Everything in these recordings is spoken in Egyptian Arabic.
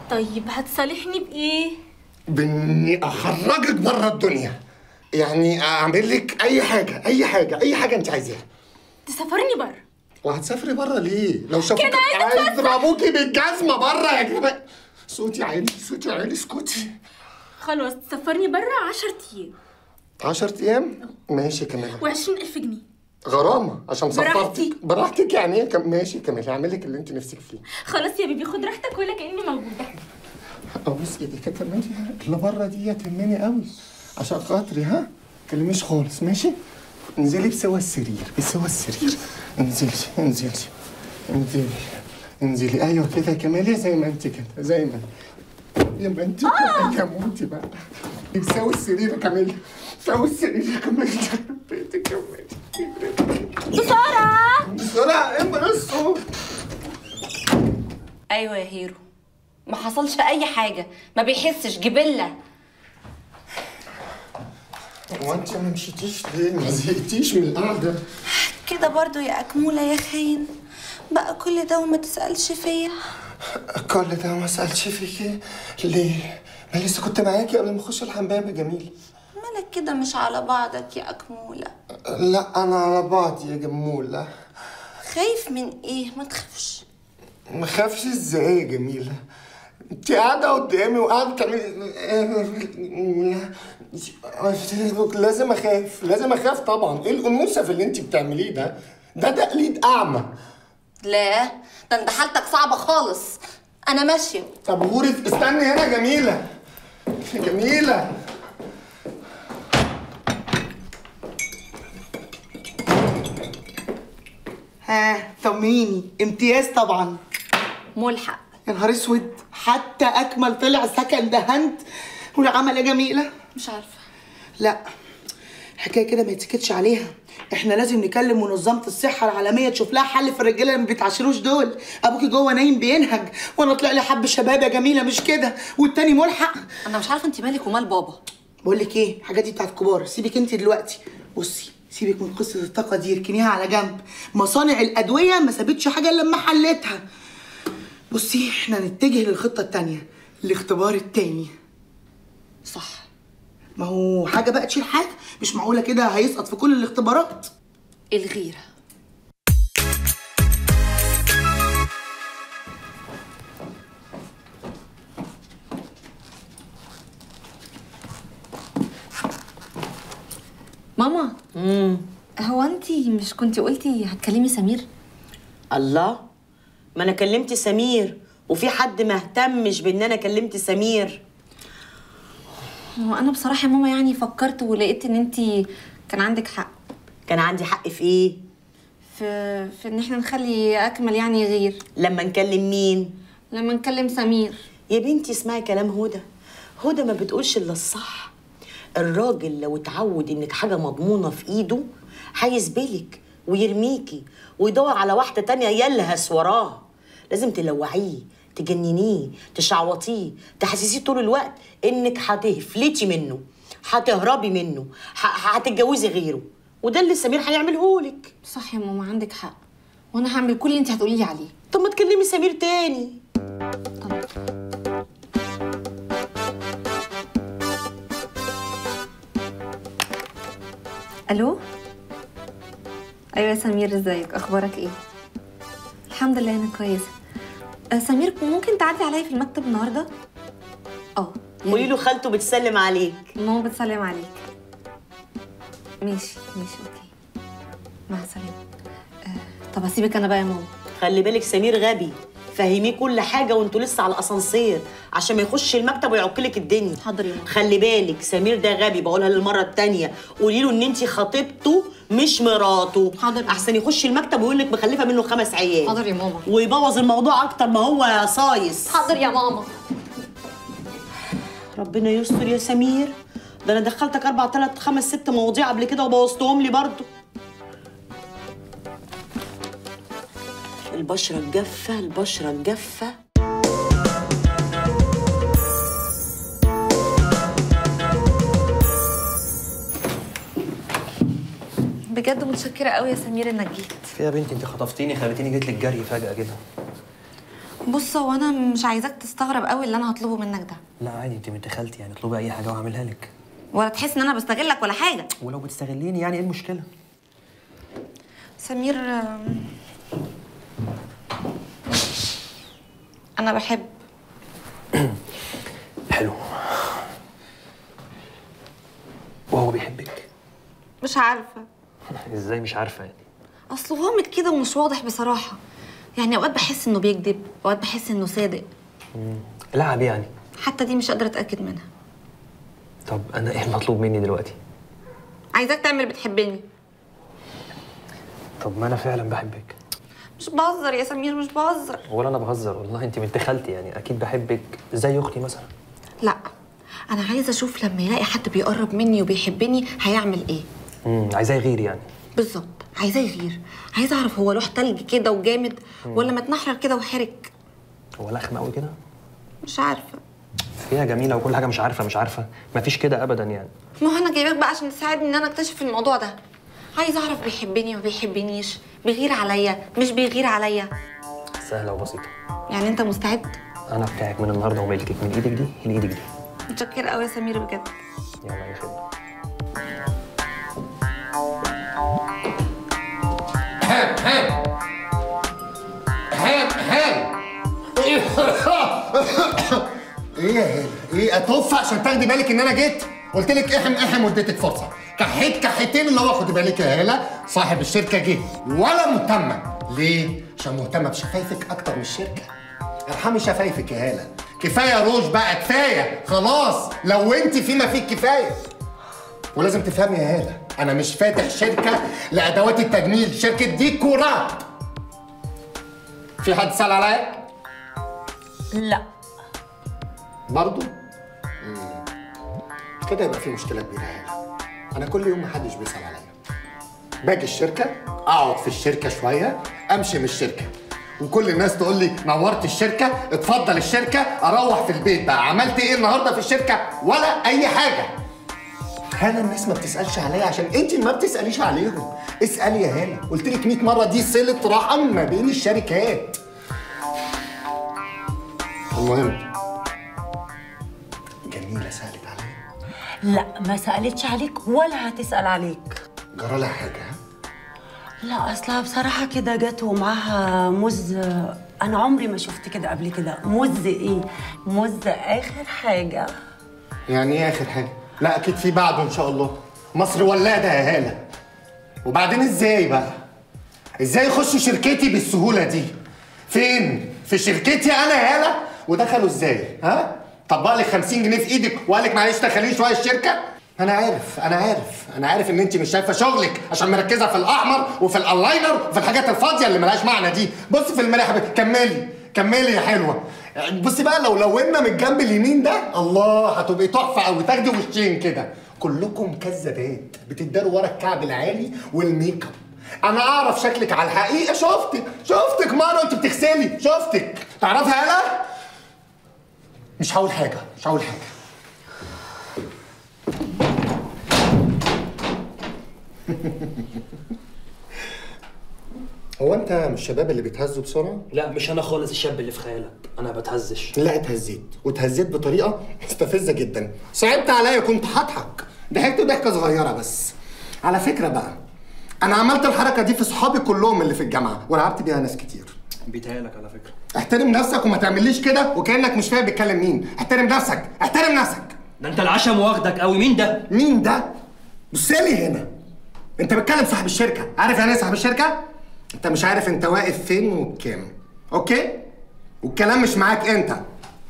طيب هتصالحني بايه باني اخرجك بره الدنيا يعني اعمل لك اي حاجه اي حاجه اي حاجه انت عايزاها تسافرني بره وهتسافري بره ليه لو شافوك كده عايزة هيضربوكي بالجزمه بره يا جماعه صوتي عالي صوتي عالي اسكتي خلاص تسافرني بره 10 ايام 10 ايام ماشي كمان و20000 جنيه غرامه عشان براحتي. سفرتك براحتك يعني ايه كم- ماشي كمان هعمل لك اللي انت نفسك فيه خلاص يا بيبي خد راحتك ولا كاني موجوده ابوس ايدك كمان اللي بره دي تهمني قوي عشان خاطري ها تكلميش خالص ماشي انزلي بسوى السرير بسوى السرير انزلي انزلي انزلي انزلي ايوه كده كمالي زي ما انت كده زي ما يا ما انت كده كموتي بقى بسوي السرير يا كمالي سوي السرير يا كمالي بيتك يا كمالي بسرعه بسرعه امرا الصوت ايوه يا هيرو ما حصلش اي حاجه ما بيحسش جبله هو انت ما مشيتيش ليه؟ ما زهقتيش من القعده؟ كده برضو يا اكموله يا خاين بقى كل ده وما تسالش فيا كل ده ما سألش فيكي ليه؟ ما لسه كنت معاكي قبل ما اخش الحمام يا جميل مالك كده مش على بعضك يا اكموله لا انا على بعض يا جمولة خايف من ايه ما تخافش ما خافش ازاي يا جميلة انت قاعدة قدامي وقاعدة تعملي لازم اخاف لازم اخاف طبعا ايه الانوثة في اللي انت بتعمليه ده؟ ده تقليد اعمى لا ده انت حالتك صعبه خالص انا ماشيه طب غوري استني هنا يا جميلة يا جميلة ها طمنيني امتياز طبعا ملحق يا نهار اسود حتى اكمل طلع سكند هاند والعمل يا جميله مش عارفه لا الحكايه كده ما يتسكتش عليها احنا لازم نكلم منظمه الصحه العالميه تشوف لها حل في الرجاله اللي ما بيتعاشروش دول ابوكي جوه نايم بينهج وانا طلع لي حب شباب يا جميله مش كده والتاني ملحق انا مش عارفه انت مالك ومال بابا بقول لك ايه الحاجات دي بتاعت كبار سيبك انت دلوقتي بصي سيبك من قصه الطاقه دي اركنيها على جنب مصانع الادويه ما سابتش حاجه الا لما حلتها بصي احنا نتجه للخطه التانية الاختبار التاني صح ما هو حاجه بقى تشيل حاجه مش معقوله كده هيسقط في كل الاختبارات الغيره ماما هو انت مش كنتي قلتي هتكلمي سمير الله ما انا كلمت سمير وفي حد ما اهتمش بان انا كلمت سمير هو انا بصراحه يا ماما يعني فكرت ولقيت ان انت كان عندك حق كان عندي حق في ايه في في ان احنا نخلي اكمل يعني غير لما نكلم مين لما نكلم سمير يا بنتي اسمعي كلام هدى هدى ما بتقولش الا الصح الراجل لو اتعود انك حاجه مضمونه في ايده هيسبلك ويرميكي ويدور على واحده تانية يلهس وراه لازم تلوعيه تجننيه تشعوطيه تحسسيه طول الوقت انك هتهفلتي منه هتهربي منه ه- هتتجوزي غيره وده اللي سمير هيعمله لك صح يا ماما عندك حق وانا هعمل كل اللي انت هتقولي لي عليه طب ما تكلمي سمير تاني الو ايوه يا سمير ازيك اخبارك ايه الحمد لله انا كويسه آه، سمير ممكن تعدي عليا في المكتب النهارده اه يا قولي ريت. له خالته بتسلم عليك ماما بتسلم عليك ماشي ماشي اوكي مع السلامه آه، طب هسيبك انا بقى يا ماما خلي بالك سمير غبي فهميه كل حاجه وانتوا لسه على الاسانسير عشان ما يخش المكتب ويعكلك الدنيا حاضر يا ماما. خلي بالك سمير ده غبي بقولها للمره التانية قولي له ان انت خطيبته مش مراته حاضر. احسن يخش المكتب ويقول لك مخلفه منه خمس عيال حاضر يا ماما. ويبوظ الموضوع اكتر ما هو صايص حاضر يا ماما ربنا يستر يا سمير ده انا دخلتك اربع تلات خمس ست مواضيع قبل كده وبوظتهم لي برضه البشرة الجافة البشرة الجافة بجد متشكره قوي يا سمير انك جيت في يا بنتي انت خطفتيني خليتيني جيت لك جري فجأة كده بص هو انا مش عايزاك تستغرب قوي اللي انا هطلبه منك ده لا عادي انت بنت خالتي يعني اطلبي اي حاجه وهعملها لك ولا تحس ان انا بستغلك ولا حاجه ولو بتستغليني يعني ايه المشكله سمير آم، انا بحب حلو وهو بيحبك مش عارفه ازاي مش عارفه يعني اصله غامض كده ومش واضح بصراحه يعني اوقات بحس انه بيكذب اوقات بحس انه صادق لعب يعني حتى دي مش قادره اتاكد منها طب انا ايه المطلوب مني دلوقتي عايزاك تعمل بتحبني طب ما انا فعلا بحبك مش بهزر يا سمير مش بهزر ولا انا بهزر والله انت بنت خالتي يعني اكيد بحبك زي اختي مثلا لا انا عايزه اشوف لما يلاقي حد بيقرب مني وبيحبني هيعمل ايه امم عايزاه يغير يعني بالظبط عايزاه يغير عايزه اعرف هو لوح تلج كده وجامد ولا متنحرر كده وحرك هو لخم قوي كده مش عارفه فيها جميله وكل حاجه مش عارفه مش عارفه مفيش كده ابدا يعني ما هو انا جايباك بقى عشان تساعدني ان انا اكتشف الموضوع ده عايزه اعرف بيحبني ما بيحبنيش بيغير عليا مش بيغير عليا سهله وبسيطه يعني انت مستعد انا بتاعك من النهارده وملكك من ايدك دي لايدك دي متشكره قوي يا سمير بجد يلا يا خدمه هام هام ايه ايه يا هاني ايه اتوفى عشان تاخدي بالك ان انا جيت قلت لك احم احم واديتك فرصه كحيت كحيتين اللي هو خدي بالك يا هاله صاحب الشركه جه ولا مهتمه ليه عشان مهتمه بشفايفك اكتر من الشركه ارحمي شفايفك يا هاله كفايه روج بقى كفايه خلاص لو انت فيما فيك كفايه ولازم تفهمي يا هاله انا مش فاتح شركه لادوات التجميل شركه ديكورات في حد سأل عليا؟ لا برضه؟ كده يبقى في مشكلة كبيرة هنا أنا كل يوم محدش بيسأل عليا باجي الشركة أقعد في الشركة شوية أمشي من الشركة وكل الناس تقول لي نورت الشركة اتفضل الشركة أروح في البيت بقى عملت إيه النهاردة في الشركة ولا أي حاجة هنا الناس ما بتسألش عليا عشان أنت ما بتسأليش عليهم اسألي يا هلا قلت لك 100 مرة دي صلة رحم ما بين الشركات المهم جميلة سألت عليا لا ما سألتش عليك ولا هتسأل عليك جرى لها حاجة ها؟ لا اصلها بصراحة كده جت ومعاها موز انا عمري ما شفت كده قبل كده موز ايه موز اخر حاجة يعني ايه آخر حاجة؟ لا أكيد في بعده إن شاء الله مصر ولادة يا هالة وبعدين إزاي بقى؟ إزاي يخشوا شركتي بالسهولة دي؟ فين؟ في شركتي أنا يا هالة؟ ودخلوا إزاي؟ ها؟ طبق لك 50 جنيه في إيدك وقال لك معلش دخليه شوية الشركة؟ أنا عارف أنا عارف أنا عارف إن أنت مش شايفة شغلك عشان مركزة في الأحمر وفي الألاينر وفي الحاجات الفاضية اللي ملهاش معنى دي بص في المراية يا حبيبتي كملي كملي يا حلوة بصي بقى لو لونا من الجنب اليمين ده الله هتبقي تحفة قوي تاخدي وشين كده كلكم كذابات بتداروا ورا الكعب العالي والميك اب انا اعرف شكلك على الحقيقه شفتك شفتك مره وانت بتغسلي شفتك تعرفي هلا مش هقول حاجه مش هقول حاجه هو انت من الشباب اللي بيتهزوا بسرعه لا مش انا خالص الشاب اللي في خيالك انا بتهزش لا اتهزيت واتهزيت بطريقه مستفزه جدا صعبت عليا كنت هضحك ضحكت ضحكه صغيره بس على فكره بقى انا عملت الحركه دي في صحابي كلهم اللي في الجامعه ولعبت بيها ناس كتير بيتهيألك على فكره احترم نفسك وما تعمليش كده وكانك مش فاهم بيتكلم مين احترم نفسك احترم نفسك ده انت العشم واخدك قوي مين ده مين ده بص لي هنا انت بتكلم صاحب الشركه عارف يعني ايه صاحب الشركه انت مش عارف انت واقف فين وبكام اوكي والكلام مش معاك انت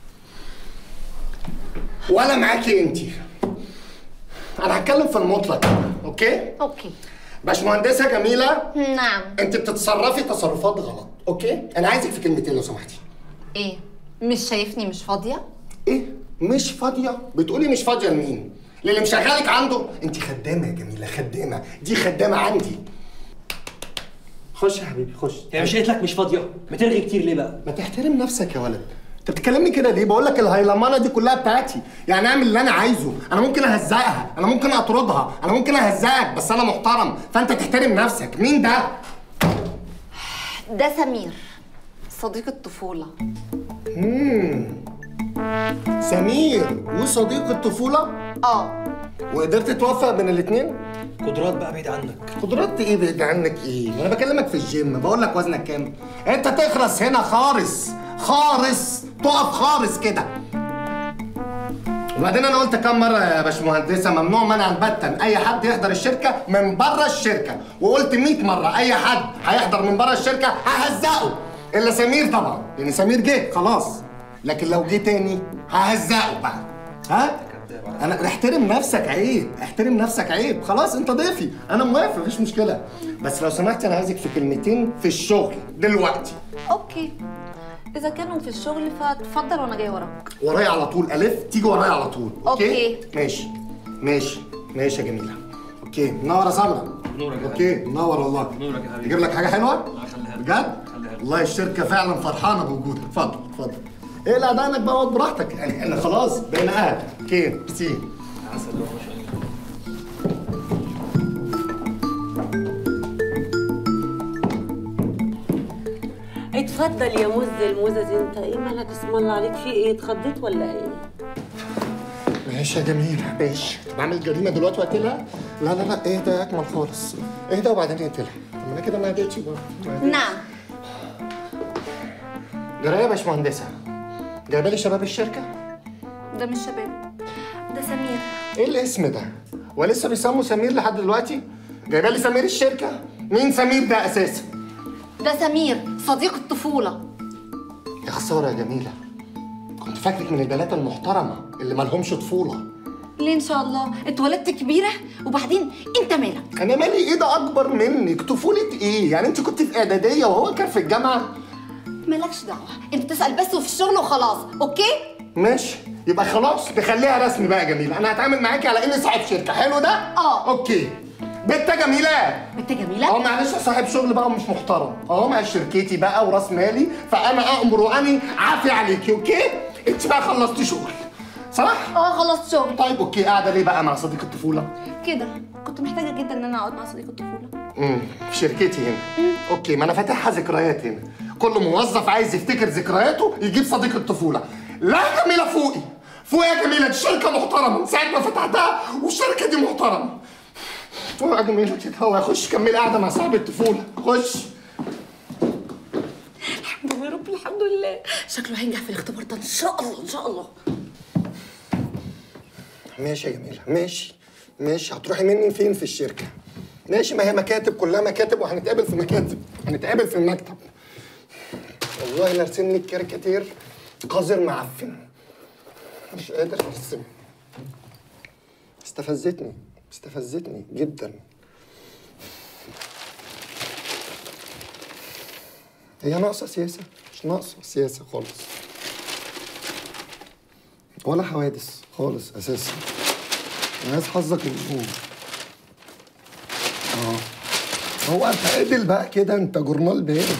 ولا معاكي انت انا هتكلم في المطلق اوكي اوكي باشمهندسه جميله نعم انت بتتصرفي تصرفات غلط اوكي انا عايزك في كلمتين لو سمحتي ايه مش شايفني مش فاضيه ايه مش فاضيه بتقولي مش فاضيه لمين للي مشغلك عنده انت خدامه يا جميله خدامه دي خدامه عندي خش يا حبيبي خش هي مش قالت لك مش فاضيه بترغي كتير ليه بقى ما تحترم نفسك يا ولد انت بتكلمني كده ليه بقول لك الهيلمانه دي كلها بتاعتي يعني اعمل اللي انا عايزه انا ممكن اهزقها انا ممكن اطردها انا ممكن اهزقك بس انا محترم فانت تحترم نفسك مين ده ده سمير صديق الطفولة سمير وصديق الطفولة اه وقدرت توفق بين الاثنين؟ قدرات بقى بعيد عنك قدرات ايه بعيد عنك ايه؟ انا بكلمك في الجيم بقول لك وزنك كام؟ انت تخرس هنا خالص خالص تقف خالص كده وبعدين انا قلت كام مره يا باشمهندسه ممنوع منعا باتا اي حد يحضر الشركه من بره الشركه وقلت 100 مره اي حد هيحضر من بره الشركه ههزقه الا سمير طبعا لان سمير جه خلاص لكن لو جه تاني ههزقه بقى ها انا احترم نفسك عيب احترم نفسك عيب خلاص انت ضيفي انا موافق مفيش مشكله بس لو سمحت انا عايزك في كلمتين في الشغل دلوقتي اوكي اذا كانوا في الشغل فاتفضل وانا جاي وراك ورايا على طول الف تيجي ورايا على طول أوكي. ماشي ماشي ماشي يا جميله اوكي منور يا سمره نورك يا اوكي منور والله نورك يا حبيبي. اجيب لك حاجه حلوه يخليها لك. بجد خليها لك. والله الشركه فعلا فرحانه بوجودك اتفضل اتفضل ايه لا دقنك بقى اقعد براحتك يعني احنا خلاص بقينا قاعد اوكي ميرسي عسل يا ما شاء الله اتفضل يا مز المزز انت ايه مالك اسم الله عليك في ايه اتخضيت ولا ايه ماشي يا جميلة ماشي بعمل جريمة دلوقتي واقتلها؟ لا لا لا ايه ده اكمل خالص ايه ده وبعدين اقتلها طب ما انا كده ما هديتش برضه نعم جرايه يا باشمهندسة جايبه لي شباب الشركة؟ ده مش شباب ده سمير ايه الاسم ده؟ ولسه بيسموا سمير لحد دلوقتي؟ جايبه لي سمير الشركة؟ مين سمير ده اساسا؟ ده سمير صديق الطفولة يا خسارة يا جميلة كنت فاكرك من البنات المحترمة اللي مالهمش طفولة ليه ان شاء الله اتولدت كبيرة وبعدين انت مالك انا مالي ايه ده اكبر منك طفولة ايه؟ يعني انت كنت في اعدادية وهو كان في الجامعة؟ مالكش دعوة انت تسأل بس وفي الشغل وخلاص اوكي ماشي يبقى خلاص نخليها رسمي بقى يا جميله انا هتعامل معاكي على اني صاحب شركه حلو ده اه. اوكي بنت جميله بنت اه جميلة معلش صاحب شغل بقى ومش محترم اه مع شركتي بقى وراس مالي فانا امر واني عافي عليكي اوكي انت بقى خلصتي شغل صح اه خلصت شغل طيب اوكي قاعده ليه بقى مع صديق الطفوله كده كنت محتاجة جدا ان انا اقعد مع صديق الطفولة امم في شركتي هنا اوكي ما انا فاتحها ذكريات هنا كل موظف عايز يفتكر ذكرياته يجيب صديق الطفوله لا يا جميله فوقي فوقي يا جميله دي شركه محترمه من ساعه ما فتحتها والشركه دي محترمه فوق يا جميله كده هو يخش كمل قاعده مع صاحب الطفوله خش الحمد لله رب الحمد لله شكله هينجح في الاختبار ده ان شاء الله ان شاء الله ماشي يا جميله ماشي ماشي هتروحي مني فين في الشركه ماشي ما هي مكاتب كلها مكاتب وهنتقابل في مكاتب هنتقابل في المكتب والله انا ارسم لك كاريكاتير قذر معفن مش قادر ارسم استفزتني استفزتني جدا هي ناقصه سياسه مش ناقصه سياسه خالص ولا حوادث خالص اساسا انا عايز حظك النجوم اه هو انت قابل بقى كده انت جورنال بارد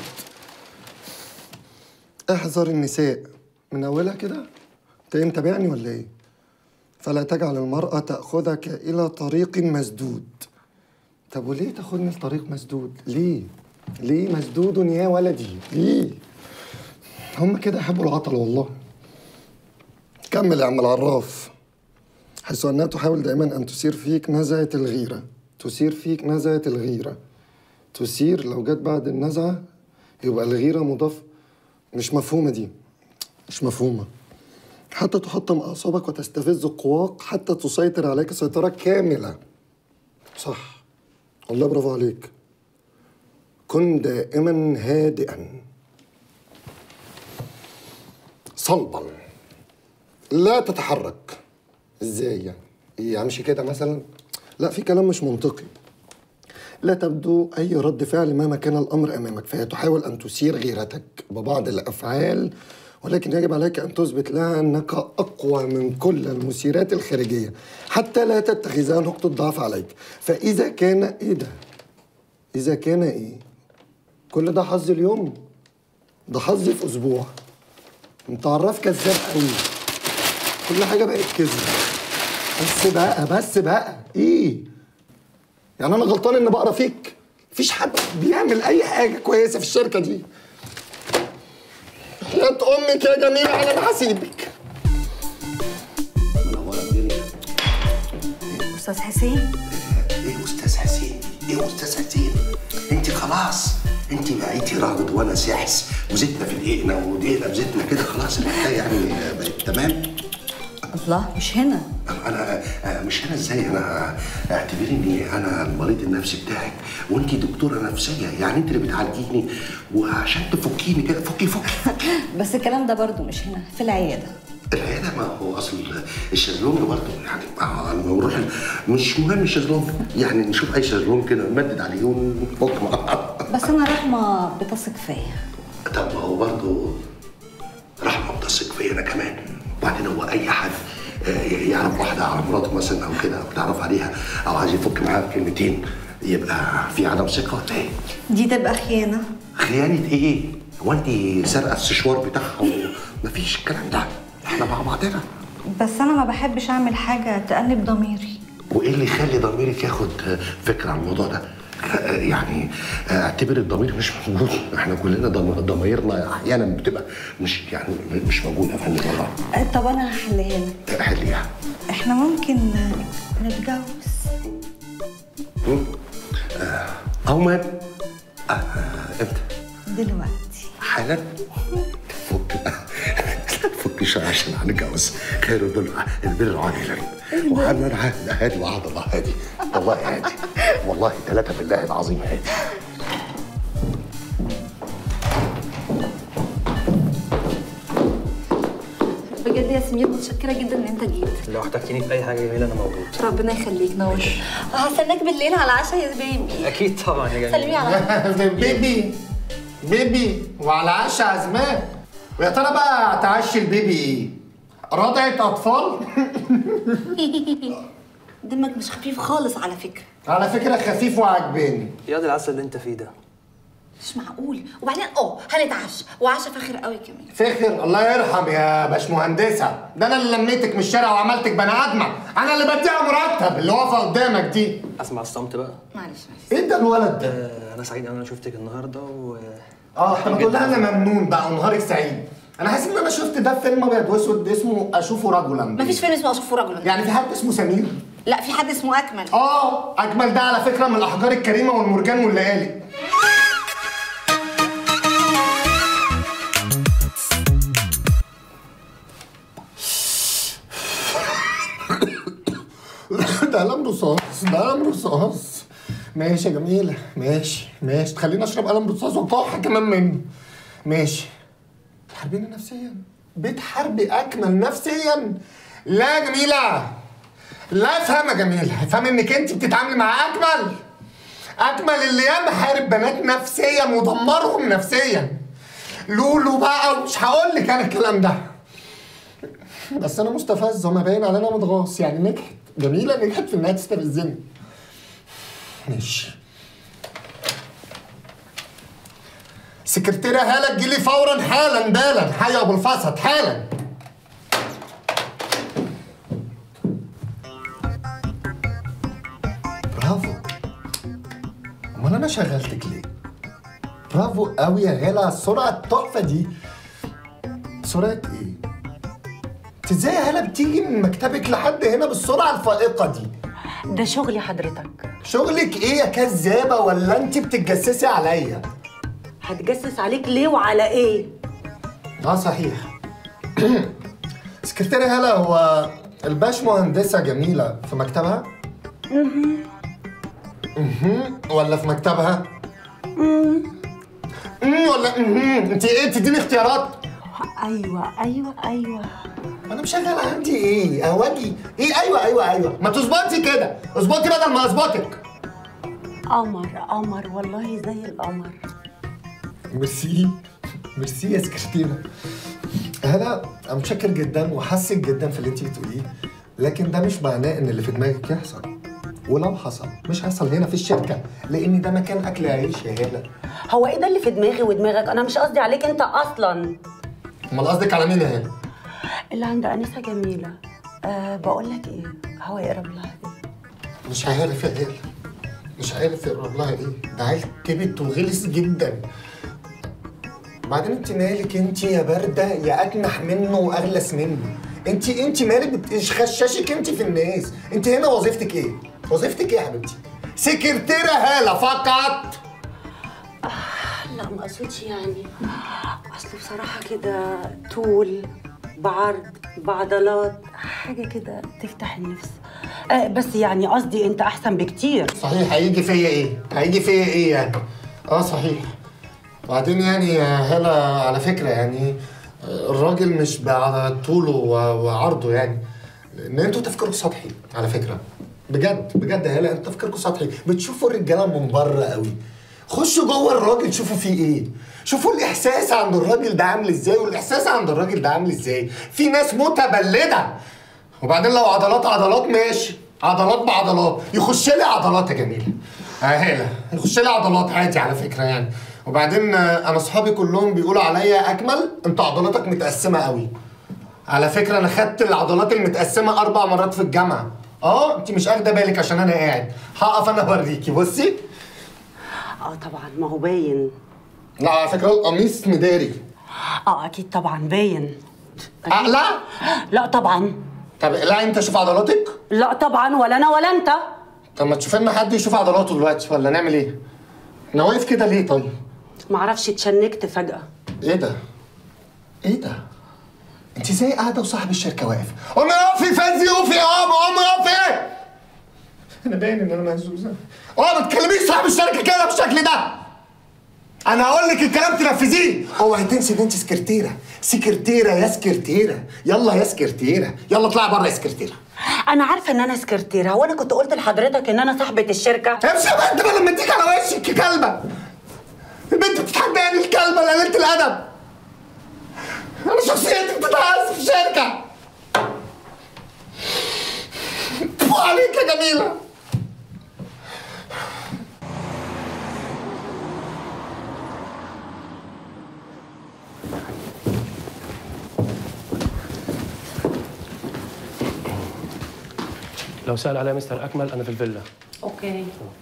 احذر النساء من اولها كده انت ايه متابعني ولا ايه فلا تجعل المرأة تأخذك إلى طريق مسدود طب وليه تاخدني لطريق مسدود؟ ليه؟ ليه مسدود يا ولدي؟ ليه؟ هم كده يحبوا العطل والله كمل يا عم العراف حيث أنها تحاول دائما أن تثير فيك نزعة الغيرة تثير فيك نزعة الغيرة تثير لو جت بعد النزعة يبقى الغيرة مضاف مش مفهومة دي مش مفهومة حتى تحطم أعصابك وتستفز قواك حتى تسيطر عليك سيطرة كاملة صح والله برافو عليك كن دائما هادئا صلبا لا تتحرك ازاي يعني ايه امشي كده مثلا لا في كلام مش منطقي لا تبدو اي رد فعل مهما كان الامر امامك فهي تحاول ان تثير غيرتك ببعض الافعال ولكن يجب عليك ان تثبت لها انك اقوى من كل المثيرات الخارجيه حتى لا تتخذها نقطه ضعف عليك فاذا كان ايه ده اذا كان ايه كل ده حظ اليوم ده حظي في اسبوع انت عراف كذاب قوي كل حاجه بقت كذب بس بقى بس بقى ايه يعني انا غلطان ان بقرا فيك مفيش حد بيعمل اي حاجه كويسه في الشركه دي وحياة امك يا جميله على ما هسيبك منوره الدنيا استاذ حسين ايه استاذ حسين ايه استاذ حسين انت خلاص انت بقيتي راغد وانا ساحس وزدنا في دقيقنا ودقيقنا بزيتنا كده خلاص الحكايه يعني بقت تمام الله مش هنا انا آه، مش انا ازاي انا اعتبريني انا المريض النفسي بتاعك وانت دكتوره نفسيه يعني انت اللي بتعالجيني وعشان تفكيني كده فكي فكي بس الكلام ده برضو مش هنا في العياده العياده ما هو اصل الشезлونج برضه يعني آه، لما بنروح مش مهم الشезлونج يعني نشوف اي شезлونج كده نمدد عليه ونفك مع بعض بس انا رحمه بتثق فيا طب ما هو برضه رحمه بتثق فيا انا كمان وبعدين هو اي حد آه، يعرف واحده على مراته مثلا او كده او بتعرف عليها او عايز يفك معاها بكلمتين يبقى في عدم ثقه ولا ايه؟ دي تبقى خيانه خيانه ايه؟ هو انت سارقه السشوار بتاعها مفيش الكلام ده احنا مع بعضنا بس انا ما بحبش اعمل حاجه تأنب ضميري وايه اللي يخلي ضميرك ياخد فكره عن الموضوع ده؟ آه، يعني آه، اعتبر الضمير مش موجود احنا كلنا ضم- ضمايرنا احيانا بتبقى مش يعني مش موجوده يا فندم والله أه، طب انا هحلها لك حليها احنا ممكن نتجوز او ما آه، امتى؟ دلوقتي حالا فك فك شويه عشان هنتجوز خير البر البر عاجلا وعنا العهد هادي وعد الله هادي والله هادي والله ثلاثة بالله العظيم هادي بجد يا سمير متشكره جدا ان انت جيت لو احتجتني في اي حاجه جميله انا موجود ربنا يخليك نور هستناك بالليل على العشاء يا بيبي اكيد طبعا يا سلمي جميل على بيبي بيبي وعلى عشاء ازمان ويا ترى بقى تعشي البيبي ايه؟ رضعة اطفال؟ دمك مش خفيف خالص على فكره على فكرة خفيف وعجباني يا دي العسل اللي انت فيه ده مش معقول وبعدين اه هنتعشى وعشاء فاخر قوي كمان فخر الله يرحم يا باشمهندسة ده انا اللي لميتك من الشارع وعملتك بني ادمة انا اللي بديها مرتب اللي واقفة قدامك دي اسمع الصمت بقى معلش معلش ايه ده الولد ده؟ آه، انا سعيد ان انا شفتك النهارده و اه طب تقول لها انا ممنون بقى ونهارك سعيد انا حاسس ان انا شفت ده في فيلم ابيض واسود اسمه اشوفه رجلا مفيش فيلم اسمه اشوفه رجلا يعني في حد اسمه سمير لا في حد اسمه اكمل اه اجمل ده على فكره من الاحجار الكريمه والمرجان والليالي ده قلم رصاص ده قلم رصاص ماشي يا جميلة ماشي ماشي تخليني اشرب قلم رصاص وكح كمان منه ماشي بتحاربيني نفسيا بتحاربي اكمل نفسيا لا يا جميلة لا افهم يا جميلة افهم انك انت بتتعاملي مع اكمل اكمل اللي ياما حارب بنات نفسيا ودمرهم نفسيا لولو بقى ومش هقول لك انا الكلام ده بس انا مستفز وما باين علينا متغاص يعني نجحت جميله نجحت في انها تستفزني ماشي سكرتيرة هالة تجيلي فورا حالا بالا حي ابو الفسد حالا برافو امال انا شغلتك ليه برافو قوي يا غالة على السرعه التحفه دي سرعه ايه انت ازاي يا هلا بتيجي من مكتبك لحد هنا بالسرعه الفائقه دي ده شغلي حضرتك شغلك ايه يا كذابه ولا انت بتتجسسي عليا هتجسس عليك ليه وعلى ايه اه صحيح سكرتيرة هلا هو الباش مهندسة جميلة في مكتبها؟ اها ولا في مكتبها؟ امم ولا اها انت ايه تديني اختيارات؟ ايوه ايوه ايوه انا مشغل عندي ايه؟ اواجي ايه ايوه ايوه ايوه ما تظبطي كده اظبطي بدل ما اظبطك قمر قمر والله زي القمر ميرسي ميرسي يا سكرتيرة هلا انا متشكر جدا وحاسك جدا في اللي انت بتقوليه لكن ده مش معناه ان اللي في دماغك يحصل ولو حصل مش هيحصل هنا في الشركه لان ده مكان اكل عيش يا هلا هو ايه ده اللي في دماغي ودماغك انا مش قصدي عليك انت اصلا امال قصدك على مين يا هلا اللي عند انسه جميله أه بقول لك ايه هو يقرب لها ايه مش عارف يا هلا مش عارف يقرب لها ايه ده عيل كبت وغلس جدا بعدين انت مالك انت يا بارده يا اجنح منه واغلس منه انت انت مالك بتخششك انت في الناس انت هنا وظيفتك ايه وظيفتك ايه يا حبيبتي سكرتيره هاله فقط لا ما اقصدش يعني اصل بصراحه كده طول بعرض بعضلات حاجه كده تفتح النفس آه بس يعني قصدي انت احسن بكتير صحيح هيجي فيا ايه هيجي فيا ايه يعني اه صحيح بعدين يعني يا هلا على فكره يعني الراجل مش على طوله و- وعرضه يعني ان انتوا تفكيركم سطحي على فكره بجد بجد يا هلا انتوا تفكيركم سطحي بتشوفوا الرجاله من بره قوي خشوا جوه الراجل شوفوا فيه ايه شوفوا الاحساس عند الراجل ده عامل ازاي والاحساس عند الراجل ده عامل ازاي في ناس متبلده وبعدين لو عضلات عضلات ماشي عضلات بعضلات يخش لي عضلات يا جميله اه هلا يخش لي عضلات عادي على فكره يعني وبعدين آه، انا اصحابي كلهم بيقولوا عليا اكمل انت عضلاتك متقسمه قوي على فكره انا خدت العضلات المتقسمه اربع مرات في الجامعه اه انت مش اخده بالك عشان انا قاعد هقف انا اوريكي بصي اه طبعا ما هو باين لا على فكره القميص مداري اه اكيد طبعا باين اقلع لا طبعا طب اقلعي انت شوف عضلاتك لا طبعا ولا انا ولا انت طب ما تشوف لنا حد يشوف عضلاته دلوقتي ولا نعمل ايه انا واقف كده ليه طيب معرفش اتشنكت فجاه ايه ده؟ ايه ده؟ انت ازاي قاعده وصاحب الشركه واقف؟ قومي اقفي فازي قوفي يا قومي قومي اقفي انا باين ان انا مهزوزه اه ما تكلميش صاحب الشركه كده بالشكل ده انا هقول لك الكلام تنفذيه اوعي تنسي ان انت سكرتيره سكرتيره يا سكرتيره يلا يا سكرتيره يلا اطلعي بره يا سكرتيره انا عارفه ان انا سكرتيره هو انا كنت قلت لحضرتك ان انا صاحبه الشركه امشي يا بنت بقى لما اديك على وشك يا كلبه البنت بتتحدى يعني الكلبه لقلة الادب انا شخصيتي بتتعز في الشركه فو عليك يا جميله لو سأل عليا مستر أكمل أنا في الفيلا اوكي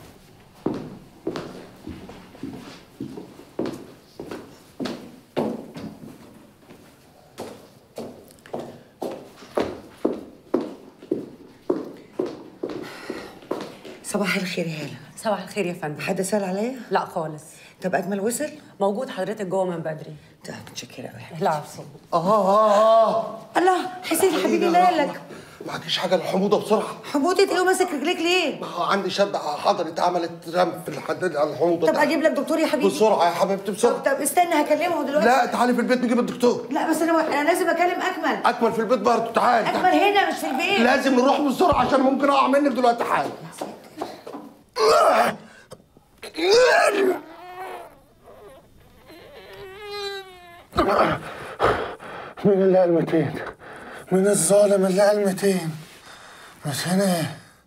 صباح الخير يا هاله صباح الخير يا فندم حد سأل عليا لا خالص طب اجمل وصل موجود حضرتك جوه من بدري طب متشكره قوي لا عفوا اه اه اه الله حسين حبيبي مالك معكيش حاجه الحموضه بسرعه حموضه ايه وماسك رجليك ليه آه، عندي شد حضري اتعملت رم في الحداد على الحموضه طب اجيب لك دكتور يا حبيبي بسرعه يا حبيبتي طب بسرعه طب استنى هكلمه دلوقتي لا تعالي في البيت نجيب الدكتور لا بس انا انا لازم اكلم اكمل اكمل في البيت برضه تعالي اكمل هنا مش في البيت لازم نروح بسرعه عشان ممكن اقع منك دلوقتي حالا مين اللي قال 200 مين الظالم اللي قال 200 مش هنا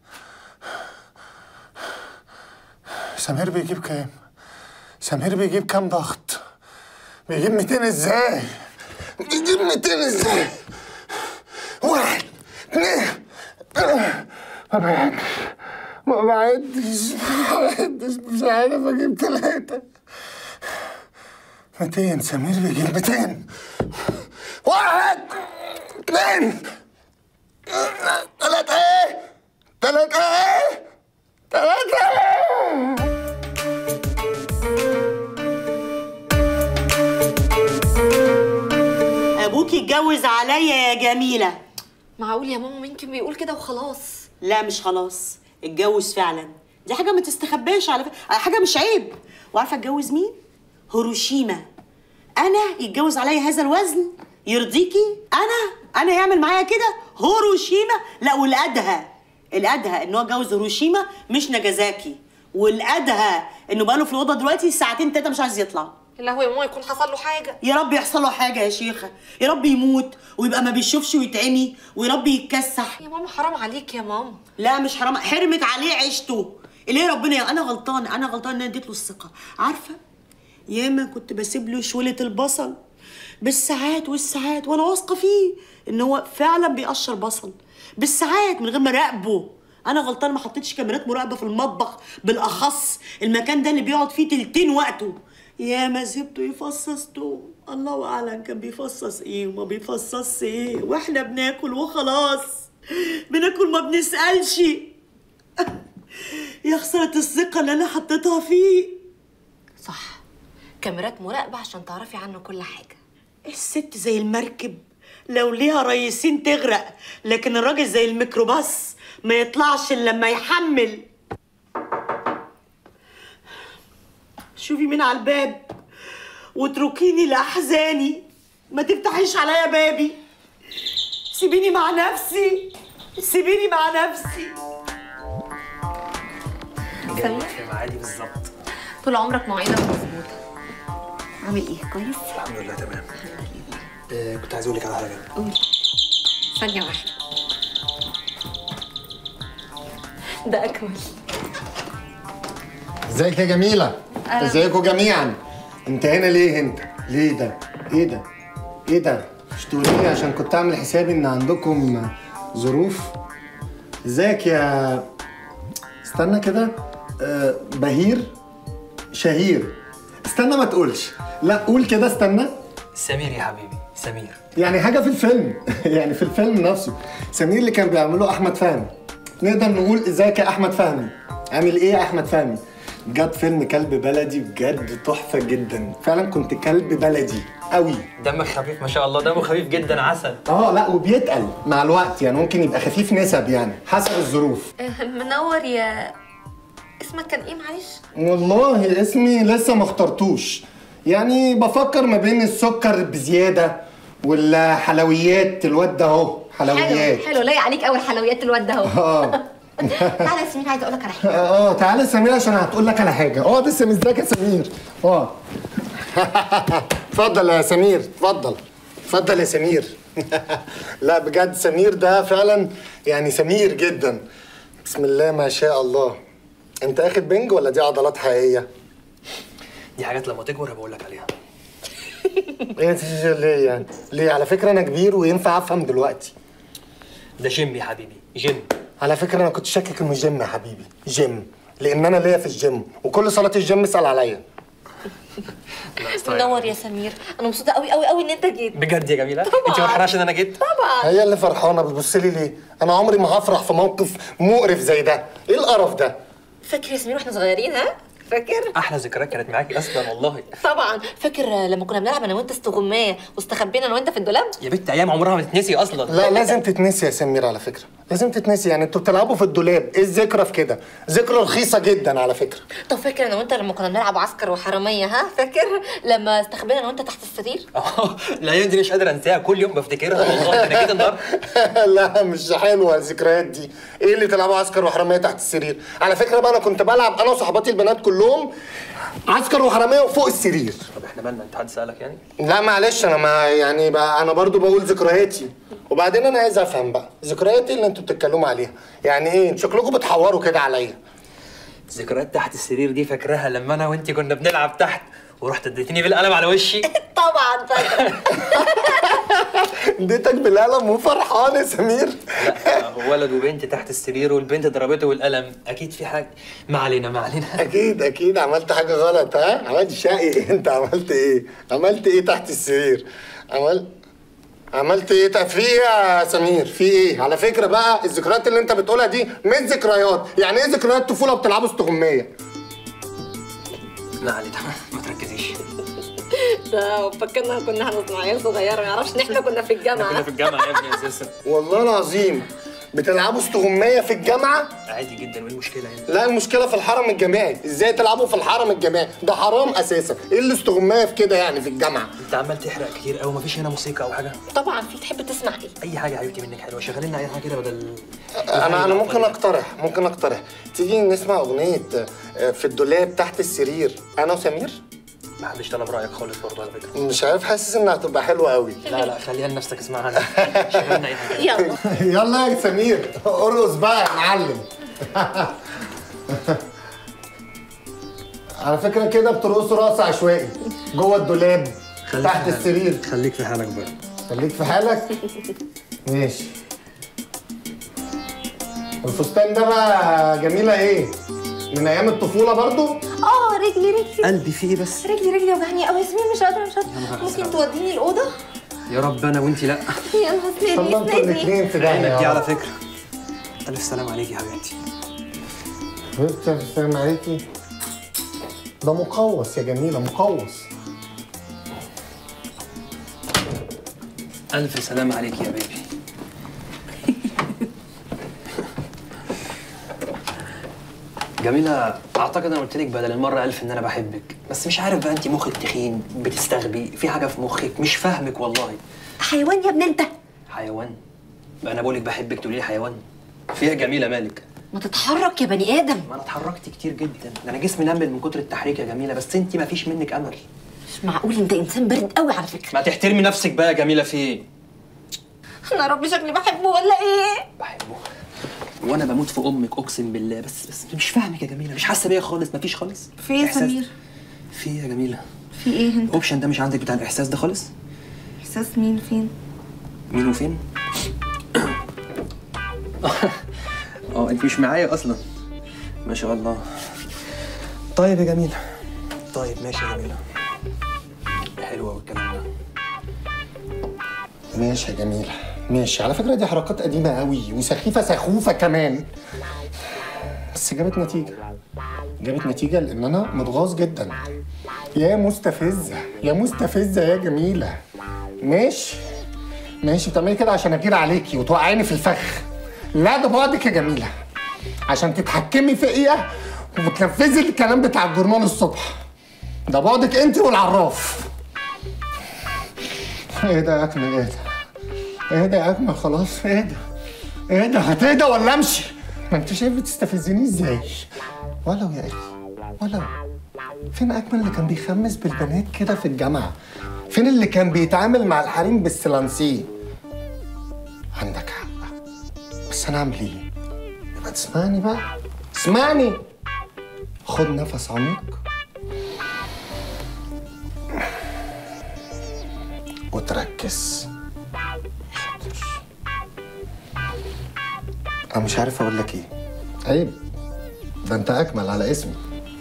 سمير بيجيب كام سمير بيجيب كام ضغط بيجيب 200 ازاي بيجيب 200 ازاي واحد اثنين ما بعدش ما بعدش ما بعدش مش عارف اجيب ثلاثة 200 سمير بيجيب 200 واحد اثنين ثلاثة ايه ثلاثة ايه ثلاثة ايه ابوكي اتجوز عليا يا جميله معقول يا ماما يمكن بيقول كده وخلاص لا مش خلاص اتجوز فعلا دي حاجه ما تستخباش على فكره حاجه مش عيب وعارفه اتجوز مين هيروشيما انا يتجوز عليا هذا الوزن يرضيكي انا انا يعمل معايا كده هيروشيما لا والادهى الادهى ان هو اتجوز هيروشيما مش ناجازاكي والادهى انه بقاله في الاوضه دلوقتي ساعتين تلاته مش عايز يطلع اللي هو يا ماما يكون حصل له حاجه يا رب يحصل له حاجه يا شيخه يا رب يموت ويبقى ما بيشوفش ويتعمي ويا رب يتكسح يا ماما حرام عليك يا ماما لا مش حرام حرمت عليه عيشته ليه ربنا يا انا غلطان انا غلطان ان انا اديت له الثقه عارفه ياما كنت بسيب له شوله البصل بالساعات والساعات وانا واثقه فيه ان هو فعلا بيقشر بصل بالساعات من غير ما اراقبه انا غلطان ما حطيتش كاميرات مراقبه في المطبخ بالاخص المكان ده اللي بيقعد فيه تلتين وقته يا ما سبته يفصص توم الله اعلم كان بيفصص ايه وما بيفصصش ايه واحنا بناكل وخلاص بناكل ما بنسالش يا خساره الثقه اللي انا حطيتها فيه صح كاميرات مراقبه عشان تعرفي عنه كل حاجه الست زي المركب لو ليها ريسين تغرق لكن الراجل زي الميكروباص ما يطلعش الا لما يحمل شوفي مين على الباب واتركيني لاحزاني ما تفتحيش عليا بابي سيبيني مع نفسي سيبيني مع نفسي سمير في معادي بالظبط طول عمرك مواعيدك مظبوطه عامل ايه كويس الحمد لله تمام آه كنت عايز اقول لك على حاجه قول ثانيه واحده ده اكمل ازيك يا جميلة؟ ازيكم جميعا؟ انت هنا ليه انت؟ ليه ده؟ ايه ده؟ ايه ده؟ مش تقولي لي عشان كنت عامل حسابي ان عندكم ظروف؟ ازيك يا استنى كده آه بهير شهير استنى ما تقولش لا قول كده استنى سمير يا حبيبي سمير يعني حاجه في الفيلم يعني في الفيلم نفسه سمير اللي كان بيعمله احمد فهمي نقدر نقول ازيك يا احمد فهمي عامل ايه يا احمد فهمي بجد فيلم كلب بلدي بجد تحفه جدا فعلا كنت كلب بلدي قوي دمك خفيف ما شاء الله دمه خفيف جدا عسل اه لا وبيتقل مع الوقت يعني ممكن يبقى خفيف نسب يعني حسب الظروف منور يا اسمك كان ايه معلش والله اسمي لسه ما اخترتوش يعني بفكر ما بين السكر بزياده والحلويات الواد ده اهو حلويات حلو حلو لايق عليك قوي الحلويات الواد ده اهو اه تعالى يا سمير عايزه اقول لك على حاجه اه تعالى يا سمير عشان هتقول لك على حاجه اه لسه مش ازيك يا سمير اه اتفضل يا سمير اتفضل اتفضل يا سمير لا بجد سمير ده فعلا يعني سمير جدا بسم الله ما شاء الله انت اخد بنج ولا دي عضلات حقيقيه دي حاجات لما تكبر هبقول لك عليها ايه تش- ليه يعني ليه على فكره انا كبير وينفع افهم دلوقتي ده جيم يا حبيبي جيم على فكره انا كنت شاكك انه جيم يا حبيبي جيم لان انا ليا في الجيم وكل صلاه الجيم اسال عليا منور يا سمير انا مبسوطه قوي قوي قوي ان انت جيت بجد يا جميله انت فرحانه عشان انا جيت هي اللي فرحانه بتبص لي ليه انا عمري ما هفرح في موقف مقرف زي ده ايه القرف ده فاكر يا سمير واحنا صغيرين ها فاكر احلى ذكريات كانت معاكي اصلا والله طبعا فاكر لما كنا بنلعب انا وانت استغمايه واستخبينا انا وانت في الدولاب يا بنت ايام عمرها ما تتنسي اصلا لا لازم تتنسي يا سمير على فكره لازم تتنسي يعني انتوا بتلعبوا في الدولاب ايه الذكرى في كده ذكرى رخيصه جدا على فكره طب فاكر انا وانت لما كنا بنلعب عسكر وحراميه ها فاكر لما استخبينا انا وانت تحت السرير اه الايام دي مش قادر انساها كل يوم بفتكرها والله انا جيت النهارده لا مش حلوه الذكريات دي ايه اللي تلعبوا عسكر وحراميه تحت السرير على فكره بقى انا كنت بلعب انا وصحباتي البنات كلهم عسكر وحراميه وفوق السرير طب احنا مالنا انت حد سالك يعني لا معلش انا ما يعني بقى انا برضو بقول ذكرياتي وبعدين انا عايز افهم بقى ذكرياتي اللي انتوا بتتكلموا عليها يعني ايه شكلكم بتحوروا كده عليا ذكريات تحت السرير دي فاكراها لما انا وانت كنا بنلعب تحت ورحت اديتني بالقلم على وشي طبعا فاكر اديتك بالقلم وفرحان يا سمير لا هو ولد وبنت تحت السرير والبنت ضربته بالقلم اكيد في حاجه ما علينا ما علينا اكيد اكيد عملت حاجه غلط ها عملت شقي انت عملت ايه عملت ايه تحت السرير عملت عملت ايه طب في ايه يا سمير في ايه على فكره بقى الذكريات اللي انت بتقولها دي مش ذكريات يعني ايه ذكريات طفوله بتلعبوا استغمايه ما علينا ما تركزيش ده فكرنا كنا احنا عيال صغيره ما يعرفش ان احنا كنا في كنا الجامعه في الجامعه يا ابني اساسا والله العظيم بتلعبوا استغمايه في الجامعه عادي جدا وايه المشكله يعني لا المشكله في الحرم الجامعي ازاي تلعبوا في الحرم الجامعي ده حرام اساسا ايه الاستغمايه في كده يعني في الجامعه انت عمال تحرق كتير قوي مفيش هنا موسيقى او حاجه طبعا في تحب تسمع ايه اي حاجه يا حبيبتي منك حلوه شغلي لنا اي حاجه كده بدل انا انا ممكن اقترح ممكن اقترح تيجي نسمع اغنيه آه، في الدولاب تحت السرير انا وسمير ما حدش طلب رايك خالص برضه على فكره مش عارف حاسس انها هتبقى حلوه قوي لا لا خليها لنفسك اسمعها انا شغلي لنا اي حاجه يلا يلا يا سمير ارقص بقى يا معلم على فكره كده بترقصوا رقص عشوائي جوه الدولاب تحت السرير خليك في حالك بقى خليك في حالك ماشي الفستان ده بقى جميله ايه من ايام الطفوله برضو اه رجلي رجلي قلبي في ايه بس رجلي رجلي وجعني قوي سمير مش قادره مش يا قادره نهار ممكن أزرق. توديني الاوضه يا رب انا وانتي لا يا نهار ان شاء الله اسمعني انتوا اسندني الاثنين في عينك دي داهيه على فكره الف سلام عليكي يا حبيبتي بص السلام عليكي ده مقوس يا جميله مقوس الف سلام عليكي يا بيبي جميلة أعتقد أنا قلت لك بدل المرة ألف إن أنا بحبك، بس مش عارف بقى أنت مخك تخين، بتستغبي، في حاجة في مخك، مش فاهمك والله. حيوان يا ابن انت حيوان؟ بقى أنا بقول لك بحبك تقولي لي حيوان؟ فيها جميلة مالك؟ ما تتحرك يا بني ادم ما أنا اتحركت كتير جدا، ده أنا جسمي نمل من كتر التحريك يا جميلة، بس أنت ما فيش منك أمل. مش معقول انت انسان بارد قوي على فكره ما تحترمي نفسك بقى يا جميلة في إيه؟ انا يا رب شكلي بحبه ولا ايه بحبه وانا بموت في امك اقسم بالله بس بس مش فاهمك يا جميله مش حاسه بيا خالص مفيش خالص في ايه يا إحساس- سمير في ايه يا جميله في ايه انت الاوبشن ده مش عندك بتاع الاحساس ده خالص احساس مين فين مين وفين اه انت مش معايا اصلا ما شاء الله طيب يا جميله طيب ماشي يا جميله حلو قوي الكلام ده ماشي يا جميله ماشي على فكره دي حركات قديمه قوي وسخيفه سخوفه كمان بس جابت نتيجه جابت نتيجه لان انا متغاظ جدا يا مستفزه يا مستفزه يا جميله ماشي ماشي بتعملي كده عشان اجير عليكي وتوقعيني في الفخ لا ده بعدك يا جميله عشان تتحكمي فيا وتنفذي الكلام بتاع الجورنال الصبح ده بعدك انت والعراف ايه ده يا اكمل ايه ده ايه ده يا اكمل خلاص ايه ده ايه ده هتهدى ولا امشي ما انت شايف بتستفزني ازاي ولو يا اخي ولو فين اكمل اللي كان بيخمس بالبنات كده في الجامعه فين اللي كان بيتعامل مع الحريم بالسلانسيه عندك حق بس انا اعمل ايه يبقى تسمعني بقى اسمعني خد نفس عميق وتركز حاضر انا مش عارف اقول لك ايه عيب ده انت اكمل على اسمي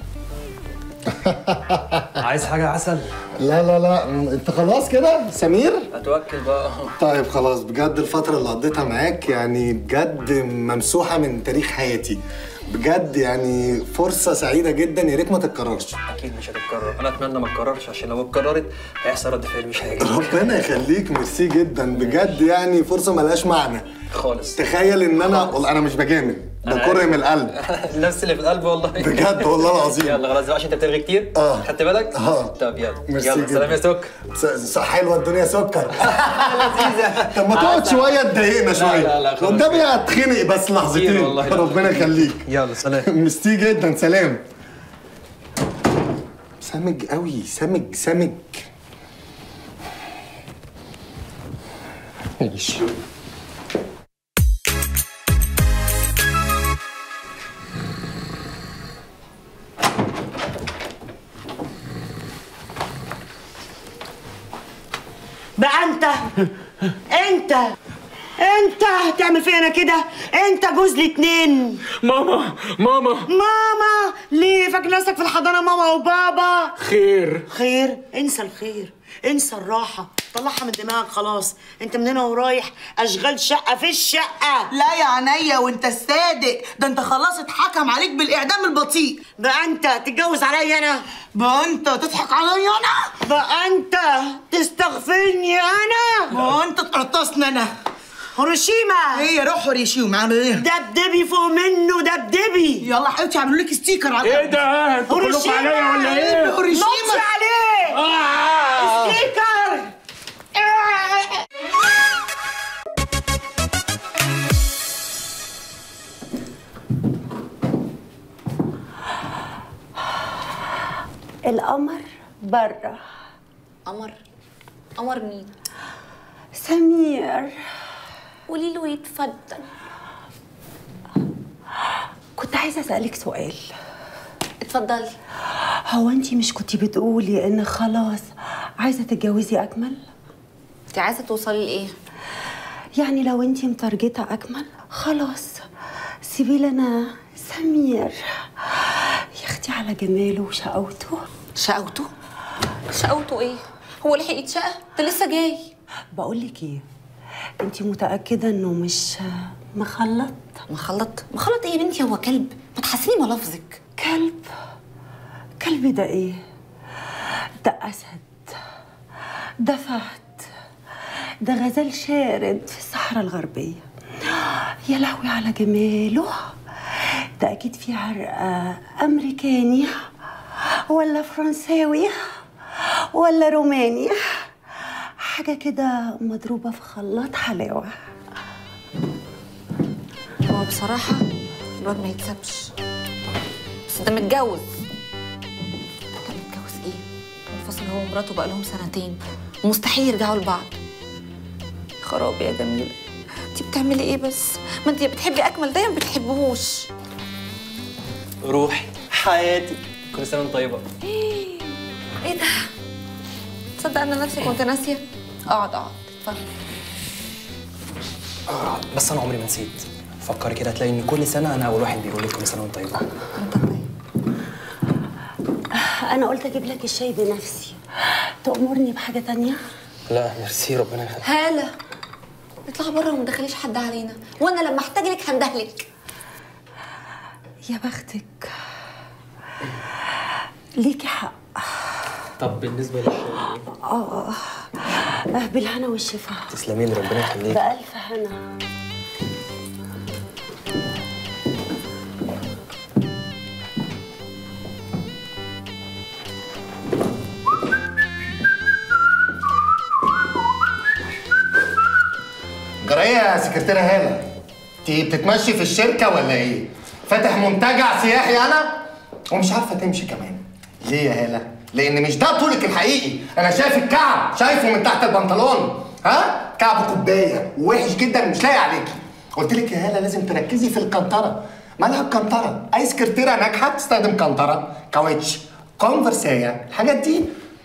عايز حاجه عسل لا لا لا م- انت خلاص كده سمير اتوكل بقى طيب خلاص بجد الفترة اللي قضيتها معاك يعني بجد ممسوحة من تاريخ حياتي بجد يعني فرصة سعيدة جدا يا ريت ما تتكررش اكيد مش هتتكرر انا اتمنى ما تتكررش عشان لو اتكررت هيحصل رد فعل مش هيعجبك ربنا يخليك ميرسي جدا بجد يعني فرصة ملهاش معنى خالص تخيل ان انا والله انا مش بجامل ده أنا كره عارف. من القلب نفس اللي في القلب والله بجد والله العظيم. يلا خلاص بقى عشان انت بترغي كتير اه. خدت بالك؟ اه. طب يلا ميرسي يلا سلام يا جدا. سك س- س- حلوة الدنيا سكر طب ما تقعد شوية تضايقنا شوية لا، لا، خلاص. قدامي هتخنق بس لحظتين والله لا. ربنا يخليك يلا سلام مستي جدا سلام سمج قوي سمج سمج ماشي بقى انت انت انت هتعمل فيا انا كده انت جوز الاتنين ماما ماما ماما ليه فاكر نفسك في الحضانه ماما وبابا خير خير انسى الخير انسى الراحه طلعها من دماغك خلاص انت من هنا ورايح اشغال شقه في الشقه لا يا عينيا وانت الصادق ده انت خلاص اتحكم عليك بالاعدام البطيء بقى انت تتجوز عليا انا بقى انت تضحك عليا انا بقى انت تستغفرني انا بقى انت تقرطصني انا هيروشيما ايه روح هوريشيو عامل ايه دبدبي فوق منه دبدبي يلا حبيبتي اعملوا لك ستيكر على ايه ده انتوا كلكم عليا ولا ايه هوريشيما نطش عليه آه. ستيكر القمر بره قمر قمر مين سمير قولي له يتفضل كنت عايزه اسالك سؤال اتفضلي هو انتي مش كنتي بتقولي ان خلاص عايزه تتجوزي اكمل انت عايزه توصلي لايه يعني لو انتي مترجته اكمل خلاص سيبي لنا سمير يا اختي على على جماله وشقاوته شقوته شقوته ايه هو لحق يتشقى ده لسه جاي بقول لك ايه انت متاكده انه مش مخلط مخلط مخلط ايه يا بنتي هو كلب ما تحسيني ملفظك كلب كلب ده ايه ده اسد ده فهد ده غزال شارد في الصحراء الغربيه يا لهوي على جماله ده اكيد في عرق امريكاني ولا فرنساوي ولا روماني حاجه كده مضروبه في خلاط حلاوه هو بصراحة الواد ما يتسابش بس ده متجوز ده متجوز ايه؟ منفصل هو ومراته بقالهم سنتين ومستحيل يرجعوا لبعض خراب يا جميلة انتي بتعملي ايه بس؟ ما انتي بتحبي اكمل ده يا ما بتحبهوش روحي حياتي كل سنه وانت طيبه ايه ده؟ تصدق انا نفسي كنت ناسية؟ اقعد اقعد اتفضل بس انا عمري ما نسيت فكري كده تلاقي ان كل سنه انا اول واحد بيقول لك كل سنه وانت طيبه انا قلت اجيب لك الشاي بنفسي تأمرني بحاجه تانية لا ميرسي ربنا يخليك هالة اطلعي بره وما تدخليش حد علينا وانا لما احتاج لك هندهلك يا بختك ليكي حق طب بالنسبه للشاي اه آه، بالهنا والشفا تسلمي لي ربنا يخليك بألف هنا جرايه يا سكرتيره هاله انت بتتمشي في الشركه ولا ايه فاتح منتجع سياحي انا ومش عارفه تمشي كمان ليه يا هاله لان مش ده طولك الحقيقي انا شايف الكعب شايفه من تحت البنطلون ها كعب كوبايه ووحش جدا مش لاقي عليكي قلت لك يا هاله لازم تركزي في القنطره مالها القنطره اي سكرتيره ناجحه تستخدم قنطره كاوتش كونفرسايه الحاجات دي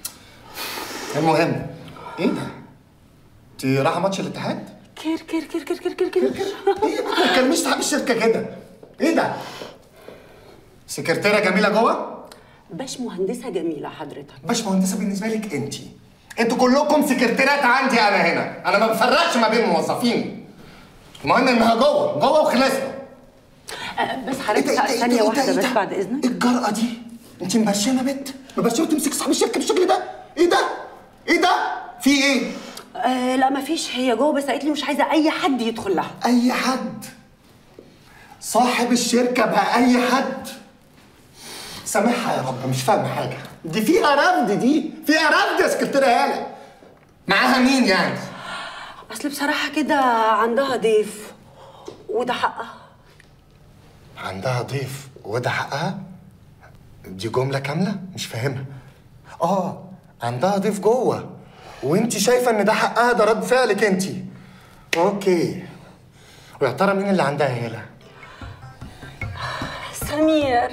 المهم ايه ده انت رايحه ماتش الاتحاد كير كير كير كير كير كير كير ايه ما تكلميش صاحب الشركه كده ايه ده سكرتيره جميله جوه باش مهندسه جميله حضرتك باش مهندسه بالنسبه لك انت انتوا كلكم سكرتيرات عندي انا هنا انا ما بفرقش ما بين موظفين المهم انها جوه جوه وخلصنا آه، بس إيه حضرتك ده- إيه ده- ثانيه إيه ده- واحده إيه بس ده؟ بعد اذنك ايه الجرأة دي؟ انت مبشمة بنت؟ مبشمة تمسك صاحب الشركة بالشكل ده؟ ايه ده؟ ايه ده؟ في ايه؟ آه لا مفيش هي جوه بس قالت لي مش عايزه اي حد يدخل لها اي حد صاحب الشركة بقى اي حد سامحها يا رب مش فاهمة حاجة دي فيها رفض دي فيها رفض يا سكرتيرة هالة معاها مين يعني؟ اصل بصراحه كده عندها ضيف وده حقها عندها ضيف وده حقها؟ دي جملة كاملة؟ مش فاهمها. اه عندها ضيف جوه وانت شايفة ان ده حقها ده رد فعلك انت. اوكي. ويا ترى مين اللي عندها هالة؟ سمير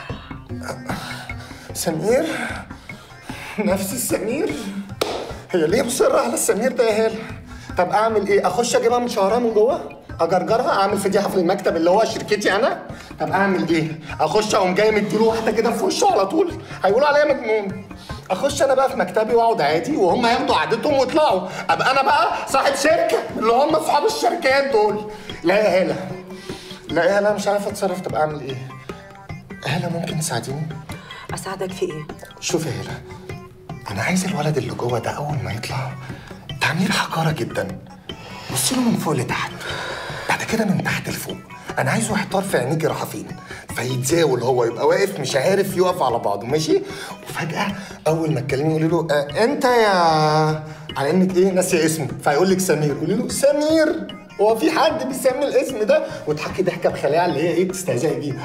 سمير؟ نفس السمير؟ هي ليه مصرة على السمير ده يا هالة؟ طب اعمل ايه؟ اخش اجيبها من شعرها من جوه؟ اجرجرها اعمل فضيحه في المكتب اللي هو شركتي انا؟ طب اعمل ايه؟ اخش اقوم جاي مديله واحده كده في وشه على طول هيقولوا عليا مجنون اخش انا بقى في مكتبي واقعد عادي وهم ياخدوا عادتهم ويطلعوا ابقى انا بقى صاحب شركه اللي هم اصحاب الشركات دول لا يا هاله لا يا هاله مش عارف اتصرف طب اعمل ايه؟ هاله ممكن تساعديني؟ اساعدك في ايه شوف يا هلا انا عايز الولد اللي جوه ده اول ما يطلع تعمير حقاره جدا بص له من فوق لتحت بعد كده من تحت لفوق انا عايزه يحتار في عينيكي رايحه فين فيتزاول هو يبقى واقف مش عارف يقف على بعضه ماشي وفجاه اول ما تكلمي قولي له آه انت يا على انك ايه ناسيه اسمه فيقول لك سمير قولي له سمير هو في حد بيسمي الاسم ده وتحكي ضحكه بخلاعه اللي هي ايه بتستهزئي بيها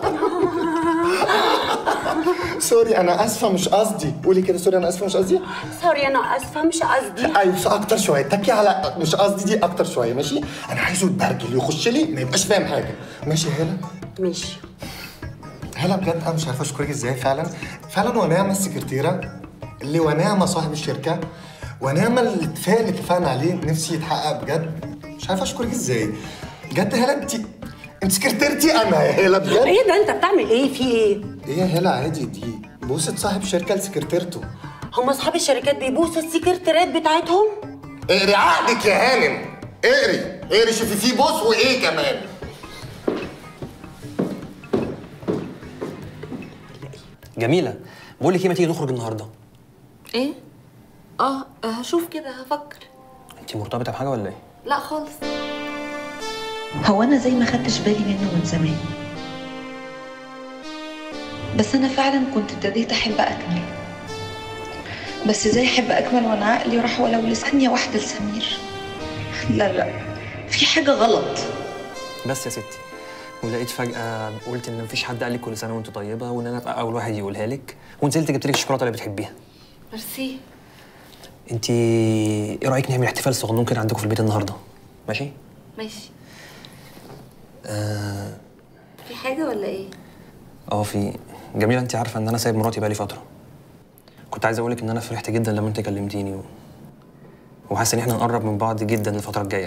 سوري انا اسفه مش قصدي قولي كده سوري انا اسفه مش قصدي سوري انا اسفه مش قصدي ايوه بس اكتر شويه تكي على مش قصدي دي اكتر شويه ماشي انا عايزه يتبرجل يخش لي ما يبقاش فاهم حاجه ماشي يا هلا ماشي هلا بجد انا مش عارفه اشكرك ازاي فعلا فعلا ونعمه السكرتيره اللي ونعمه صاحب الشركه ونعمه الاتفاق اللي اتفقنا عليه نفسي يتحقق بجد مش عارفه اشكرك ازاي بجد هلا انت انت سكرتيرتي انا يا هلا بجد ايه ده انت بتعمل ايه في ايه ايه يا هلا عادي دي بوسة صاحب شركه لسكرتيرته هم اصحاب الشركات بيبوسوا السكرتيرات بتاعتهم اقري عقدك يا هانم اقري اقري شوفي فيه بوس وايه كمان جميله بقول لك ايه ما تيجي نخرج النهارده ايه اه هشوف كده هفكر انت مرتبطه بحاجه ولا ايه لا خالص هو انا زي ما خدتش بالي منه من زمان بس انا فعلا كنت ابتديت احب اكمل بس ازاي احب اكمل وانا عقلي راح ولو لثانيه واحده لسمير لا لا في حاجه غلط بس يا ستي ولقيت فجأة قلت إن مفيش حد قال لي كل سنة وأنت طيبة وإن أنا أبقى أول واحد يقولها لك ونزلت جبت لك الشوكولاتة اللي بتحبيها. ميرسي أنت إيه رأيك نعمل احتفال صغنون كده عندكم في البيت النهاردة؟ ماشي؟ ماشي آه في حاجه ولا ايه اه في جميلة أنت عارفة إن أنا سايب مراتي بقالي فترة. كنت عايز أقول لك إن أنا فرحت جدا لما أنت كلمتيني و... وحاسس إن إحنا نقرب من بعض جدا الفترة الجاية.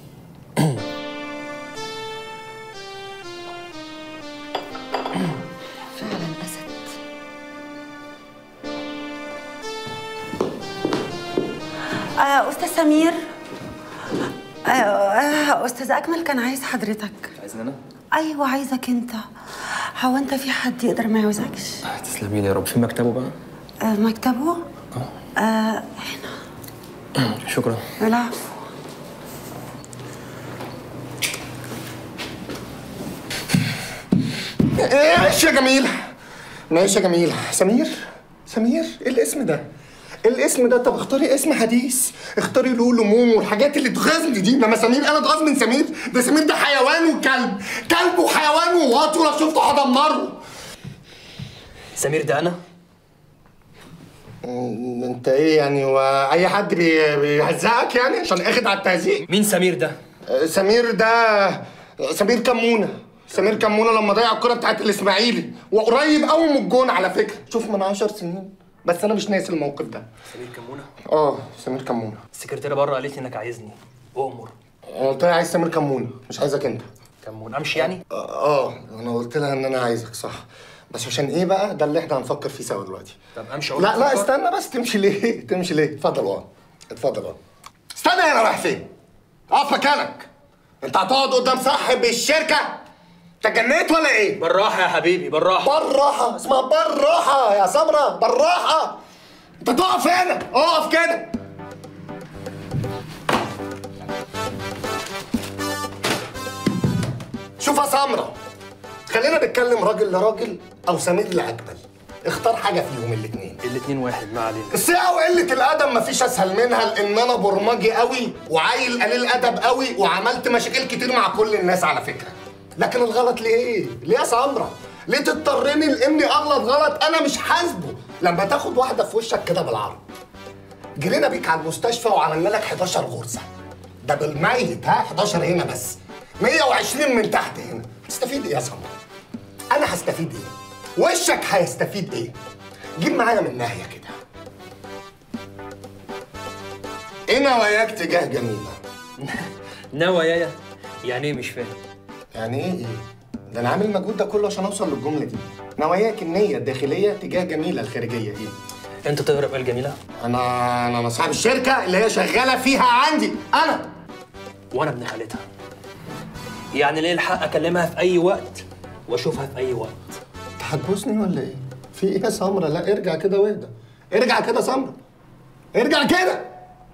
فعلا اسد آه أستاذ سمير آه آه أستاذ أكمل كان عايز حضرتك عايزني أنا؟ أيوة عايزك أنت هو أنت في حد يقدر ما يعوزكش تسلمي لي يا رب في مكتبه بقى؟ آه مكتبه آه شكرا. العفو ماشي يا جميلة ماشي يا جميلة سمير سمير ايه الاسم ده؟ الاسم ده طب اختاري اسم حديث اختاري لولو مومو والحاجات اللي تغيظني دي انما سمير انا اتغاظ من سمير ده سمير ده حيوان وكلب كلب وحيوان وواطي ولو شفته هدمره سمير ده أنا؟ م- انت ايه يعني واي حد بي- بيهزقك يعني عشان اخد على التهزيق مين سمير ده؟ آه، سمير ده سمير كمونه سمير كمونه لما ضيع الكره بتاعت الاسماعيلي وقريب قوي من الجون على فكره شوف من 10 سنين بس انا مش ناسي الموقف ده سمير كمونة؟ اه سمير كمونه السكرتيرة بره قالت لي إنك عايزني. أؤمر. انا قلت لها عايز سمير كمونه مش عايزك انت كمونة أمشي يعني؟ اه آه، انا قلت لها ان انا عايزك صح بس عشان ايه بقى ده اللي احنا هنفكر فيه سوا دلوقتي طب أمشي أقول لا لك لا فكر؟ استنى بس تمشي ليه تمشي ليه اتفضل اه اتفضل اه استنى هنا رايح فين اقف مكانك انت هتقعد قدام صاحب الشركه انت جنيت ولا ايه بالراحة يا حبيبي بالراحة. بالراحه اسمها بالراحه يا سمره بالراحه انت تقف هنا اقف كده شوف يا سمره خلينا نتكلم راجل لراجل او سمير لاجمل اختار حاجه فيهم الاثنين الاتنين واحد ما علينا. الساعة وقلة الأدب مفيش أسهل منها لأن أنا برمجي قوي وعيل قليل أدب قوي وعملت مشاكل كتير مع كل الناس على فكرة. لكن الغلط ليه؟ ليه يا سمرة؟ ليه تضطرني لإني أغلط غلط أنا مش حاسبه لما تاخد واحدة في وشك كده بالعرض. جرينا بيك على المستشفى وعملنا لك 11 غرزة. ده بالميت ها 11 هنا بس. 120 من تحت هنا. هتستفيد إيه يا سمرة؟ أنا هستفيد إيه؟ وشك هيستفيد إيه؟ جيب معايا من ناحية كده. ايه نواياك تجاه جميلة؟ نوايا يعني إيه مش فاهم؟ يعني ايه ايه؟ ده انا عامل المجهود ده كله عشان اوصل للجملة دي. نواياك النية الداخلية تجاه جميلة الخارجية ايه؟ أنت تهرب قال جميلة؟ انا انا أنا صاحب الشركة اللي هي شغالة فيها عندي، انا. وأنا ابن خالتها. يعني ليه الحق أكلمها في أي وقت وأشوفها في أي وقت. انت هتبوسني ولا ايه؟ في ايه يا سمرة؟ لا ارجع كده واهدى. ارجع كده يا سمرة. ارجع كده.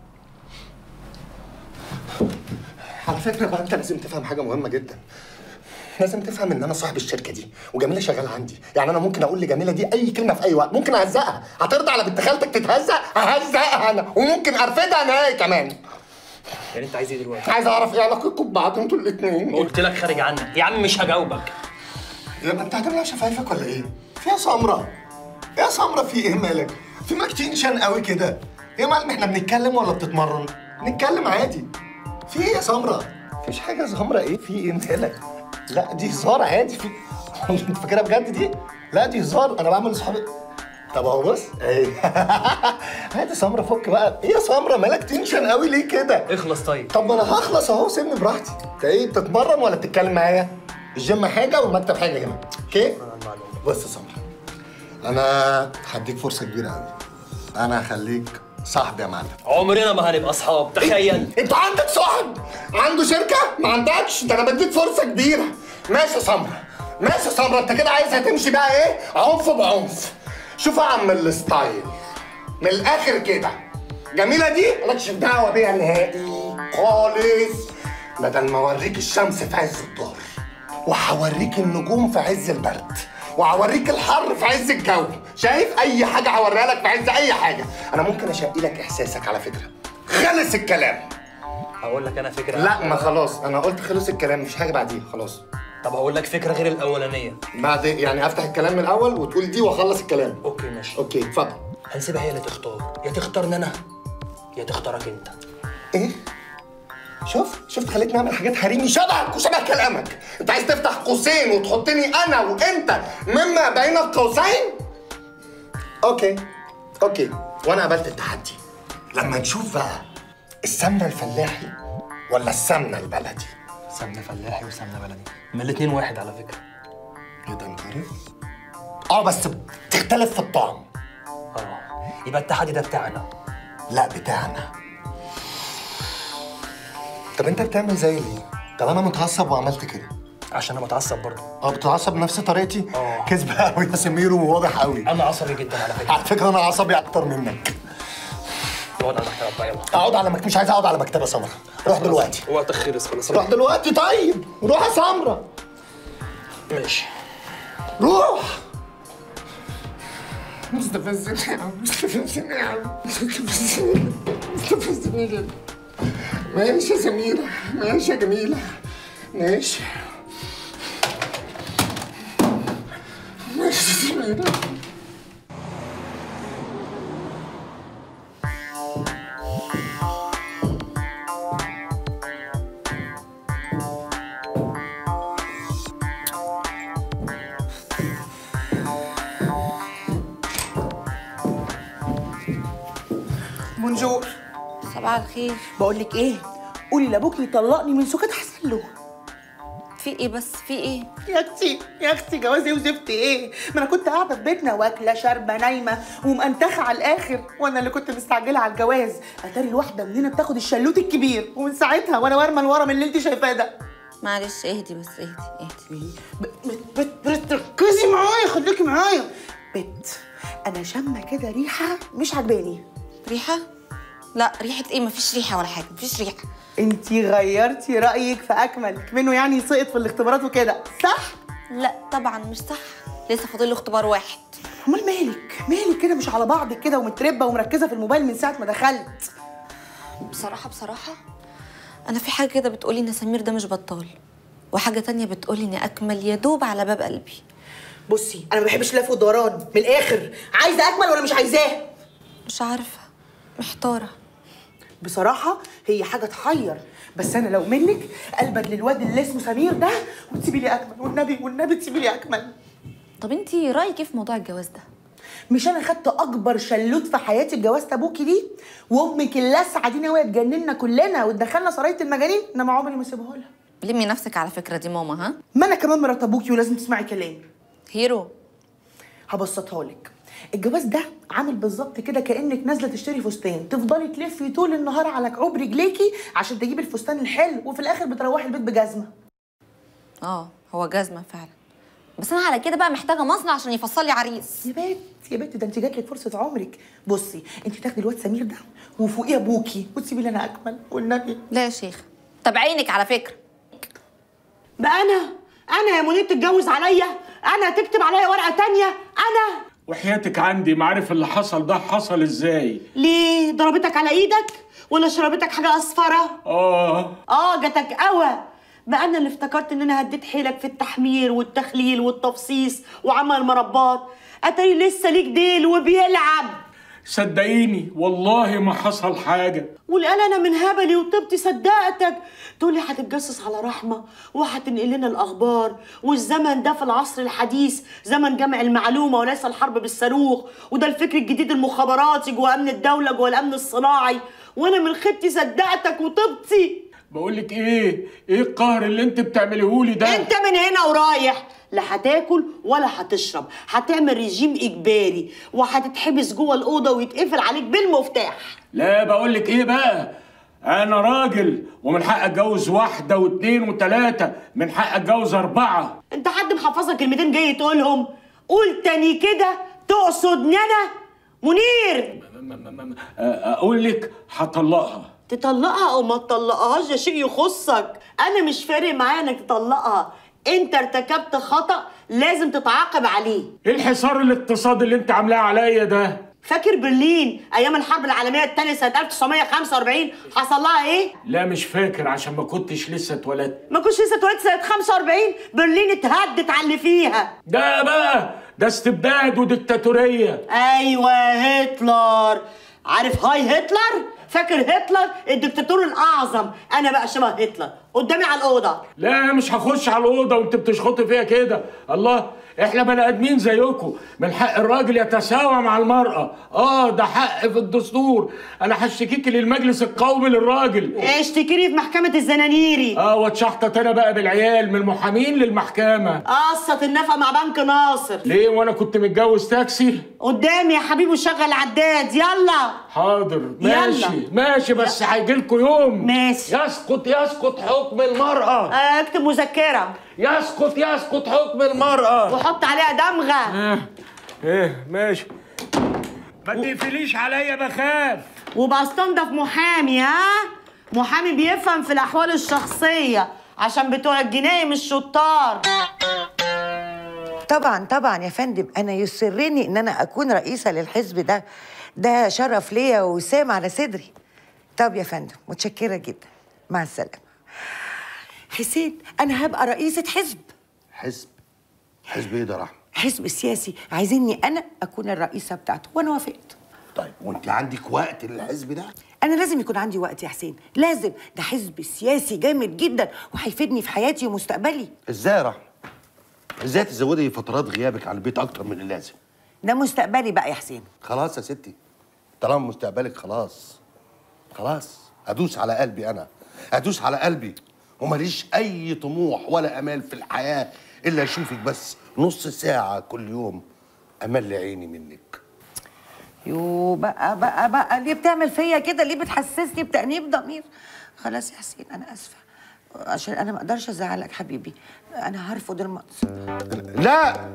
على فكرة بقى انت لازم تفهم حاجة مهمة جدا. لازم تفهم ان انا صاحب الشركه دي وجميله شغاله عندي يعني انا ممكن اقول لجميله دي اي كلمه في اي وقت ممكن اهزقها هترضى على بنت خالتك تتهزق ههزقها انا وممكن ارفدها نهائي كمان يعني أنت عايز إيه دلوقتي؟ عايز اعرف ايه علاقتكم ببعض انتوا الاثنين قلت لك خارج عنك يا عم مش هجاوبك يبقى انت هتبلع شفايفك ولا ايه؟ في يا سمره يا سمره في ايه مالك؟ في مالك تنشن قوي كده ايه يا معلم احنا بنتكلم ولا بتتمرن؟ نتكلم عادي في ايه يا سمره؟ مفيش حاجه يا سمره ايه في ايه مالك؟ لا دي هزار عادي في انت فاكرها بجد دي؟ لا دي هزار انا بعمل لاصحابي طب اهو بص ايه هات يا سمره فك بقى ايه يا سمره مالك تنشن قوي ليه كده؟ اخلص طيب طب ما انا هخلص اهو سيبني براحتي انت ايه بتتمرن ولا بتتكلم معايا الجيم حاجه والمكتب حاجه هنا اوكي بص يا سمره انا هديك فرصه كبيره قوي انا هخليك صاحبي يا معلم عمرنا ما هنبقى اصحاب تخيل انت عندك صاحب عنده شركه ما عندكش ده انا بديك فرصه كبيره ماشي يا سمره ماشي يا سمره انت كده عايزها تمشي بقى ايه عنف بعنف شوف يا عم الستايل من الاخر كده جميله دي مالكش دعوه بيها نهائي خالص بدل ما اوريك الشمس في عز الظهر وهوريك النجوم في عز البرد وهوريك الحر في عز الجو شايف اي حاجه هوريها لك في عز اي حاجه انا ممكن اشقي لك احساسك على فكره خلص الكلام اقول لك انا فكره لا ما خلاص انا قلت خلص الكلام مفيش حاجه بعديه خلاص طب هقول لك فكره غير الاولانيه بعد يعني افتح الكلام من الاول وتقول دي واخلص الكلام اوكي ماشي اوكي اتفضل هنسيبها هي اللي تختار يا تختارني انا يا تختارك انت ايه شوف شفت خليتني اعمل حاجات حريمي شبهك وشبه كلامك انت عايز تفتح قوسين وتحطني انا وانت مما بين القوسين اوكي اوكي وانا قبلت التحدي لما نشوف بقى السمنه الفلاحي ولا السمنه البلدي سمنه فلاحي وسمنه بلدي ما الاتنين واحد على فكره ايه ده انت عارف اه بس بتختلف في الطعم اه يبقى التحدي ده بتاعنا لا بتاعنا طب انت بتعمل زي ليه طب انا متعصب وعملت كده عشان انا متعصب برضه اه بتتعصب بنفس طريقتي اه. كذب قوي يا سمير وواضح قوي انا عصبي جدا على فكره على فكره انا عصبي اكتر منك اقعد على المكتب بقى يلا اقعد على مكتب مش عايز اقعد على مكتبه سمره روح دلوقتي وقتك خلص خلاص روح دلوقتي طيب روح يا سمره ماشي روح مستفزني يا عم مستفزني يا عم مستفزني مستفزني جدا ماشي يا سميرة ماشي يا جميلة ماشي ماشي يا سميرة بونجور صباح الخير بقول لك ايه قولي لابوك يطلقني من سكات حسن له في ايه بس في ايه يا اختي يا اختي جوازي وزفت ايه ما انا كنت قاعده في بيتنا واكله شاربه نايمه ومنتخه على الاخر وانا اللي كنت مستعجله على الجواز اتاري الواحده مننا بتاخد الشلوت الكبير ومن ساعتها وانا وارمه الورم اللي انت شايفاه ده معلش اهدي بس اهدي اهدي بت بت بت ركزي معايا خليكي معايا بت انا شامه كده ريحه مش عجباني ريحه لا ريحه ايه مفيش ريحه ولا حاجه مفيش ريحه انتي غيرتي رايك في اكمل منه يعني سقط في الاختبارات وكده صح لا طبعا مش صح لسه فاضل له اختبار واحد امال مالك مالك كده مش على بعضك كده ومتربه ومركزه في الموبايل من ساعه ما دخلت بصراحه بصراحه انا في حاجه كده بتقولي ان سمير ده مش بطال وحاجه تانية بتقولي ان اكمل يدوب على باب قلبي بصي انا ما بحبش اللف والدوران من الاخر عايزه اكمل ولا مش عايزاه مش عارفه محتاره بصراحه هي حاجه تحير بس انا لو منك قلبك للواد اللي اسمه سمير ده وتسيبي لي اكمل والنبي والنبي تسيبي لي اكمل طب انتي رايك ايه في موضوع الجواز ده مش انا خدت اكبر شلوت في حياتي بجوازة ابوكي دي وامك اللسعه دي ناويه تجننا كلنا وتدخلنا سرايه المجانين انما عمري ما اسيبها لها لمي نفسك على فكره دي ماما ها ما انا كمان مرات ابوكي ولازم تسمعي كلامي هيرو هبسطها لك الجواز ده عامل بالظبط كده كانك نازله تشتري فستان تفضلي تلفي طول النهار على كعوب رجليكي عشان تجيبي الفستان الحلو وفي الاخر بتروحي البيت بجزمه اه هو جزمه فعلا بس انا على كده بقى محتاجه مصنع عشان يفصل لي عريس يا بنت يا بنت ده انت جات لك فرصه عمرك بصي انت تاخدي الواد سمير ده وفوقيه ابوكي وتسيبي لي انا اكمل والنبي لا يا شيخ طب عينك على فكره بقى انا انا يا منير تتجوز عليا انا تكتب عليا ورقه تانية انا وحياتك عندي ما عارف اللي حصل ده حصل ازاي ليه ضربتك على ايدك ولا شربتك حاجه اصفره اه اه جاتك قوى بقى انا اللي افتكرت ان انا هديت حيلك في التحمير والتخليل والتفصيص وعمل مربات اتاري لسه ليك ديل وبيلعب صدقيني والله ما حصل حاجة والقال انا من هبلي وطبتي صدقتك تقولي هتتجسس على رحمه وهتنقل لنا الاخبار والزمن ده في العصر الحديث زمن جمع المعلومه وليس الحرب بالصاروخ وده الفكر الجديد المخابراتي جوه امن الدوله جوه الامن الصناعي وانا من خدتي صدقتك وطبتي بقول لك ايه ايه القهر اللي انت بتعمليهولي ده انت من هنا ورايح لا هتاكل ولا هتشرب هتعمل ريجيم اجباري وهتتحبس جوه الاوضه ويتقفل عليك بالمفتاح لا بقول لك ايه بقى انا راجل ومن حق اتجوز واحده واثنين وثلاثه من حق اتجوز اربعه انت حد محفظك كلمتين جاي تقولهم قول تاني كده تقصدني انا منير اقول لك هطلقها تطلقها او ما تطلقهاش ده شيء يخصك انا مش فارق معايا انك تطلقها انت ارتكبت خطا لازم تتعاقب عليه ايه الحصار الاقتصادي اللي انت عاملاه عليا ده فاكر برلين ايام الحرب العالميه الثانيه سنه 1945 حصل لها ايه لا مش فاكر عشان ما كنتش لسه اتولدت ما كنتش لسه اتولدت سنه 45 برلين اتهدت على اللي فيها ده بقى ده استبداد وديكتاتوريه ايوه هتلر عارف هاي هتلر فاكر هتلر الدكتاتور الاعظم انا بقى شبه هتلر قدامي على الاوضه لا مش هخش على الاوضه وانت بتشخطي فيها كده الله احنا بني ادمين زيكم من حق الراجل يتساوى مع المراه اه ده حق في الدستور انا هشتكيك للمجلس القومي للراجل اشتكيني في محكمه الزنانيري اه واتشحطت انا بقى بالعيال من المحامين للمحكمه قصة النفقه مع بنك ناصر ليه وانا كنت متجوز تاكسي قدامي يا حبيبي وشغل عداد يلا حاضر ماشي يلا. ماشي بس هيجي لكم يوم ماشي يسقط يسقط حكم المراه آه، اكتب مذكره يسقط يسقط حكم المراه وحط عليها دمغه ايه ايه ماشي ما تقفليش عليا بخاف وبستنضف محامي ها محامي بيفهم في الاحوال الشخصيه عشان بتوع الجنايه مش شطار طبعا طبعا يا فندم انا يسرني ان انا اكون رئيسه للحزب ده ده شرف ليا وسام على صدري طب يا فندم متشكره جدا مع السلامه حسين انا هبقى رئيسه حزب حزب حزب ايه ده رحمه حزب سياسي عايزيني انا اكون الرئيسه بتاعته وانا وافقت طيب وانت عندك وقت للحزب ده انا لازم يكون عندي وقت يا حسين لازم ده حزب سياسي جامد جدا وهيفيدني في حياتي ومستقبلي ازاي يا رحمه ازاي تزودي فترات غيابك عن البيت اكتر من اللازم ده مستقبلي بقى يا حسين خلاص يا ستي طالما مستقبلك خلاص خلاص ادوس على قلبي انا ادوس على قلبي وماليش اي طموح ولا امال في الحياه الا اشوفك بس نص ساعه كل يوم امل عيني منك يو بقى بقى بقى ليه بتعمل فيا كده ليه بتحسسني بتأنيب ضمير خلاص يا حسين انا اسفه عشان انا ما اقدرش ازعلك حبيبي انا هرفض المنصب لا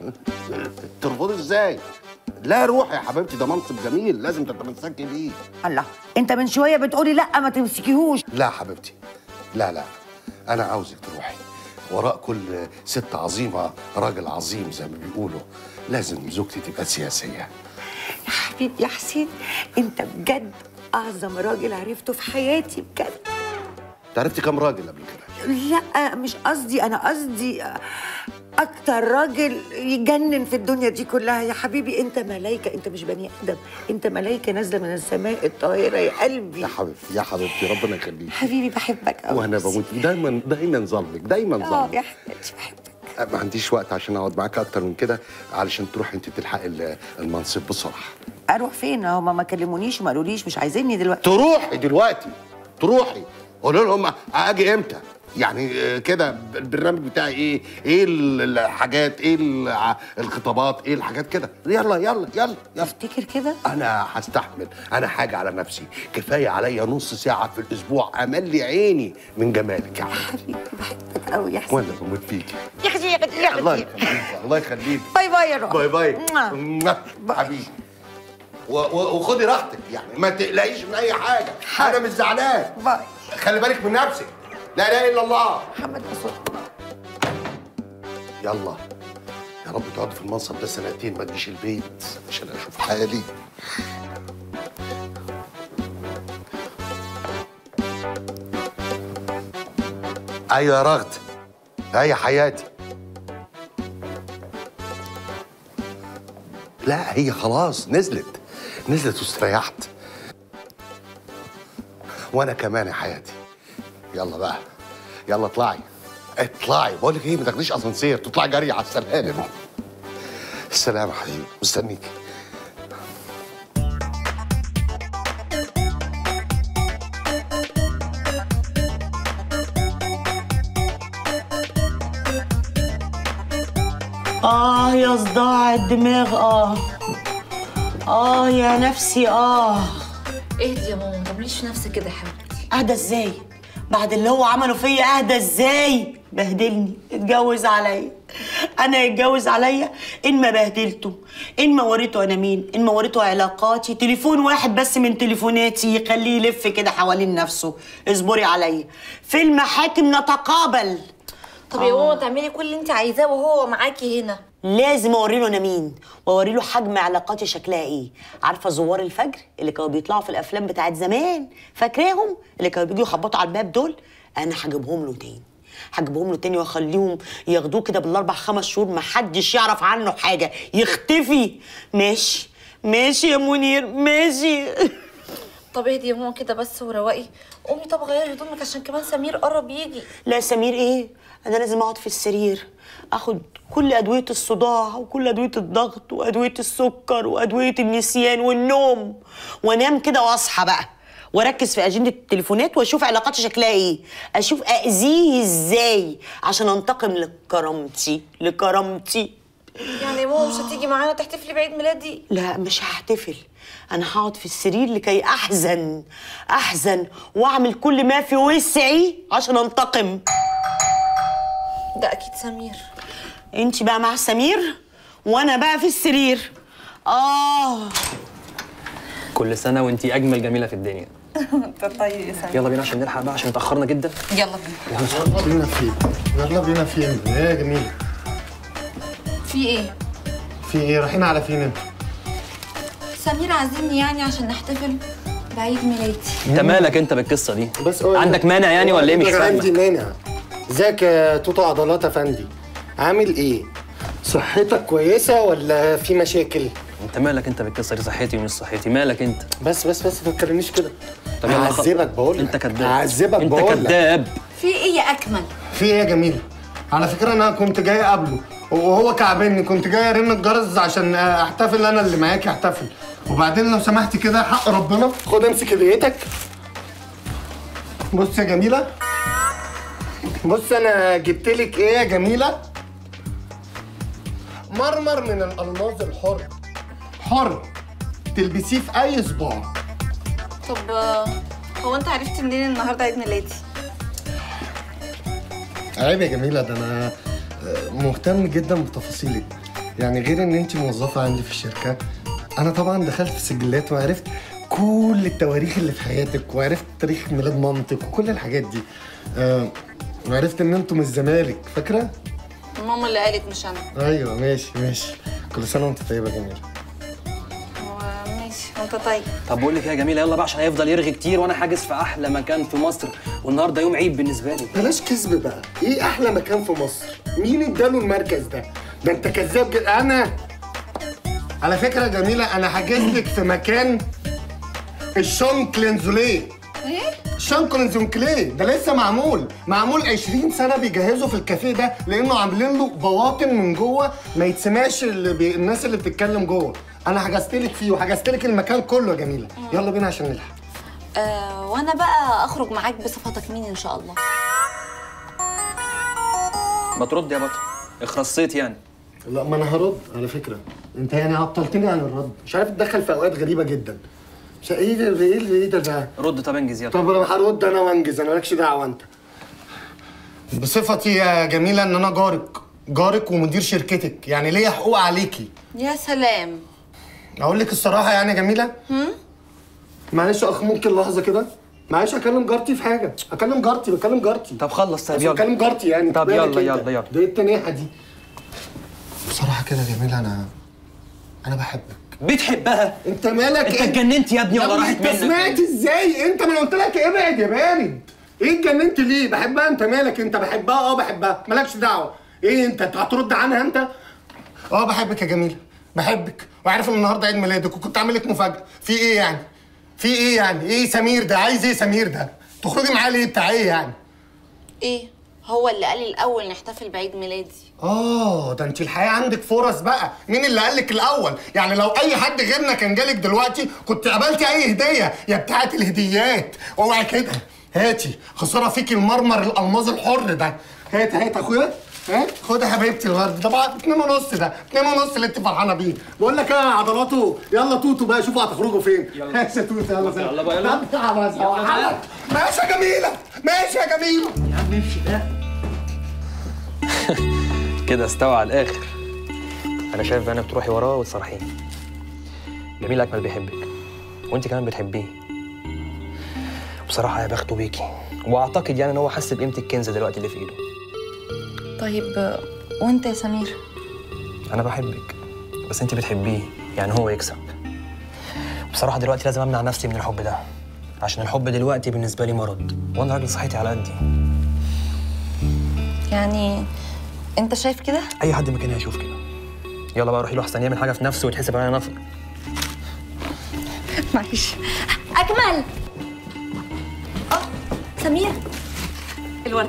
ترفضي ازاي لا روحي يا حبيبتي ده منصب جميل لازم تتمسكي بيه الله انت من شويه بتقولي لا ما تمسكيهوش لا حبيبتي لا لا انا عاوزك تروحي وراء كل ست عظيمه راجل عظيم زي ما بيقولوا لازم زوجتي تبقى سياسيه يا حبيبي يا حسين انت بجد اعظم راجل عرفته في حياتي بجد تعرفتي كم راجل قبل كده لا مش قصدي انا قصدي اكتر راجل يجنن في الدنيا دي كلها يا حبيبي انت ملايكه انت مش بني ادم انت ملايكه نازله من السماء الطاهره يا قلبي يا حبيبتي يا حبيبتي ربنا يخليكي حبيبي بحبك قوي وانا بموت دايما دايما ظلمك دايما اه ظلمك يا حبيبتي بحبك ما عنديش وقت عشان اقعد معاك اكتر من كده علشان تروحي انت تلحقي ال- المنصب بسرعه اروح فين هما ما كلمونيش وما قالوليش مش عايزيني دلوقتي تروحي دلوقتي تروحي قولوا لهم اجي امتى يعني آه، كده البرنامج بتاعي ايه ايه ال- الحاجات ايه الع- الخطابات ايه الحاجات كده يلا يلا يلا يلا تفتكر كده انا هستحمل انا حاجه على نفسي كفايه عليا نص ساعه في الاسبوع املي عيني من جمالك يا حبيبي بحبك قوي يا حسين وانا بموت فيكي يا حسين يا حسين يا الله حسين يخليك الله يخليك باي باي يا روح باي باي موا. حبيبي و- و- وخدي راحتك يعني ما تقلقيش من اي حاجه انا مش زعلان باي خلي بالك من نفسك لا اله الا الله محمد رسول يلا يا رب تقعد في المنصب ده سنتين ما تجيش البيت عشان اشوف حالي ايوه يا رغد هيا حياتي لا هي خلاص نزلت نزلت واستريحت وانا كمان يا حياتي يلا بقى يلا اطلعي اطلعي بقول لك ايه ما تاخديش اسانسير تطلعي جري على السلالم السلام يا حبيبي مستنيك اه يا صداع الدماغ اه اه يا نفسي اه اهدي يا ماما ما تعمليش في نفسك كده يا حبيبتي اهدى ازاي بعد اللي هو عمله فيا اهدى ازاي بهدلني اتجوز عليا انا يتجوز عليا ان ما بهدلته ان ما وريته انا مين ان ما وريته علاقاتي تليفون واحد بس من تليفوناتي يخليه يلف كده حوالين نفسه اصبري عليا في المحاكم نتقابل طب يا ماما تعملي كل اللي انت عايزاه وهو معاكي هنا لازم اوري له انا مين واوري له حجم علاقاتي شكلها ايه عارفه زوار الفجر اللي كانوا بيطلعوا في الافلام بتاعت زمان فاكراهم اللي كانوا بيجوا يخبطوا على الباب دول انا هجيبهم له تاني هجيبهم له تاني واخليهم ياخدوه كده بالاربع خمس شهور محدش يعرف عنه حاجه يختفي ماشي ماشي يا منير ماشي طب اهدي يا ماما كده بس وروقي قومي طب غيري هدومك عشان كمان سمير قرب يجي لا سمير ايه انا لازم اقعد في السرير اخد كل ادويه الصداع وكل ادويه الضغط وادويه السكر وادويه النسيان والنوم وانام كده واصحى بقى واركز في اجنده التليفونات واشوف علاقاتي شكلها ايه اشوف اذيه ازاي عشان انتقم لكرامتي لكرامتي يعني يا ماما مش هتيجي معانا تحتفلي بعيد ميلادي لا مش هحتفل انا هقعد في السرير لكي احزن احزن واعمل كل ما في وسعي عشان انتقم ده اكيد سمير انت بقى مع سمير وانا بقى في السرير اه كل سنه وانت اجمل جميله في الدنيا انت طيب يا سمير يلا بينا عشان نلحق بقى عشان اتاخرنا جدا يلا بينا يلا بينا فين يلا بينا فين يا جميل في ايه في ايه رايحين على فين انت سمير عازمني يعني عشان نحتفل بعيد ميلادي انت مالك انت بالقصه دي بس قول عندك مانع يعني ولا ايه مش عندي فاهم مانع ازيك يا توتو عضلات افندي عامل ايه صحتك كويسه ولا في مشاكل انت مالك انت بالقصه دي صحتي ومش صحتي مالك انت بس بس بس ما تكررنيش كده طب يلا خ- هعذبك بقول انت كداب هعذبك انت بقول لك. كداب في ايه يا اكمل في ايه يا جميل على فكره انا كنت جاي اقابله وهو كعبني كنت جاي ارن الجرس عشان احتفل انا اللي معاكي احتفل وبعدين لو سمحتي كده حق ربنا خد امسك هديتك بص يا جميله بص انا جبت لك ايه يا جميله مرمر من الالماظ الحر حر تلبسيه في اي صباع طب آه، هو انت عرفت منين النهارده عيد ميلادي عيب يا جميلة ده أنا آه، مهتم جدا بتفاصيلك يعني غير إن أنت موظفة عندي في الشركة أنا طبعا دخلت في سجلات وعرفت كل التواريخ اللي في حياتك وعرفت تاريخ ميلاد مامتك وكل الحاجات دي آه، وعرفت إن أنتوا من الزمالك فاكرة؟ ماما اللي قالت مش انا أيوه ماشي ماشي كل سنة وأنت طيبة يا جميلة هو ماشي وانت طيب طب بقول لك إيه يا جميله يلا بقى عشان هيفضل يرغي كتير وانا حاجز في احلى مكان في مصر والنهارده يوم عيد بالنسبه لي بلاش كذب بقى ايه احلى مكان في مصر مين اداله المركز ده ده انت كذاب جدا انا على فكره جميله انا حاجز لك في مكان الشون كلينزوليه ايه شون كلينزونكليه ده لسه معمول معمول 20 سنه بيجهزوا في الكافيه ده لانه عاملين له بواطن من جوه ما يتسمعش اللي بي... الناس اللي بتتكلم جوه انا حجزت لك فيه وحجزت لك المكان كله يا جميله يلا بينا عشان نلحق آه وانا بقى اخرج معاك بصفتك مين ان شاء الله ما ترد يا بطل اخرصيت يعني لا ما انا هرد على فكره انت يعني عطلتني عن الرد مش عارف تدخل في اوقات غريبه جدا مش ايه ده ايه ده ايه ده ده رد طب انجز يلا طب انا هرد انا وانجز انا مالكش دعوه انت بصفتي يا جميله ان انا جارك جارك ومدير شركتك يعني ليا حقوق عليكي يا سلام اقول لك الصراحه يعني يا جميله هم؟ معلش يا اخ ممكن لحظه كده معلش اكلم جارتي في حاجه اكلم جارتي بكلم جارتي طب خلص طب بس يلا بكلم جارتي يعني طب بالك يلا انت. يلا يلا ده ايه التنيحه دي بصراحه كده يا جميله انا انا بحبك بتحبها انت مالك انت إيه؟ اتجننت يا ابني ولا يا ابني راحت انت منك سمعت ازاي انت ما انا قلت لك ابعد يا بارد ايه اتجننت ليه بحبها انت مالك انت بحبها اه بحبها مالكش دعوه ايه انت انت هترد عنها انت اه بحبك يا جميله بحبك وعارف ان النهارده عيد ميلادك وكنت عامل لك مفاجاه في ايه يعني في ايه يعني ايه سمير ده عايز ايه سمير ده تخرجي معاه ليه بتاع ايه يعني ايه هو اللي قال لي الاول نحتفل بعيد ميلادي اه ده انت الحياه عندك فرص بقى مين اللي قال لك الاول يعني لو اي حد غيرنا كان جالك دلوقتي كنت قبلتي اي هديه يا بتاعه الهديات اوعي كده هاتي خساره فيكي المرمر الالماظ الحر ده هات هات اخويا ها خد يا حبيبتي الورد ده بقى اتنين ونص ده اتنين ونص اللي انت فرحانه بيه بقول لك ايه يا عضلاته يلا توتو بقى شوفوا هتخرجوا فين ماشي يا توتو يلا سلام يلا بقى، يلا. طب تعالى بس يلا ماشي يا جميله ماشي يا جميله يا عم امشي ده كده استوى على الاخر انا شايف بقى انك تروحي وراه وتصرحيه جميل اكمل بيحبك وانت كمان بتحبيه بصراحه يا بخته بيكي واعتقد يعني ان هو حس بقيمه الكنز دلوقتي اللي في ايده طيب وانت يا سمير انا بحبك بس انت بتحبيه يعني هو يكسب بصراحه دلوقتي لازم امنع نفسي من الحب ده عشان الحب دلوقتي بالنسبه لي مرض وانا راجل صحتي على قدي يعني انت شايف كده اي حد مكاني هيشوف كده يلا بقى روحي له احسن يعمل حاجه في نفسه ويتحسب علينا نفر معلش اكمل اه سمير الورد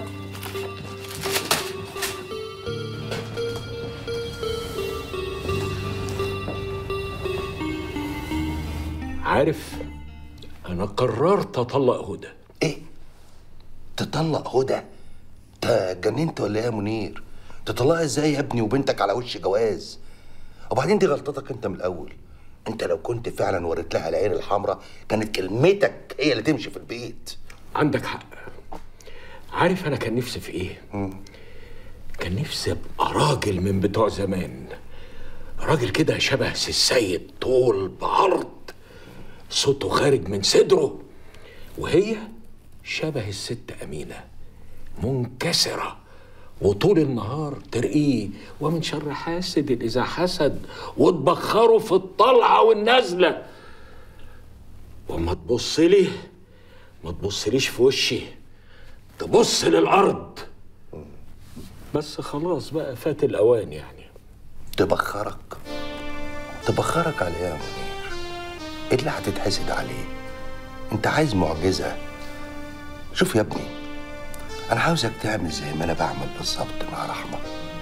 عارف انا قررت اطلق هدى ايه تطلق هدى انت اتجننت ولا ايه يا منير تطلقها ازاي يا ابني وبنتك على وش جواز وبعدين دي غلطتك انت من الاول انت لو كنت فعلا وريت لها العين الحمراء كانت كلمتك هي اللي تمشي في البيت عندك حق عارف انا كان نفسي في ايه كان نفسي ابقى راجل من بتوع زمان راجل كده شبه سي السيد طول بعرض صوته خارج من صدره وهي شبه الست أمينة منكسرة وطول النهار ترقيه ومن شر حاسد إذا حسد وتبخره في الطلعة والنازلة وما تبص لي ما تبصليش في وشي تبص للأرض بس خلاص بقى فات الأوان يعني تبخرك تبخرك على ايه يا منير ايه اللي هتتحسد عليه انت عايز معجزه شوف يا ابني انا عاوزك تعمل زي ما انا بعمل بالظبط مع رحمه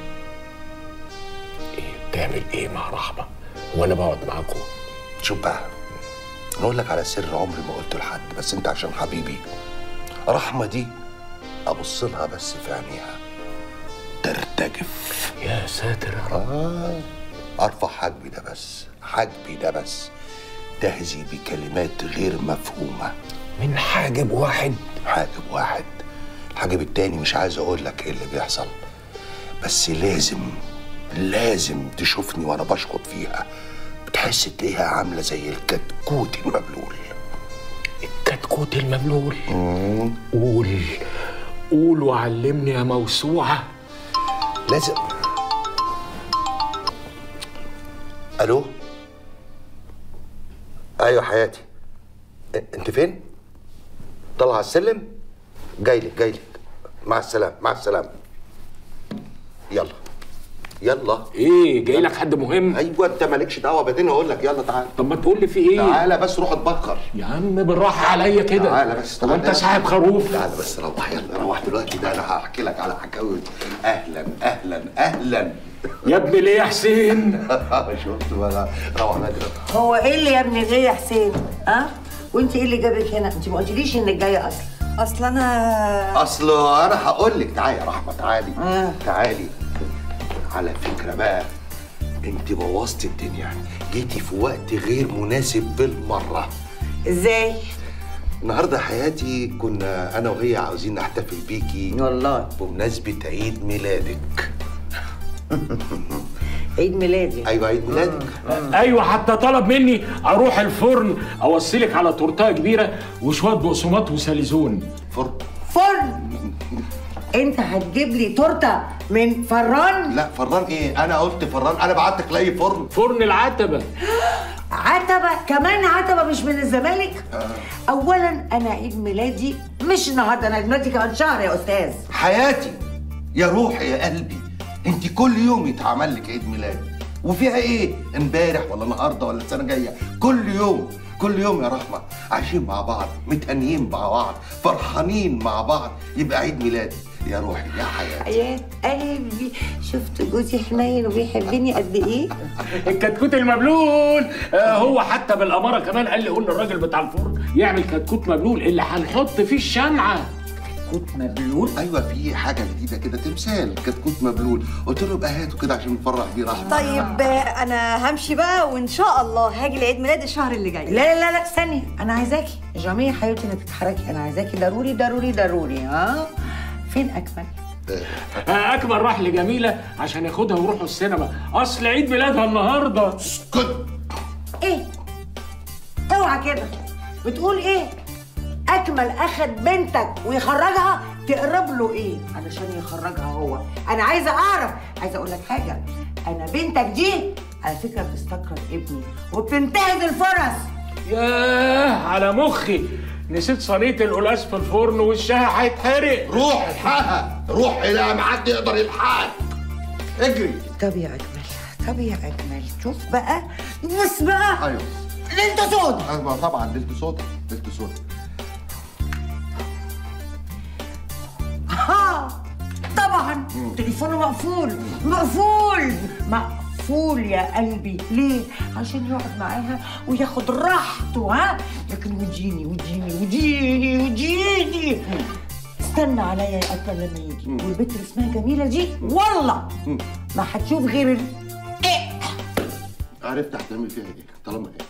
إيه تعمل إيه مع رحمة وأنا بقعد معاكم شوف بقى انا اقول لك على سر عمري ما قلته لحد بس انت عشان حبيبي رحمه دي ابص لها بس في عينيها ترتجف يا ساتر يا رب آه ارفع حاجبي ده بس حاجبي ده بس تهزي بكلمات غير مفهومه من حاجب واحد حاجب واحد الحاجب التاني مش عايز اقول لك ايه اللي بيحصل بس لازم لازم تشوفني وانا بشخط فيها بتحس تلاقيها عامله زي الكتكوت المبلول الكتكوت المبلول قول قول وعلمني يا موسوعة لازم الو ايوه حياتي إ- انت فين طالعه على السلم جاي لك جاي لك مع السلامه مع السلامه يلا يلا ايه جاي لك حد مهم ايوه انت مالكش دعوه بعدين اقول لك يلا تعال طب ما تقول لي في ايه تعالى بس روح اتبخر يا عم بالراحة عليا كده تعالى بس طب تعالى. انت صاحب خروف تعالى بس روح يلا روح دلوقتي ده انا هحكي لك على حكاوي اهلا اهلا اهلا يا ابني ليه يا حسين شفت بقى روح بدري هو ايه اللي يا ابني جاي يا حسين ها وانت ايه اللي جابك هنا انت ما قلتليش انك جايه اصلا اصل انا اصل انا هقول لك تعالي يا رحمه تعالي آه. تعالي على فكره بقى انت بوظتي الدنيا جيتي في وقت غير مناسب بالمره ازاي النهارده حياتي كنا انا وهي عاوزين نحتفل بيكي والله بمناسبه عيد ميلادك عيد ميلادي ايوه عيد ميلادك ايوه حتى طلب مني اروح الفرن اوصلك على تورتايه كبيره وشويه بقسماط وساليزون فرن فرن انت هتجيب لي تورته من فران لا فران ايه انا قلت فران انا بعتك لاي فرن فرن العتبه عتبه كمان عتبه مش من الزمالك اولا انا عيد ميلادي مش النهارده انا عيد ميلادي كمان شهر يا استاذ حياتي يا روحي يا قلبي انت كل يوم يتعمل لك عيد ميلاد وفيها ايه امبارح ولا النهارده ولا السنه الجايه كل يوم كل يوم يا رحمه عايشين مع بعض متهنيين مع بعض فرحانين مع بعض يبقى عيد ميلاد يا روحي يا حياتي حياة قلبي شفت جوزي حنين وبيحبني قد ايه الكتكوت المبلول آه هو حتى بالاماره كمان قال لي قول للراجل بتاع الفرن يعمل كتكوت مبلول اللي هنحط فيه الشمعه كتكوت مبلول ايوه في حاجه جديده كده تمثال كتكوت مبلول قلت له يبقى هاته كده عشان نفرح بيه رحمه طيب آه، انا همشي بقى وان شاء الله هاجي لعيد ميلاد الشهر اللي جاي لا لا لا لا استني انا عايزاكي جميع يا حبيبتي انك تتحركي انا عايزاكي ضروري ضروري ضروري ها فين اكمل آه، اكمل راح لجميله عشان ياخدها ويروحوا السينما اصل عيد ميلادها النهارده اسكت ايه اوعى كده بتقول ايه اكمل اخد بنتك ويخرجها تقرب له ايه علشان يخرجها هو انا عايزه اعرف عايزه اقول لك حاجه انا بنتك دي على فكره بتستكرر ابني وبتنتهز الفرص ياه على مخي نسيت صينيه القلاص في الفرن وشها هيتحرق روح الحقها روح الى ما حد يقدر يلحقك اجري طب يا اجمل طب يا اجمل شوف بقى بص بقى ايوه ليلته سودا ايوه طبعا ليلته سودا ليلته سودا ها طبعا تليفونه مقفول مقفول مقفول يا قلبي ليه عشان يقعد معاها وياخد راحته ها لكن وجيني وجيني وجيني وجيني استنى عليا يا اكبر لما يجي والبنت اللي اسمها جميله دي والله ما هتشوف غير ال... عرفت هتعمل فيها ايه طالما ايه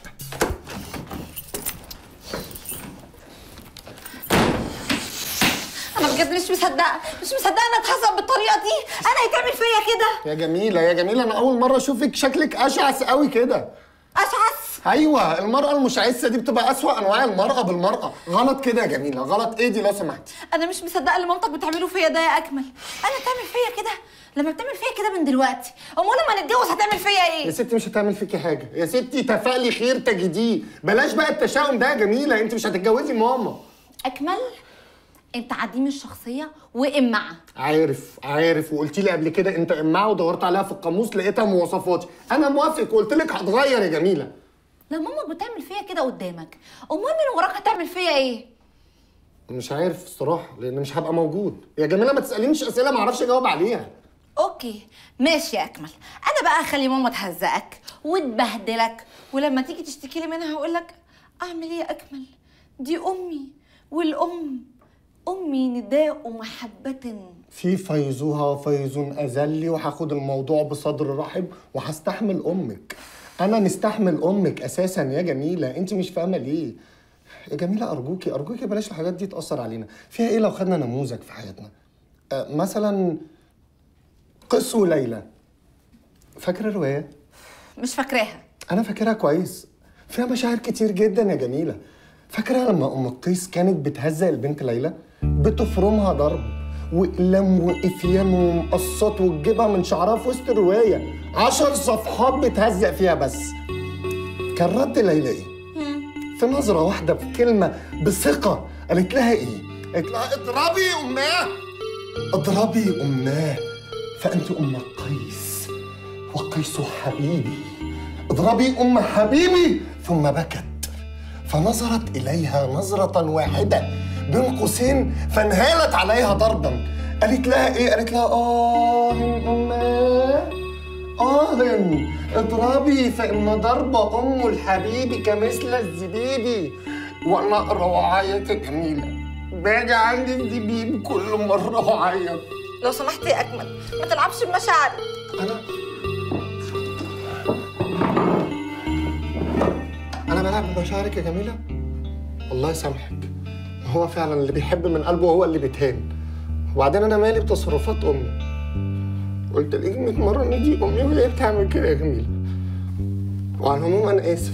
انا بجد مش مصدقه مش مصدقه انها اتحسب بالطريقه دي انا يتعمل فيا كده يا جميلة يا جميلة أنا أول مرة أشوفك شكلك أشعث قوي كده اشعث أيوة المرأة المشعثة دي بتبقى أسوأ أنواع المرأة بالمرأة غلط كده يا جميلة غلط إيه دي لو سمحتي انا مش مصدقه اللي مامتك بتعمله فيا ده يا اكمل انا تعمل فيا كده لما بتعمل فيا كده من دلوقتي امال لما نتجوز هتعمل فيا يا ايه ستي مش هتعمل فيكي حاجة يا ستي تفائلي خير تجديه بلاش بقى التشاؤم ده يا جميلة أنت مش هتتجوزي ماما اكمل انت عديم الشخصيه وامعه عارف عارف وقلت لي قبل كده انت امعه ودورت عليها في القاموس لقيتها مواصفاتي انا موافق وقلت لك هتغير يا جميله لما مامك بتعمل فيا كده قدامك امال من وراك هتعمل فيا ايه مش عارف الصراحه لان مش هبقى موجود يا جميله ما تسالينيش اسئله ما اعرفش اجاوب عليها اوكي ماشي يا اكمل انا بقى اخلي ماما تهزقك وتبهدلك ولما تيجي تشتكي لي منها هقول لك اعمل ايه يا اكمل دي امي والام امي نداء محبه في فيزوها فيز أذلي وهاخد الموضوع بصدر رحب وهستحمل أمك أنا مستحمل أمك أساسا يا جميلة أنت مش فاهمة ليه يا جميلة أرجوكي أرجوكي بلاش الحاجات دي تأثر علينا فيها إيه لو خدنا نموذج في حياتنا أه مثلا قس وليلى فاكرة الرواية؟ مش فاكراها أنا فاكرها كويس فيها مشاعر كتير جدا يا جميلة فاكرة لما أم قيس كانت بتهزق البنت ليلى بتفرمها ضرب وإقلام وإفيان ومقصات وتجيبها من شعرها في وسط الرواية عشر صفحات بتهزق فيها بس كان رد ليلى إيه؟ في نظرة واحدة بكلمة بثقة قالت لها إيه؟ قالت لها اضربي أماه اضربي أماه فأنت أم قيس وقيس حبيبي اضربي أم حبيبي ثم بكت فنظرت إليها نظرة واحدة بين قوسين فانهالت عليها ضربا قالت لها إيه؟ قالت لها آه أماه آه اضربي فإن ضرب أم الحبيب كمثل الزبيب وأنا أقرأ وأعيط يا جميلة باجي عندي الزبيب كل مرة وأعيط لو سمحت يا اكمل ما تلعبش بمشاعري أنا أنا بلعب بمشاعرك يا جميلة الله يسامحك هو فعلا اللي بيحب من قلبه هو اللي بيتهان وبعدين أنا مالي بتصرفات أمي قلت لك 100 مرة إن دي أمي وهي بتعمل كده يا جميلة وعلى العموم أنا آسف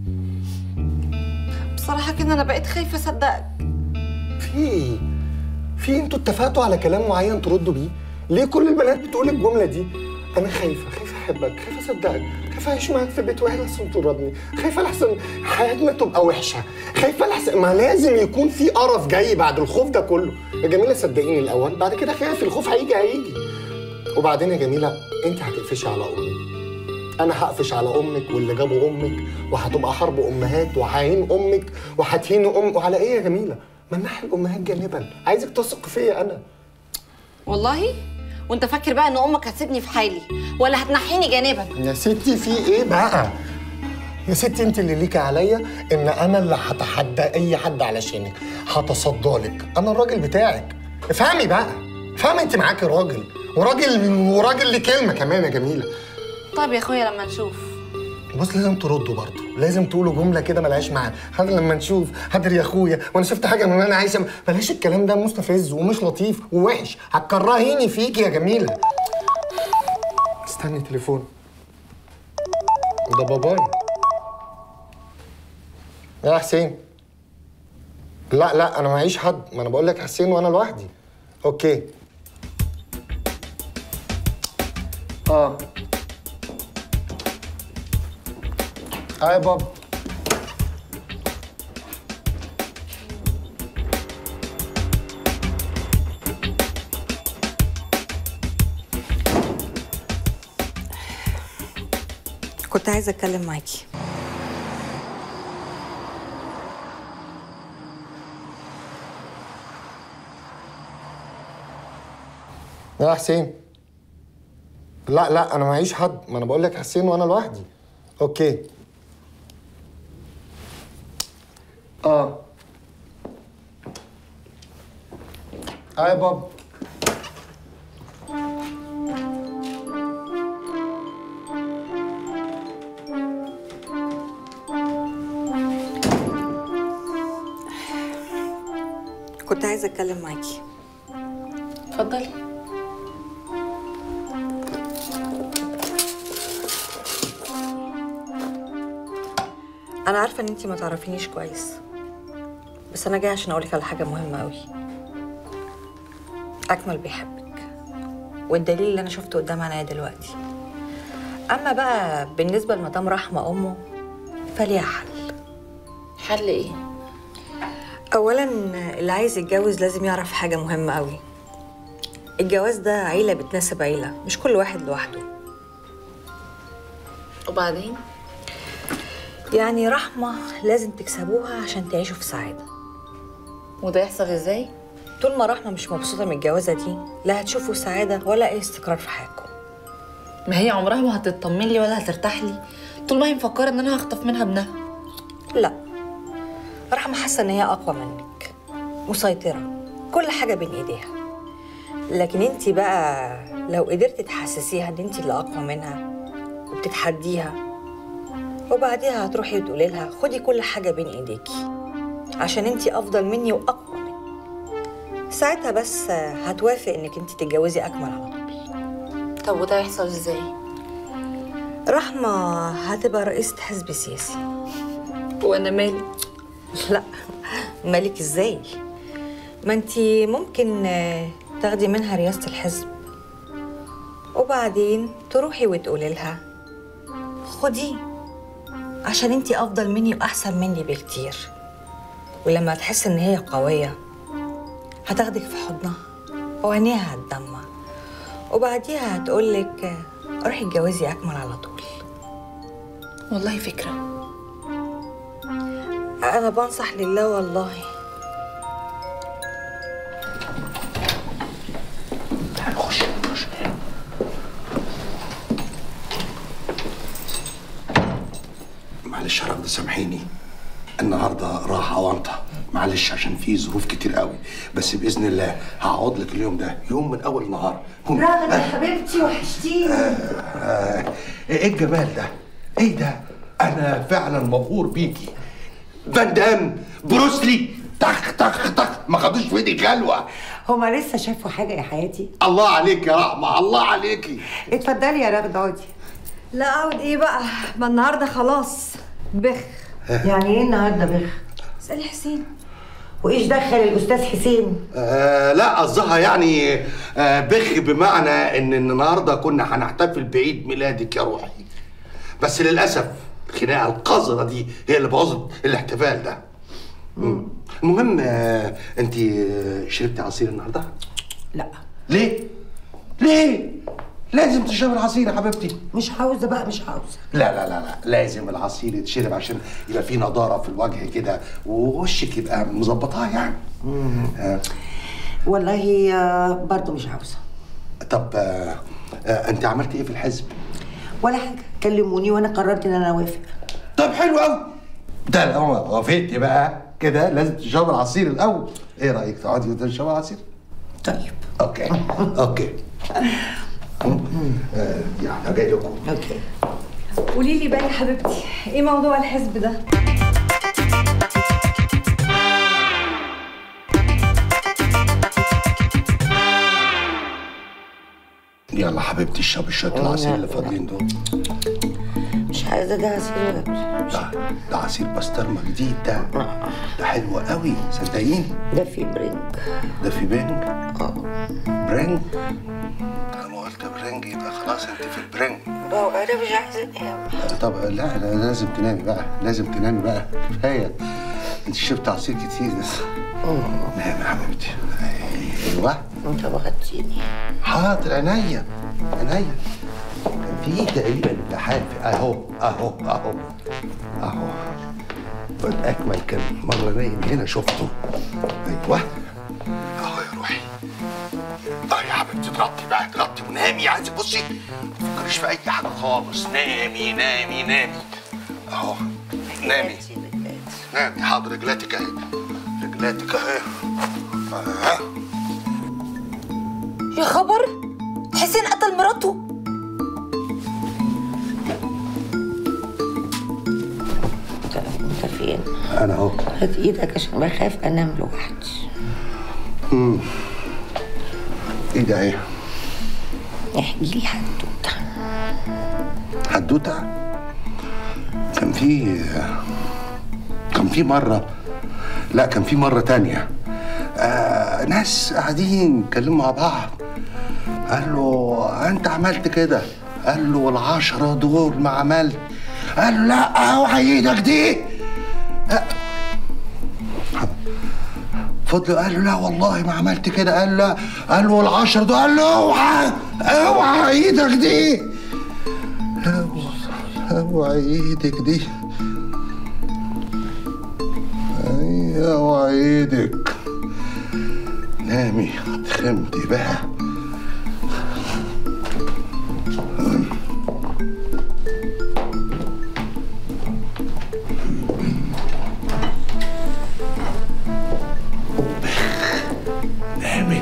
بصراحه كده انا بقيت خايفه اصدقك في ايه؟ في انتوا اتفقتوا على كلام معين تردوا بيه؟ ليه كل البنات بتقول الجملة دي؟ أنا خايفة، خايفة أحبك، خايفة أصدقك، خايفة أعيش معاك في بيت واحد لحسن تضربني، خايفة لحسن حياتنا تبقى وحشة، خايفة لحسن ما لازم يكون في قرف جاي بعد الخوف ده كله، يا جميلة صدقيني الأول، بعد كده خايف الخوف هيجي هيجي. وبعدين يا جميلة أنت هتقفشي على أمي. أنا هقفش على أمك واللي جابوا أمك وهتبقى حرب أمهات وههين أمك وهتهين أم وعلى إيه يا جميلة؟ منحي الأمهات جانبا، عايزك تثق فيا أنا. والله وانت فاكر بقى ان امك هتسيبني في حالي ولا هتنحيني جانبا يا ستي في ايه بقى؟ يا ستي انت اللي ليكي عليا ان انا اللي هتحدى اي حد علشانك هتصدى لك انا الراجل بتاعك افهمي بقى افهمي انت معاكي راجل وراجل وراجل ليه كلمه كمان يا جميله طيب يا اخويا لما نشوف بص لازم تردوا برضه لازم تقولوا جمله كده ملهاش معنى حاضر لما نشوف حاضر يا اخويا وانا شفت حاجه من انا عايشه بلاش الكلام ده مستفز ومش لطيف ووحش هتكرهيني فيكي يا جميله استني تليفون ده باباي يا حسين لا لا انا معيش حد ما انا بقول لك حسين وانا لوحدي اوكي اه اه يا بابا كنت عايزه اتكلم معاكي يا حسين لا لا انا معيش حد ما انا بقول لك حسين وانا لوحدي اوكي اه اه يا بابا كنت عايزه اتكلم معاكي اتفضلي انا عارفه ان انتي ما تعرفينيش كويس بس انا جايه عشان اقولك على حاجه مهمه قوي اكمل بيحبك والدليل اللي انا شفته قدام عينيا دلوقتي اما بقى بالنسبه لمدام رحمه امه فليها حل حل ايه اولا اللي عايز يتجوز لازم يعرف حاجه مهمه قوي الجواز ده عيله بتناسب عيله مش كل واحد لوحده وبعدين يعني رحمه لازم تكسبوها عشان تعيشوا في سعاده وده يحصل ازاي طول ما رحمه مش مبسوطه من الجوازه دي لا هتشوفوا سعاده ولا اي استقرار في حياتكم ما هي عمرها ما هتطمن لي ولا هترتاح لي طول ما هي مفكره ان انا هخطف منها ابنها لا رحمه حاسه ان هي اقوى منك مسيطره كل حاجه بين ايديها لكن انت بقى لو قدرتي تحسسيها ان انت اللي اقوى منها وبتتحديها وبعديها هتروحي وتقولي لها خدي كل حاجه بين ايديكي عشان انت افضل مني واقوى مني ساعتها بس هتوافق انك انت تتجوزي اكمل على طول طب وده يحصل ازاي رحمه هتبقى رئيسه حزب سياسي وانا مالي لا مالك ازاي ما انت ممكن آه، تاخدي منها رئاسة الحزب وبعدين تروحي وتقولي لها خديه عشان انت افضل مني واحسن مني بكتير ولما تحس ان هي قوية هتاخدك في حضنها وعينيها هتدمع وبعديها هتقولك آه، روحي اتجوزي اكمل على طول والله فكره انا بنصح لله والله خش خش معلش يا رغد سامحيني النهارده راح اوانطه معلش عشان في ظروف كتير قوي بس باذن الله هقعد لك اليوم ده يوم من اول النهار هم- راغب يا حبيبتي وحشتيني آه، ايه الجمال ده؟ ايه ده؟ انا فعلا مبهور بيكي فان دام بروسلي طخ طخ طخ ما خدوش في ايدي خلوه هما لسه شافوا حاجه يا حياتي الله عليك يا رحمه الله عليكي اتفضلي يا راغد اقعدي لا اقعد ايه بقى ما النهارده خلاص بخ يعني ايه النهارده بخ اسالي حسين وايش دخل الاستاذ حسين آه لا قصدها يعني آه بخ بمعنى ان النهارده كنا هنحتفل بعيد ميلادك يا روحي بس للاسف الخناقه القذره دي هي اللي بوظت الاحتفال ده مم. المهم آه انت شربتي عصير النهارده؟ لا ليه؟ ليه؟ لازم تشربي العصير يا حبيبتي مش عاوزه بقى مش عاوزه لا لا لا لا لازم العصير يتشرب عشان يبقى فيه نضاره في الوجه كده ووشك يبقى مظبطاه يعني آه. والله آه، برضو مش عاوزه طب آه آه انت عملت ايه في الحزب؟ ولا حاجه كلموني وانا قررت ان انا اوافق طب حلو قوي ده لو وافقتي بقى كده لازم تشربي العصير الاول ايه رايك تقعدي وتشربي العصير؟ طيب اوكي اوكي آه، يعني جاي لكم اوكي قولي لي بقى يا حبيبتي ايه موضوع الحزب ده يلا حبيبتي اشربي شويه العصير اللي فاضلين دول مش عايزه ده عصير ده ده عصير بسطرمه جديد ده ده حلو قوي صدقيني ده في برنج ده في برنج اه برنج طالما قلت برنج يبقى خلاص انت في البرنج بابا انا مش عايزه انام طب لا لا لازم تنامي بقى لازم تنامي بقى كفايه انت شربت عصير كتير نامي يا حبيبتي ايوه انت بغطيني حاضر عينيا عينيا كان في تقريبا امتحان في اهو اهو اهو اهو والاكمل كان مره نايم هنا شفته ايوه اهو يا روحي اه يا حبيبتي تغطي بقى تغطي ونامي عايزك بصي ما تفكريش في اي حاجه خالص نامي نامي نامي اهو نامي نامي حاضر رجلاتك اهي رجلاتك اهي اهي يا خبر حسين قتل مراته انت فين انا اهو هات ايدك عشان بخاف انام لوحدي امم ايه ده ايه احكي لي حدوته حدوته كان في كان في مرة لا كان في مرة تانية آه ناس قاعدين يتكلموا مع بعض قال له انت عملت كده قال له والعشرة دول ما عملت قال له لا اوعى ايدك دي آه. فضل قال له لا والله ما عملت كده قال له قال له والعشرة دول قال له اوعى اوعى ايدك دي اوعى ايدك دي ايوه اوعى ايدك نامي اتخمتي بقى نامي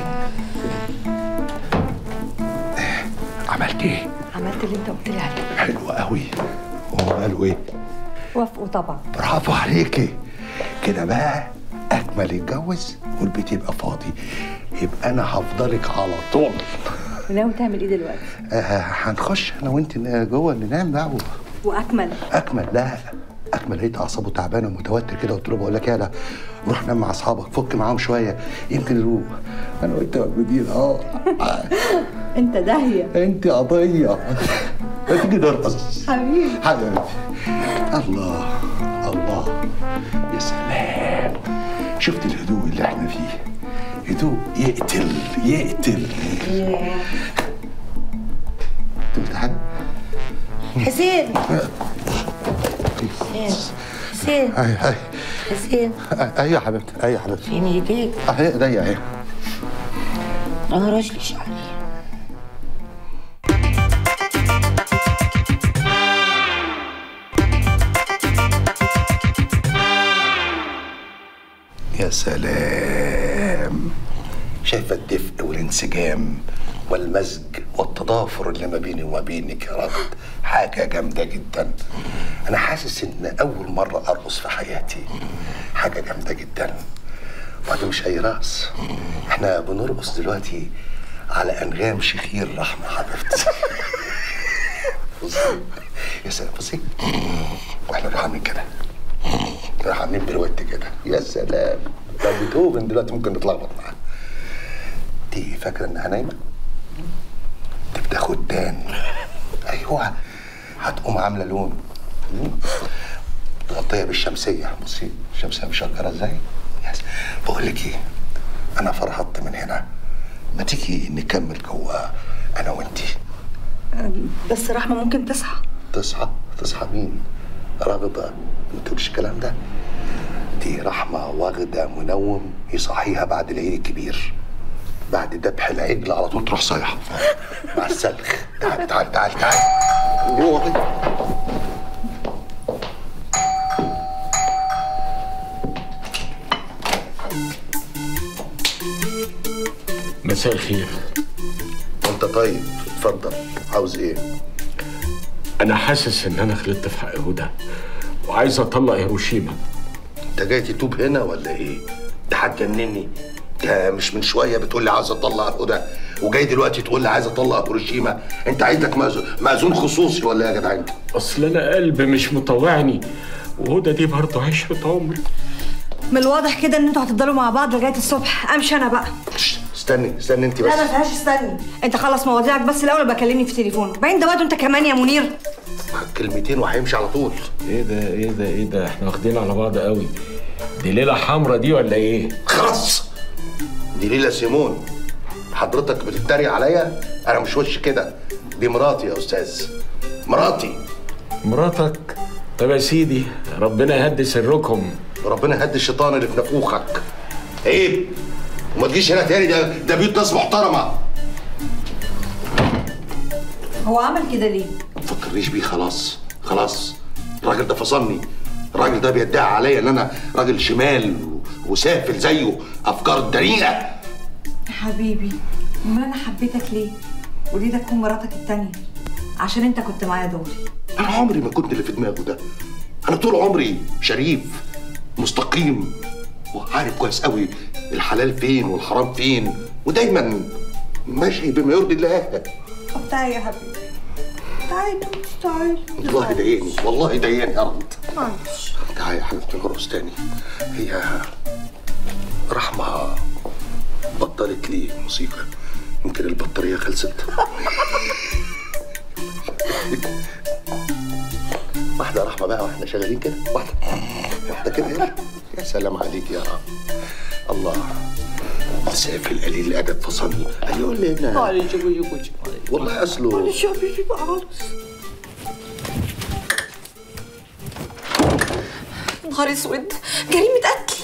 عملت ايه؟ عملت اللي انت قلت لي عليه حلو قوي هو قالوا ايه؟ وافقوا طبعا برافو عليكي كده بقى اكمل يتجوز والبيت يبقى فاضي يبقى انا هفضلك على طول وناوي تعمل ايه دلوقتي آه هنخش انا وانت جوه ننام بقى و- واكمل اكمل لا اكمل لقيت اعصابه تعبانه ومتوتر كده قلت له بقول لك يالا روح نام مع اصحابك فك معاهم شويه يمكن يروق انا وانت موجودين اه انت داهيه انت قضيه ما تيجي نرقص حبيبي حبيبتي الله الله يا سلام شفت الهدوء اللي احنا فيه هدوء يقتل يقتل انت بتحب حسين حسين حسين اي اي حسين ايوه يا حبيبتي ايوه يا حبيبتي فين ايديك اهي ايديا اهي انا راشلي شعري يا سلام شايفة الدفء والانسجام والمزج والتضافر اللي ما بيني وما بينك يا رب حاجة جامدة جدا أنا حاسس إن أول مرة أرقص في حياتي حاجة جامدة جدا وبعدين مش أي رقص إحنا بنرقص دلوقتي على أنغام شخير رحمة حبيبتي بصي يا سلام بصي واحنا رايحين عاملين كده رايح عاملين بروت كده يا سلام ده بيتهوفن دلوقتي ممكن نتلخبط معاه دي فاكره انها نايمه دي بتاخد تان ايوه هتقوم عامله لون مم. مغطيه بالشمسيه بصي الشمسيه مشجره ازاي يس بقول لك ايه انا فرهطت من هنا ما تيجي نكمل جوه انا وانتي بس رحمه ممكن تصحى تصحى تصحى مين راغبة ما تقولش الكلام ده دي رحمة واخدة منوم يصحيها بعد العيد الكبير بعد ذبح العجل على طول تروح صايحة مع السلخ تعال تعال تعال تعال روحي مساء الخير انت طيب اتفضل عاوز ايه انا حاسس ان انا غلطت في حق هدى وعايز اطلق هيروشيما انت جاي تتوب هنا ولا ايه ده هتجنني ده مش من شويه بتقول لي عايز اطلق هدى وجاي دلوقتي تقول لي عايز اطلق هيروشيما انت عايزك مأذون- مأذون خصوصي ولا إيه يا جدع انت اصل انا قلبي مش مطوعني وهدى دي برضه عشرة عمري من الواضح كده ان انتوا هتفضلوا مع بعض لغايه الصبح امشي انا بقى استني استني انت بس لا ما فيهاش استني انت خلص مواضيعك بس الاول بكلمني في تليفون وبعدين ده وقت انت كمان يا منير كلمتين وهيمشي على طول ايه ده ايه ده ايه ده احنا واخدين على بعض قوي دي ليله حمرا دي ولا ايه خلاص دي ليلى سيمون حضرتك بتتريق عليا انا مش وش كده دي مراتي يا استاذ مراتي مراتك طب يا سيدي ربنا يهدي سركم ربنا يهدي الشيطان اللي في نافوخك عيب وما تجيش هنا تاني ده ده بيوت ناس محترمه هو عمل كده ليه ما تفكرنيش بيه خلاص خلاص الراجل ده فصلني الراجل ده بيدعي عليا ان انا راجل شمال و- وسافل زيه افكار دنيئه حبيبي امال انا حبيتك ليه وليه ده تكون مراتك التانية عشان انت كنت معايا دوري انا عمري ما كنت اللي في دماغه ده انا طول عمري شريف مستقيم وعارف كويس قوي الحلال فين والحرام فين ودايما ماشي بما يرضي الله طب تعالى يا حبيبي تعالى تعالى والله ضايقني والله ضايقني يا رب معلش تعالي يا حبيبتي نرقص تاني هي رحمة بطلت لي موسيقى يمكن البطارية خلصت واحدة رحمة بقى واحنا شغالين كده واحدة واحدة كده يلا يا سلام عليك يا رب الله سافل قليل الأدب فصلني هيقول لي هنا معلش يا جوجي جوجي والله أصله معلش يا حبيبي بقى خالص نهار اسود جريمه قتل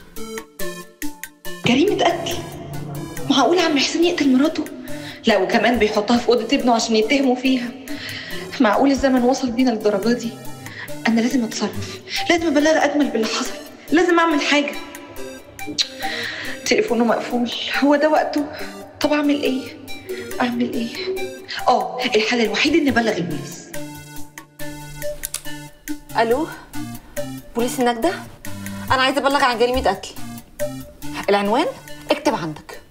جريمة قتل معقول عم حسين يقتل مراته؟ لا وكمان بيحطها في أوضة ابنه عشان يتهموا فيها معقول الزمن وصل بينا للدرجة دي؟ أنا لازم أتصرف لازم أبلغ أجمل باللي حصل لازم أعمل حاجة تليفونه مقفول هو ده وقته طب أعمل إيه؟ أعمل إيه؟ آه الحل الوحيد إني أبلغ البوليس الو بوليس النجدة انا عايزه ابلغ عن جريمه قتل العنوان اكتب عندك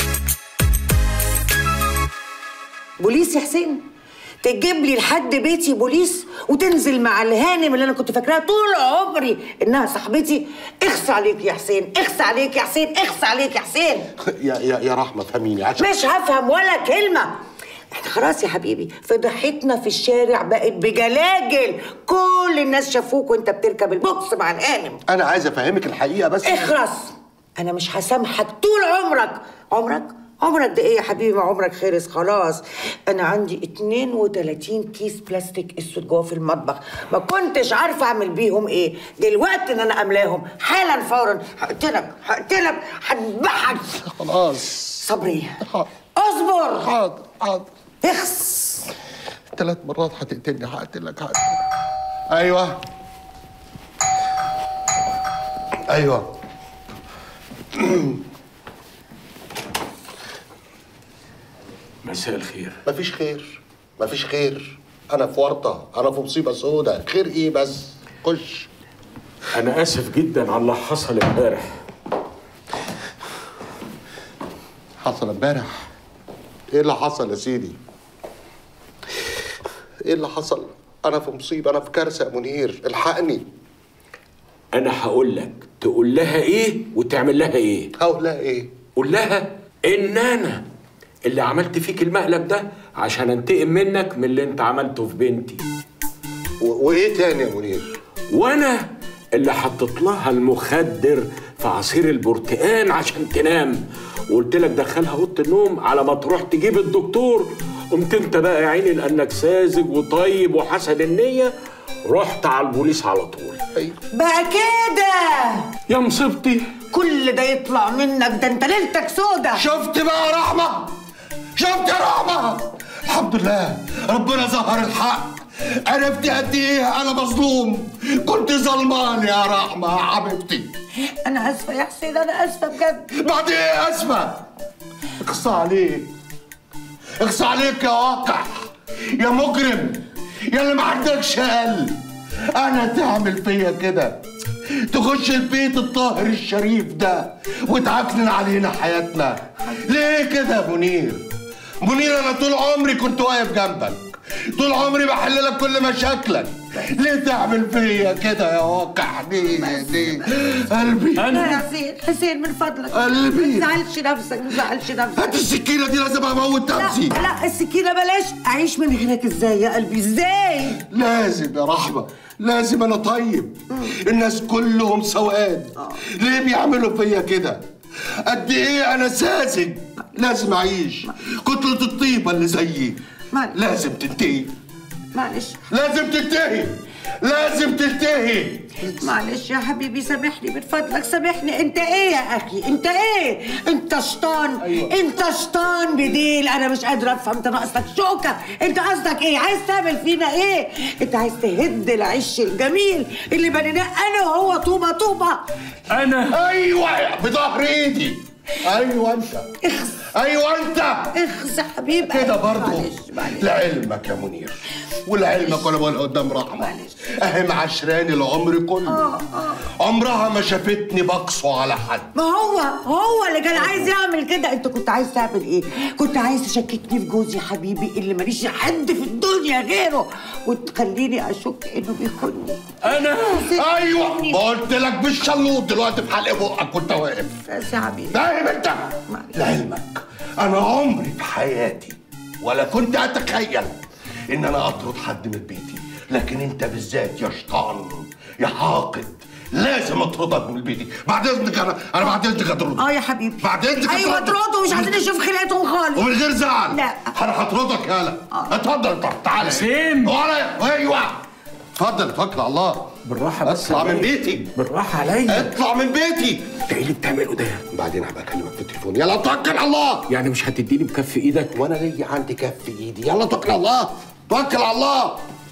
بوليس يا حسين تجيب لي لحد بيتي بوليس وتنزل مع الهانم اللي انا كنت فاكراها طول عمري انها صاحبتي اخس عليك يا حسين اخس عليك يا حسين اخس عليك يا حسين يا يا يا رحمة فهميني عشان مش هفهم ولا كلمه احنا خلاص يا حبيبي فضحتنا في الشارع بقت بجلاجل كل الناس شافوك وانت بتركب البوكس مع الهانم أنا عايز أفهمك الحقيقة بس اخرس انا مش هسامحك طول عمرك عمرك عمرك ده ايه يا حبيبي ما عمرك خلص خلاص انا عندي 32 كيس بلاستيك اسود جوه في المطبخ ما كنتش عارفه اعمل بيهم ايه دلوقتي ان انا املاهم حالا فورا هقتلك هقتلك هذبحك خلاص صبري اصبر حاضر حاضر اخس ثلاث مرات هتقتلني هقتلك هقتلك ايوه ايوه مساء الخير مفيش خير مفيش خير انا في ورطه انا في مصيبه سودة خير ايه بس خش انا اسف جدا على اللي حصل امبارح حصل امبارح ايه اللي حصل يا سيدي ايه اللي حصل انا في مصيبه انا في كارثه يا منير الحقني انا هقول لك تقول لها ايه وتعمل لها ايه هقول لها ايه قول لها ان انا اللي عملت فيك المقلب ده عشان انتقم منك من اللي انت عملته في بنتي و- وايه تاني يا منير وانا اللي حطيت لها المخدر في عصير البرتقان عشان تنام وقلت لك دخلها اوضه النوم على ما تروح تجيب الدكتور قمت انت بقى يا عيني لانك ساذج وطيب وحسن النيه رحت على البوليس على طول بقى كده يا مصيبتي كل ده يطلع منك ده انت ليلتك سودا شفت بقى يا رحمه شفت يا رحمه الحمد لله ربنا ظهر الحق عرفت قد ايه انا مظلوم كنت ظلمان يا رحمه يا حبيبتي انا اسفه يا حسين انا اسفه بجد بعد ايه اسفه اقصى عليك اقصى عليك يا واقع يا مجرم يا اللي ما عندكش قلب انا تعمل فيا كده تخش البيت الطاهر الشريف ده وتعكنن علينا حياتنا ليه كده يا منير منير انا طول عمري كنت واقف جنبك طول عمري بحل لك كل مشاكلك ليه تعمل فيا كده يا واقع ليه ليه قلبي لا يا حسين حسين من فضلك قلبي. ما تزعلش نفسك ما تزعلش نفسك هات السكينه دي لازم اموت نفسي لا لا السكينه بلاش اعيش من غيرك ازاي يا قلبي ازاي لازم يا رحمة لازم أنا طيب الناس كلهم سواد ليه بيعملوا فيا كده قد إيه أنا ساذج لازم أعيش كتلة الطيبة اللي زيي لازم تنتهي معلش لازم تنتهي لازم تنتهي معلش يا حبيبي سامحني من فضلك سامحني انت ايه يا اخي انت ايه انت شيطان أيوة. انت شيطان بديل انا مش قادره افهم انت ناقصك شوكه انت قصدك ايه عايز تعمل فينا ايه انت عايز تهد العش الجميل اللي بنيناه انا وهو طوبه طوبه انا ايوه بظهر ايدي ايوه انت ايوه انت اخس يا حبيبي كده برضه معلش معلش لعلمك يا منير ولعلمك وانا بقول قدام رحمه اهي معشراني العمر كله عمرها ما شافتني بقسو على حد ما هو هو اللي كان عايز يعمل كده انت كنت عايز تعمل ايه كنت عايز تشككني في جوزي حبيبي اللي ماليش حد في الدنيا غيره وتخليني اشك انه بيخوني انا ايوه ما قلت لك بالشلوط دلوقتي في حلق بقك وانت واقف بس يا حبيبي فاهم انت لعلمك انا عمري في حياتي ولا كنت اتخيل ان انا اطرد حد من بيتي لكن انت بالذات يا شيطان يا حاقد لازم اطردك من بيتي بعد اذنك انا انا بعد اذنك اطردك اه يا حبيبي بعد اذنك ايوه أطردك. اطردوا مش عايزين نشوف خلقتهم خالص ومن غير زعل لا انا هطردك يالا اتفضل انت تعالى حسين ولا ايوه اتفضل توكل على الله بالراحه بس اطلع من بيتي بالراحه عليا اطلع من بيتي انت ايه اللي بتعمله ده بعدين هبقى اكلمك في التليفون يلا توكل على الله يعني مش هتديني بكف ايدك وانا ليا عندي كف ايدي يلا توكل على الله توكل على الله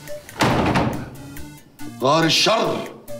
غار الشر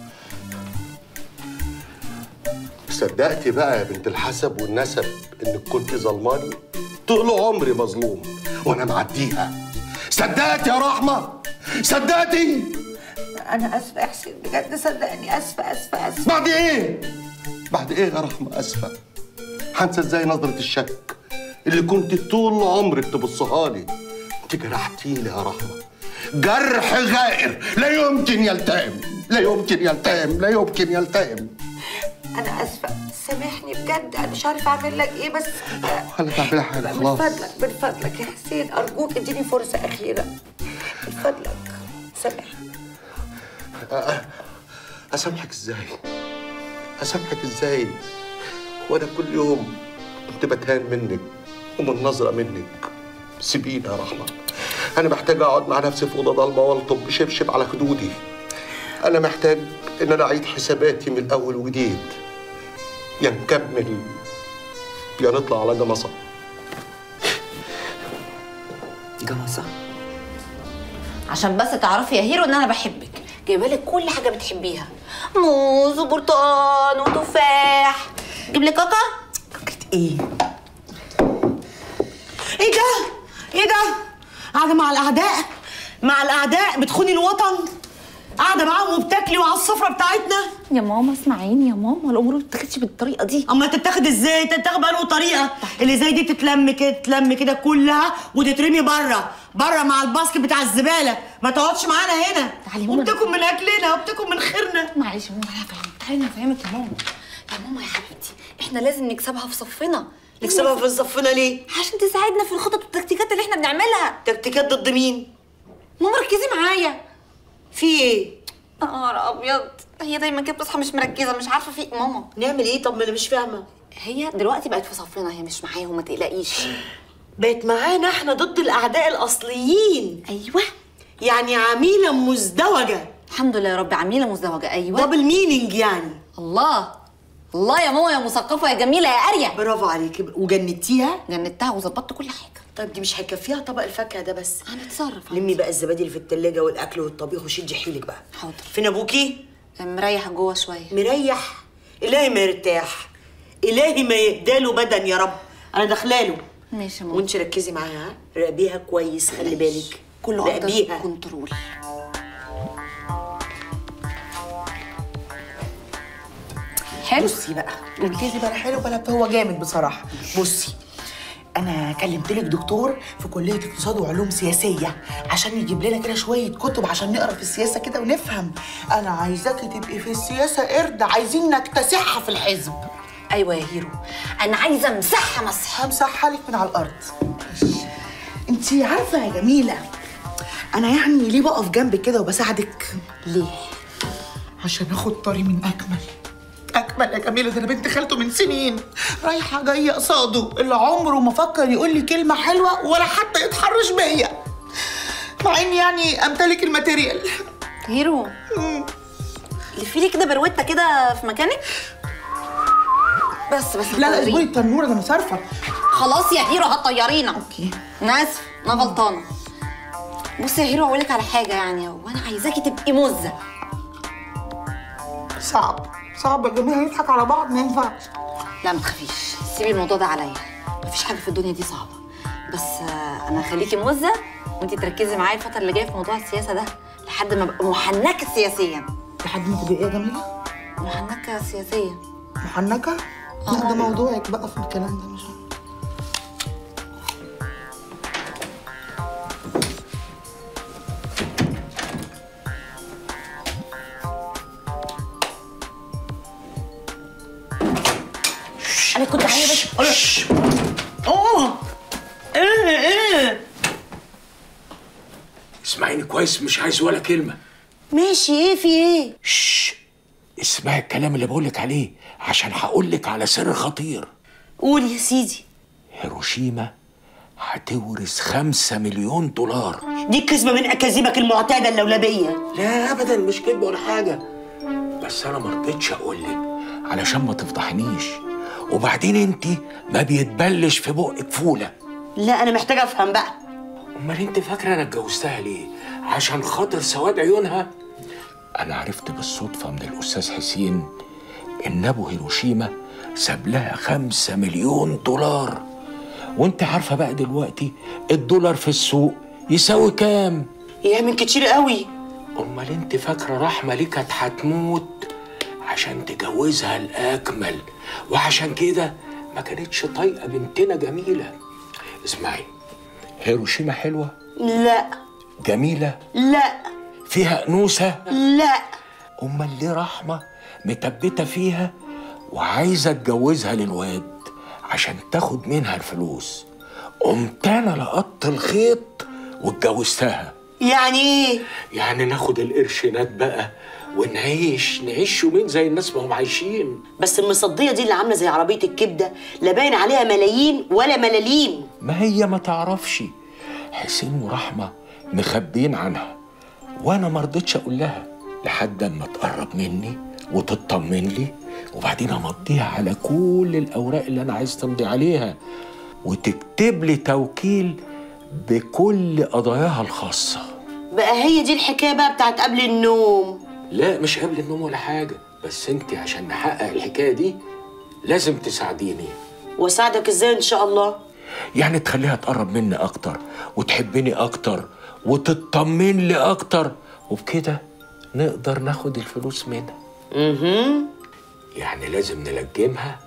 صدقتي بقى يا بنت الحسب والنسب انك كنت ظلماني طول عمري مظلوم وانا معديها صدقتي يا رحمه صدقتي انا اسفه يا حسين بجد صدقني اسفه اسفه اسفه بعد ايه بعد ايه يا رحمه اسفه هنسى ازاي نظره الشك اللي كنت طول عمرك تبصها لي انت جرحتيني يا رحمه جرح غائر لا يمكن يلتئم لا يمكن يلتئم لا يمكن يلتئم انا اسفه سامحني بجد انا مش عارفه اعمل لك ايه بس ولا تعملي حاجه من خلاص فضلك من فضلك يا حسين ارجوك اديني فرصه اخيره من فضلك سامحني أ- اسامحك ازاي اسامحك ازاي وانا كل يوم كنت بتهان منك ومن نظره منك سيبيني يا رحمه انا محتاج اقعد مع نفسي في اوضه ضلمه والطب بشبشب على خدودي انا محتاج ان انا اعيد حساباتي من اول وجديد يا نكمل يا نطلع على جمصه جمصه عشان بس تعرفي يا هيرو ان انا بحبك جايبه لك كل حاجه بتحبيها موز وبرتقال وتفاح جيب لك كاكا ايه ايه ده ايه ده قاعده مع الاعداء مع الاعداء بتخوني الوطن قاعده معاهم وبتاكلي وعلى السفره بتاعتنا يا ماما اسمعيني يا ماما الامور ما بتتاخدش بالطريقه دي اما تتاخد ازاي تتاخد بأنه طريقه اللي زي دي تتلم كده تتلم كده كلها وتترمي بره بره مع الباسكت بتاع الزباله ما تقعدش معانا هنا تعالي ماما. وبتاكل من اكلنا وبتاكل من خيرنا معلش يا ماما انا هفهمك تعالي انا هفهمك يا ماما يا ماما يا حبيبتي احنا لازم نكسبها في صفنا نكسبها في صفنا ليه عشان تساعدنا في الخطط والتكتيكات اللي احنا بنعملها تكتيكات ضد مين ماما ركزي معايا في ايه نهار ابيض هي دايما كده بتصحى مش مركزه مش عارفه في إيه. ماما نعمل ايه طب ما انا مش فاهمه هي دلوقتي بقت في صفنا هي مش معاهم ما تقلقيش بقت معانا احنا ضد الاعداء الاصليين ايوه يعني عميله مزدوجه الحمد لله يا رب عميله مزدوجه ايوه دبل مينينج يعني الله الله يا ماما يا مثقفه يا جميله يا قاريه برافو عليكي وجنتيها جنتها وظبطت كل حاجه طيب دي مش هيكفيها طبق الفاكهه ده بس هنتصرف لمي بقى الزبادي اللي في التلاجة والاكل والطبيخ وشدي حيلك بقى حاضر فين ابوكي مريح جوه شويه مريح الهي ما يرتاح الهي ما يهداله بدن يا رب انا داخلاله ماشي يا ماما وانت ركزي معاها ها؟ راقبيها كويس خلي بالك كله اندر راقبيها كنترول حلو بصي بقى ركزي بقى حلو بقى هو جامد بصراحه بصي انا كلمت لك دكتور في كليه اقتصاد وعلوم سياسيه عشان يجيب لنا كده شويه كتب عشان نقرا في السياسه كده ونفهم انا عايزاكي تبقي في السياسه قرد عايزين نكتسحها في الحزب ايوه يا هيرو انا عايزه امسحها مسح همسحها لك من على الارض انت عارفه يا جميله انا يعني ليه بقف جنبك كده وبساعدك ليه عشان اخد طاري من اكمل اكمل يا جميله ده انا بنت خالته من سنين رايحه جايه قصاده اللي عمره ما فكر يقول لي كلمه حلوه ولا حتى يتحرش بيا مع اني يعني امتلك الماتيريال هيرو لفي لي كده بروته كده في مكانك بس بس لا لا طيرين. اصبري التنوره ده انا صارفه خلاص يا هيرو هتطيرينا اوكي انا اسف انا غلطانه بصي يا هيرو اقول لك على حاجه يعني وانا عايزاكي تبقي مزه صعب صعب يا جميله نضحك على بعض ما ينفعش لا ما تخافيش سيبي الموضوع ده عليا مفيش حاجه في الدنيا دي صعبه بس آه، انا هخليكي مزه وانت تركزي معايا الفتره اللي جايه في موضوع السياسه ده لحد ما ابقى محنكه سياسيا لحد ما تبقي ايه يا جميله محنكه سياسيا محنكه لا ده موضوعك بقى في الكلام ده مش انا كنت عايزه بس اه ايه ايه اسمعيني كويس مش عايز ولا كلمة ماشي ايه في ايه اسمعي الكلام اللي بقولك عليه عشان هقولك على سر خطير قول يا سيدي هيروشيما هتورث خمسة مليون دولار دي كذبه من اكاذيبك المعتاده اللولبيه لا ابدا مش كذبه ولا حاجه بس انا ما رضيتش اقولك علشان ما تفضحنيش وبعدين انت ما بيتبلش في بقك فوله لا انا محتاجه افهم بقى امال انت فاكره انا اتجوزتها ليه عشان خاطر سواد عيونها انا عرفت بالصدفه من الاستاذ حسين ان ابو هيروشيما ساب لها خمسة مليون دولار وانت عارفه بقى دلوقتي الدولار في السوق يساوي كام يعمل كتير قوي امال انت فاكره رحمه ليه كانت هتموت عشان تجوزها الاكمل وعشان كده ما كانتش طايقه بنتنا جميله اسمعي هيروشيما حلوه لا جميله لا فيها انوثه لا امال ليه رحمه متبته فيها وعايزه تجوزها للواد عشان تاخد منها الفلوس قمت انا لقطت الخيط واتجوزتها يعني ايه يعني ناخد القرشينات بقى ونعيش نعيش يومين زي الناس ما هم عايشين بس المصديه دي اللي عامله زي عربيه الكبده لا باين عليها ملايين ولا ملاليم ما هي ما تعرفش حسين ورحمة مخبين عنها وانا ما رضيتش اقول لها لحد اما تقرب مني وتطمن لي وبعدين امضيها على كل الاوراق اللي انا عايز تمضي عليها وتكتب لي توكيل بكل قضاياها الخاصه بقى هي دي الحكايه بقى بتاعت قبل النوم لا مش قبل النوم ولا حاجه بس انت عشان نحقق الحكايه دي لازم تساعديني واساعدك ازاي ان شاء الله يعني تخليها تقرب مني اكتر وتحبني اكتر وتطمن لي اكتر وبكده نقدر ناخد الفلوس منها اها يعني لازم نلجمها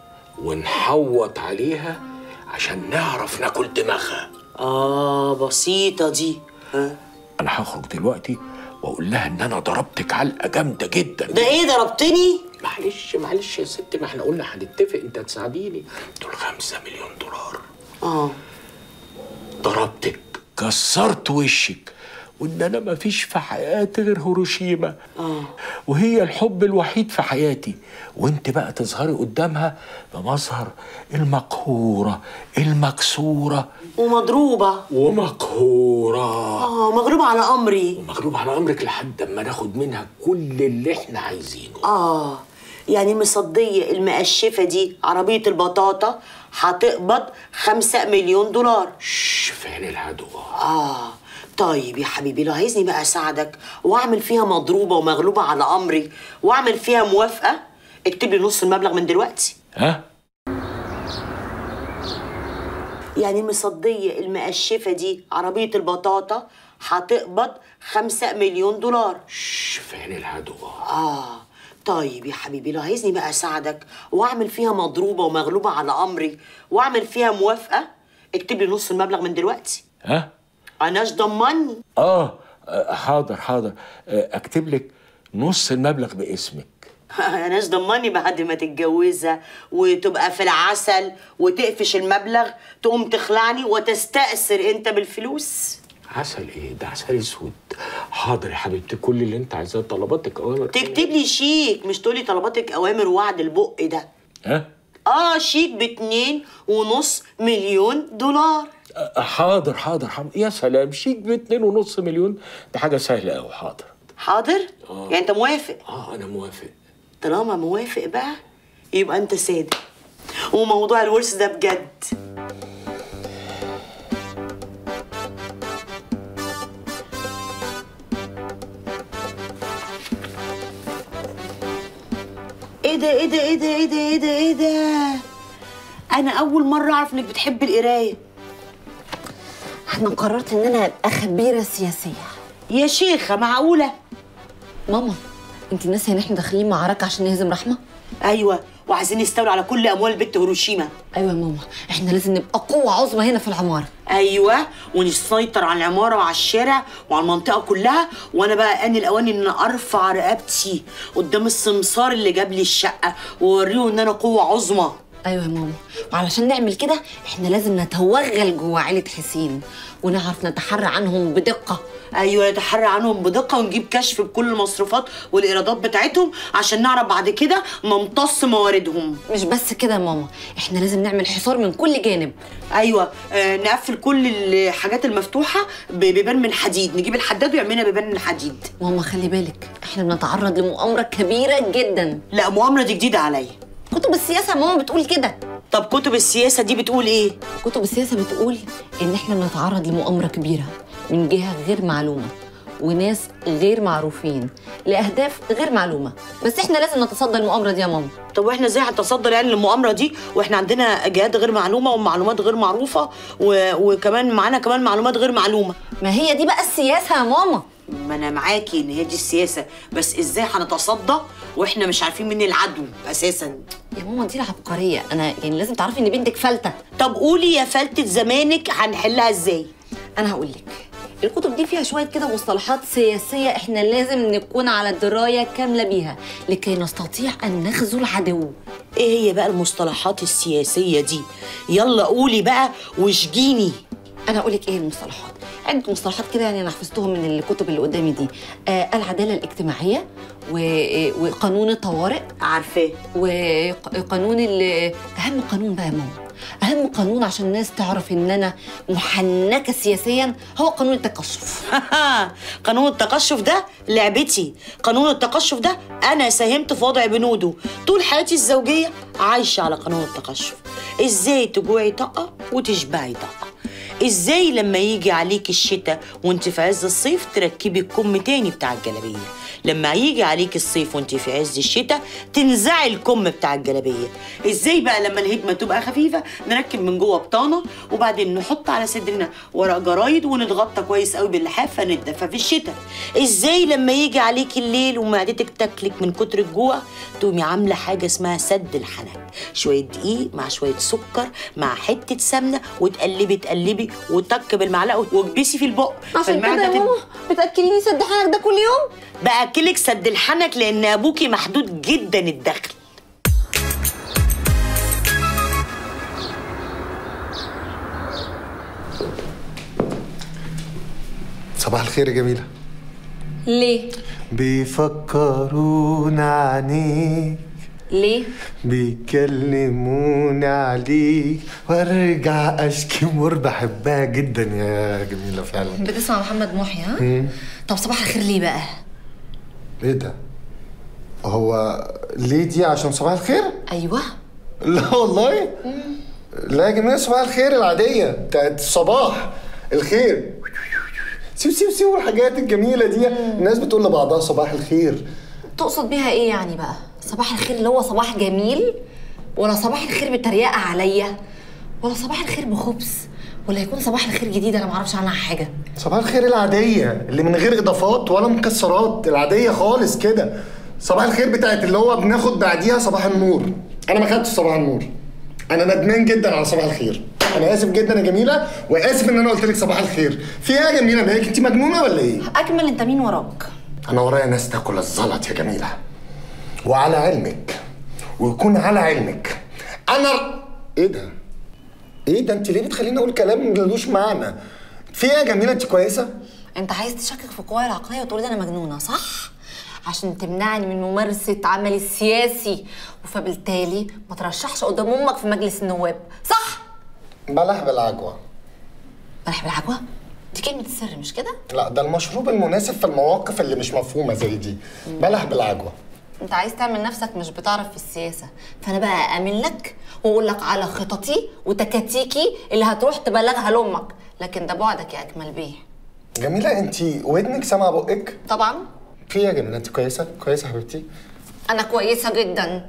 ونحوط عليها عشان نعرف ناكل دماغها اه بسيطه دي ها انا هخرج دلوقتي واقول لها ان انا ضربتك علقه جامده جدا ده ايه ضربتني معلش معلش يا ست ما احنا قلنا هنتفق انت تساعديني دول خمسة مليون دولار اه ضربتك كسرت وشك وان انا ما فيش في حياتي غير هيروشيما اه وهي الحب الوحيد في حياتي وانت بقى تظهري قدامها بمظهر المقهورة المكسورة ومضروبه ومقهورة اه مغلوبه على امري مغلوب على امرك لحد اما ناخد منها كل اللي احنا عايزينه اه يعني المصدية المقشفة دي عربية البطاطا هتقبض خمسة مليون دولار شش فين العدو اه طيب يا حبيبي لو عايزني بقى اساعدك واعمل فيها مضروبة ومغلوبة على امري واعمل فيها موافقة اكتب لي نص المبلغ من دلوقتي ها يعني المصدية المقشفة دي عربية البطاطا هتقبض خمسة مليون دولار فين العدو آه طيب يا حبيبي لو عايزني بقى أساعدك وأعمل فيها مضروبة ومغلوبة على أمري وأعمل فيها موافقة اكتب لي نص المبلغ من دلوقتي ها أناش ضمني اه آه، حاضر حاضر آه، اكتب لك نص المبلغ باسمك أناش ضمني بعد ما تتجوزها وتبقى في العسل وتقفش المبلغ تقوم تخلعني وتستأثر أنت بالفلوس عسل ايه ده عسل اسود حاضر يا حبيبتي كل اللي انت عايزاه طلباتك اوامر تكتب لي شيك مش تقولي طلباتك أوامر وعد البق ده ها اه شيك باتنين ونص مليون دولار آه، حاضر حاضر حاضر يا سلام شيك باتنين ونص مليون ده حاجه سهله قوي حاضر حاضر آه. يعني انت موافق اه انا موافق طالما موافق بقى يبقى انت صادق وموضوع الورث ده بجد ايه ده ايه ده ايه ده ايه ده ايه ده ايه ده انا اول مره اعرف انك بتحب القرايه انا قررت ان انا ابقى خبيره سياسيه يا شيخه معقوله ماما انت ناسيه ان احنا داخلين معركه عشان نهزم رحمه ايوه وعايزين نستولي على كل اموال بنت هيروشيما ايوه يا ماما احنا لازم نبقى قوه عظمى هنا في العماره ايوه ونسيطر على العماره وعلى الشارع وعلى المنطقه كلها وانا بقى ان الاوان ان أنا ارفع رقبتي قدام السمسار اللي جاب لي الشقه واوريه ان انا قوه عظمى ايوه يا ماما وعلشان نعمل كده احنا لازم نتوغل جوه عيله حسين ونعرف نتحرى عنهم بدقه ايوه نتحرى عنهم بدقه ونجيب كشف بكل المصروفات والايرادات بتاعتهم عشان نعرف بعد كده نمتص مواردهم مش بس كده يا ماما احنا لازم نعمل حصار من كل جانب ايوه آه نقفل كل الحاجات المفتوحه ببيبان من حديد نجيب الحداد ويعمل لنا بيبان من حديد ماما خلي بالك احنا بنتعرض لمؤامره كبيره جدا لا مؤامره دي جديده عليا كتب السياسه يا ماما بتقول كده طب كتب السياسه دي بتقول ايه كتب السياسه بتقول ان احنا بنتعرض لمؤامره كبيره من جهه غير معلومه وناس غير معروفين لاهداف غير معلومه بس احنا لازم نتصدى المؤامره دي يا ماما طب واحنا ازاي هنتصدر يعني للمؤامره دي واحنا عندنا جهات غير معلومه ومعلومات غير معروفه و... وكمان معانا كمان معلومات غير معلومه ما هي دي بقى السياسه يا ماما ما انا معاكي ان هي دي السياسه بس ازاي هنتصدى واحنا مش عارفين مين العدو اساسا يا ماما دي العبقريه انا يعني لازم تعرفي ان بنتك فلته طب قولي يا فلتة زمانك هنحلها ازاي انا هقول لك الكتب دي فيها شويه كده مصطلحات سياسيه احنا لازم نكون على درايه كامله بيها لكي نستطيع ان نخذل العدو ايه هي بقى المصطلحات السياسيه دي يلا قولي بقى واشجيني انا هقول لك ايه المصطلحات عده مصطلحات كده يعني انا حفظتهم من الكتب اللي قدامي دي آه العداله الاجتماعيه و... وقانون الطوارئ عارفاه وقانون ال... اهم قانون بقى يا ماما اهم قانون عشان الناس تعرف ان انا محنكه سياسيا هو قانون التقشف قانون التقشف ده لعبتي قانون التقشف ده انا ساهمت في وضع بنوده طول حياتي الزوجيه عايشه على قانون التقشف ازاي تجوعي طاقه وتشبعي طاقه ازاي لما يجي عليك الشتاء وانت في عز الصيف تركبي الكم تاني بتاع الجلابيه لما يجي عليك الصيف وانت في عز الشتاء تنزعي الكم بتاع الجلابيه ازاي بقى لما الهدمه تبقى خفيفه نركب من جوه بطانه وبعدين نحط على صدرنا ورق جرايد ونتغطى كويس قوي باللحاف فنتدفى في الشتاء ازاي لما يجي عليك الليل ومعدتك تاكلك من كتر الجوع تقومي عامله حاجه اسمها سد الحنك شويه دقيق مع شويه سكر مع حته سمنه وتقلبي تقلبي وتك بالمعلقه وتكبسي في البق عشان كده يا فالمعدة تن- ماما بتاكليني سد حنك ده كل يوم باكلك سد الحنك لان ابوكي محدود جدا الدخل صباح الخير يا جميلة ليه بيفكرونا عليك ليه بيكلمونا عليك وارجع اشكي مر بحبها جدا يا جميلة فعلا بتسمع محمد محي ها مم. طب صباح الخير ليه بقى ايه ده هو ليه دي عشان صباح الخير ايوه لا والله لا يا جماعة صباح الخير العادية بتاعت الصباح الخير سيو سيو سيو الحاجات الجميلة دي الناس بتقول لبعضها صباح الخير تقصد بيها ايه يعني بقى صباح الخير اللي هو صباح جميل ولا صباح الخير بتريقة عليا ولا صباح الخير بخبز ولا هيكون صباح الخير جديد انا معرفش عنها حاجه صباح الخير العادية اللي من غير إضافات ولا مكسرات العادية خالص كده صباح الخير بتاعت اللي هو بناخد بعديها صباح النور أنا ما خدتش صباح النور أنا ندمان جدا على صباح الخير أنا آسف جدا يا جميلة وآسف إن أنا قلت لك صباح الخير في إيه يا جميلة مالك أنت مجنونة ولا إيه؟ اكمل انت مين وراك أنا ورايا ناس تاكل الزلط يا جميلة وعلى علمك ويكون على علمك أنا ر- إيه ده؟ إيه ده أنت ليه بتخليني أقول كلام ملوش معنى؟ في إيه يا جميلة أنت كويسة؟ انت عايز تشكك في قواي العقليه وتقول لي انا مجنونه صح عشان تمنعني من ممارسه عملي السياسي فبالتالي ما ترشحش قدام امك في مجلس النواب صح بلح بالعجوة بلح بالعجوه دي كلمه السر مش كده لا ده المشروب المناسب في المواقف اللي مش مفهومة زي دي بلح بالعجوة انت عايز تعمل نفسك مش بتعرف في السياسه فانا بقى اامن لك واقول لك على خططي وتكاتيكي اللي هتروح تبلغها لامك لكن ده بعدك يا اكمل بيه جميلة أنت ودنك سامعة بقك؟ طبعا في إيه يا جميلة أنت كويسة؟ كويسة يا حبيبتي؟ انا كويسه جدا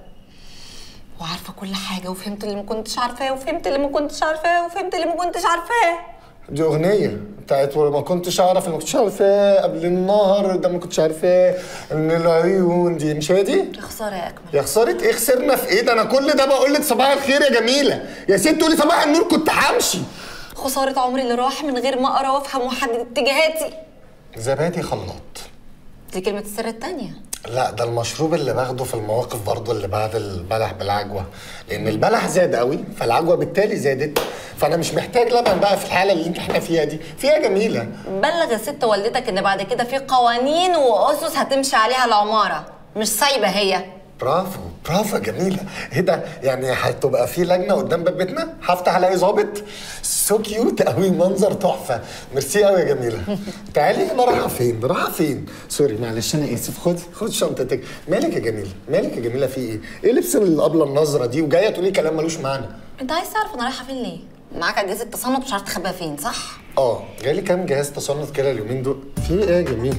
وعارفه كل حاجه وفهمت اللي ما كنتش عارفاه وفهمت اللي ما كنتش عارفاه وفهمت اللي ما كنتش عارفاه دي أغنية بتاعت ما كنتش أعرف اللي ما كنتش عارفاه قبل النهر ده ما كنتش عارفاه إن العيون دي مش هي دي؟ يا خساره يا اكمل يا خسارة إيه خسرنا في إيه ده أنا كل ده بقول لك صباح الخير يا جميلة يا ست تقولي صباح النور كنت همشي خساره عمري اللي راح من غير ما اقرا وافهم واحدد اتجاهاتي زبادي خلاط دي كلمه السر التانية لا ده المشروب اللي باخده في المواقف برضو اللي بعد البلح بالعجوة لأن البلح زاد قوي فالعجوة بالتالي زادت فأنا مش محتاج لبن بقى في الحالة اللي احنا فيها دي فيها جميلة بلغ الست والدتك ان بعد كده في قوانين واسس هتمشي عليها العماره مش سايبه هي برافو برافو يا جميلة ايه ده يعني هتبقى في لجنة قدام باب بيتنا هفتح الاقي ظابط سو كيوت قوي منظر تحفة ميرسي قوي يا جميلة تعالي انا رايحة فين رايحة فين سوري معلش انا اسف خد خد شنطتك مالك يا جميلة مالك يا جميلة في ايه ايه لبس الابله النظرة دي وجاية تقولي كلام ملوش معنى انت عايز تعرف انا رايحه فين ليه معاك اجهزه تصنت مش عارف تخبيها فين صح اه جالي كام جهاز تصنت كده اليومين دول في ايه يا جميلة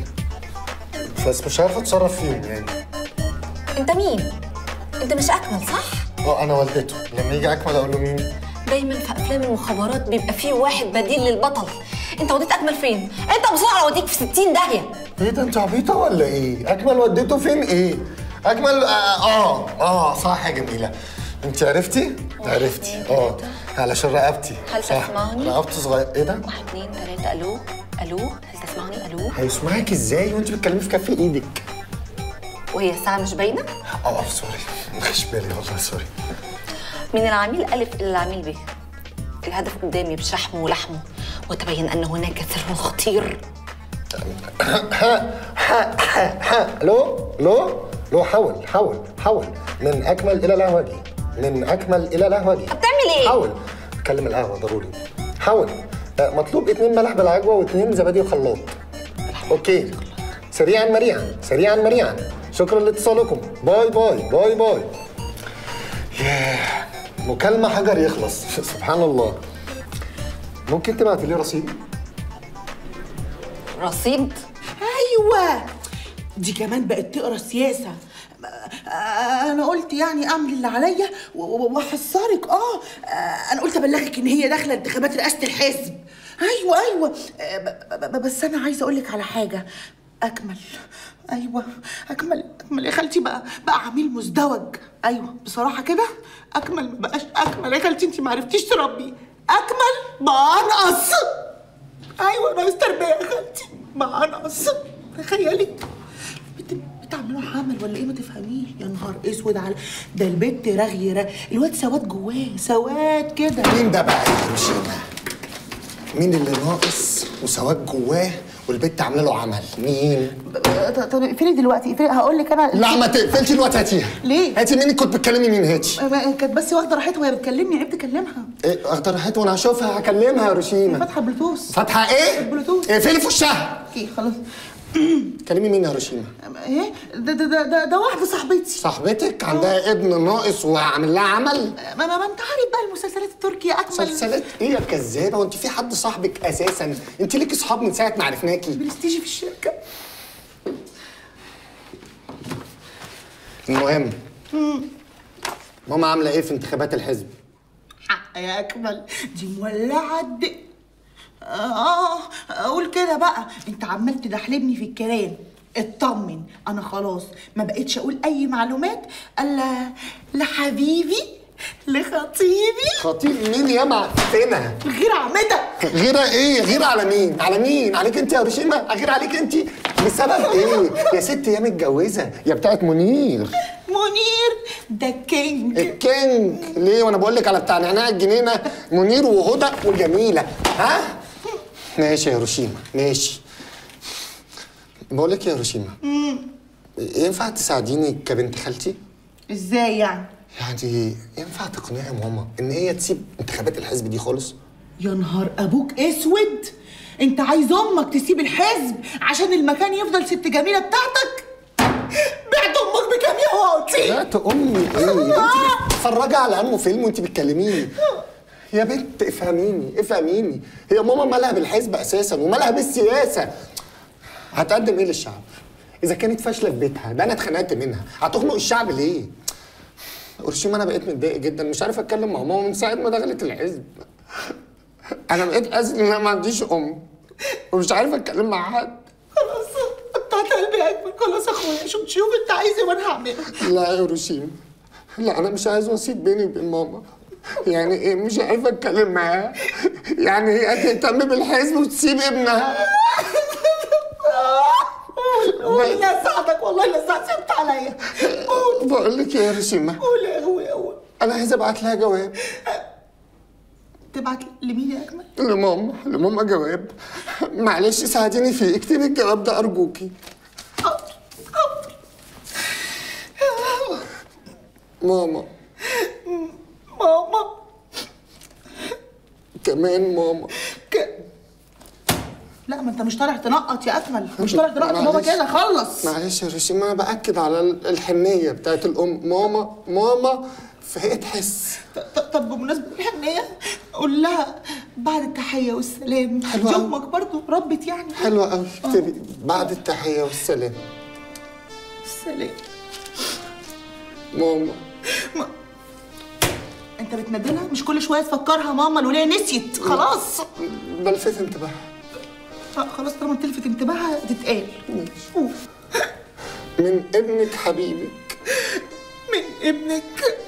بس مش عارف اتصرف فيهم يعني انت مين انت مش اكمل صح اه انا والدته لما يجي اكمل اقول له مين دايما في افلام المخابرات بيبقى فيه واحد بديل للبطل انت وديت اكمل فين انت بسرعه اوديك في 60 داهيه ايه ده انت عبيطه ولا ايه؟ اجمل وديته فين ايه؟ اجمل اه اه, آه صح يا جميله انت عرفتي؟ عرفتي اه علشان رقبتي هل صح تسمعني؟ رقبتي صغير ايه ده؟ واحد اتنين تلاته الو الو هل تسمعني الو هيسمعك ازاي وانت بتتكلمي في كف ايدك؟ وهي الساعه مش باينه اه سوري ما خدش بالي والله سوري من العميل الف الى العميل ب الهدف قدامي بشحمه ولحمه وتبين ان هناك سر خطير الو الو الو حول حول حول من اكمل الى لهوجي من اكمل الى لهوجي بتعمل ايه؟ حول اتكلم القهوه ضروري حول آه، مطلوب اتنين ملح بالعجوه واتنين زبادي وخلاط اوكي سريعا مريعا سريعا مريعا شكرا لاتصالكم باي باي باي باي ياه مكالمة حجر يخلص سبحان الله ممكن تبعتي لي رصيد؟ رصيد ايوه دي كمان بقت تقرا السياسه آه، انا قلت يعني اعمل اللي عليا و- و- واحذرك اه آه، انا قلت ابلغك ان هي داخله انتخابات رئاسه الحزب ايوه ايوه آه، ب- ب- بس انا عايزه اقول لك على حاجه اكمل ايوه اكمل اكمل يا خالتي بقى بقى عميل مزدوج ايوه بصراحه كده اكمل ما بقاش اكمل يا خالتي انت ما عرفتيش تربي اكمل بقى انقص ايوه ناقص تربيه يا خالتي بقى انقص تخيلي بت- بتعملوا حمل ولا ايه ما تفهميش يا نهار اسود على ده البت رغي رغي الواد سواد جواه سواد كده مين ده بقى يا روشينا؟ مين اللي ناقص وسواد جواه والبت عامله له عمل؟ مين؟ طب طب اقفلي دلوقتي اقفلي هقول لك انا لا ما تقفلش دلوقتي هاتيها ليه؟ هاتي مين كنت بتكلمي مين هاتي؟ ما- كانت بس واخده راحتها وهي بتكلمني عيب تكلمها ايه اخضر راحتي وانا هشوفها هكلمها يا روشينا فاتحه بلوتوث فاتحه ايه؟ البلوتوث اقفلي في وشها اوكي خلاص كلمي مين يا روشينا؟ ايه ده ده ده ده, ده واحده صاحبتي صاحبتك عندها ابن ناقص وعامل لها عمل؟ ما, ما, ما انت عارف بقى المسلسلات التركية اكمل مسلسلات ايه يا كذابه وانت في حد صاحبك اساسا انت ليكي صحاب من ساعه ما عرفناكي برستيجي في الشركه المهم ماما عامله ايه في انتخابات الحزب يا اكمل دي مولعه الد اه اقول كده بقى انت عمال تدحلبني في الكلام اطمن انا خلاص ما بقتش اقول اي معلومات الا لحبيبي لخطيبي خطيب مين يا معفنه غير عمدة غيرة ايه غيرة على مين على مين عليك انت يا رشيمة غير عليك انت بسبب ايه يا ست يا متجوزة يا بتاعت منير منير ده كينج الكينج ليه وانا بقول لك على بتاع نعناع الجنينة منير وهدى وجميلة ها ماشي يا رشيمة ماشي بقول لك يا رشيمة مم. ينفع تساعديني كبنت خالتي ازاي يعني يعني ينفع تقنعي ماما ان هي تسيب انتخابات الحزب دي خالص يا نهار ابوك اسود انت عايز امك تسيب الحزب عشان المكان يفضل ست جميله بتاعتك بعت امك بكام يا واطي لا امي ايه انت بتتفرجي على انه فيلم وانت بتكلميني يا بنت افهميني افهميني هي ماما مالها بالحزب اساسا ومالها بالسياسه هتقدم ايه للشعب اذا كانت فاشله في بيتها ده انا اتخنقت منها هتخنق الشعب ليه أرشيم انا بقيت متضايق جدا مش عارف اتكلم مع ماما من ساعه ما دخلت الحزب انا بقيت حاسس ان انا ما عنديش ام ومش عارف اتكلم مع حد خلاص قطعت قلبي يا اكبر خلاص يا اخويا شوف شوف انت عايز ايه وانا هعمله لا يا روشيم لا انا مش عايز وسيط بيني وبين ماما يعني ايه مش عارف اتكلم معاها يعني هي تهتم بالحزب وتسيب ابنها قول لا ساعدك والله لا ساعدك عليا بقول لك إيه يا رشيمه قول يا اخويا قول انا عايز ابعت لها جواب تبعت لمين يا اكمل لماما لماما جواب معلش ساعديني فيه اكتبي الجواب ده ارجوكي ماما ماما كمان ماما لا ما انت مش طالع تنقط يا اكمل مش طالع تنقط يا بابا معلش. كده خلص معلش يا رشيمه انا باكد على ال- الحنيه بتاعت الام ماما ماما فهي تحس ط- طب بمناسبة الحنية قول لها بعد التحية والسلام حلوة دي أوي. امك برضو ربت يعني حلوه قوي اكتبي بعد التحيه والسلام السلام ماما انت بتندلها مش كل شويه تفكرها ماما الوليه نسيت خلاص بلفت انتباهها آه، خلاص طالما تلفت انتباهها تتقال قول من ابنك حبيبك من ابنك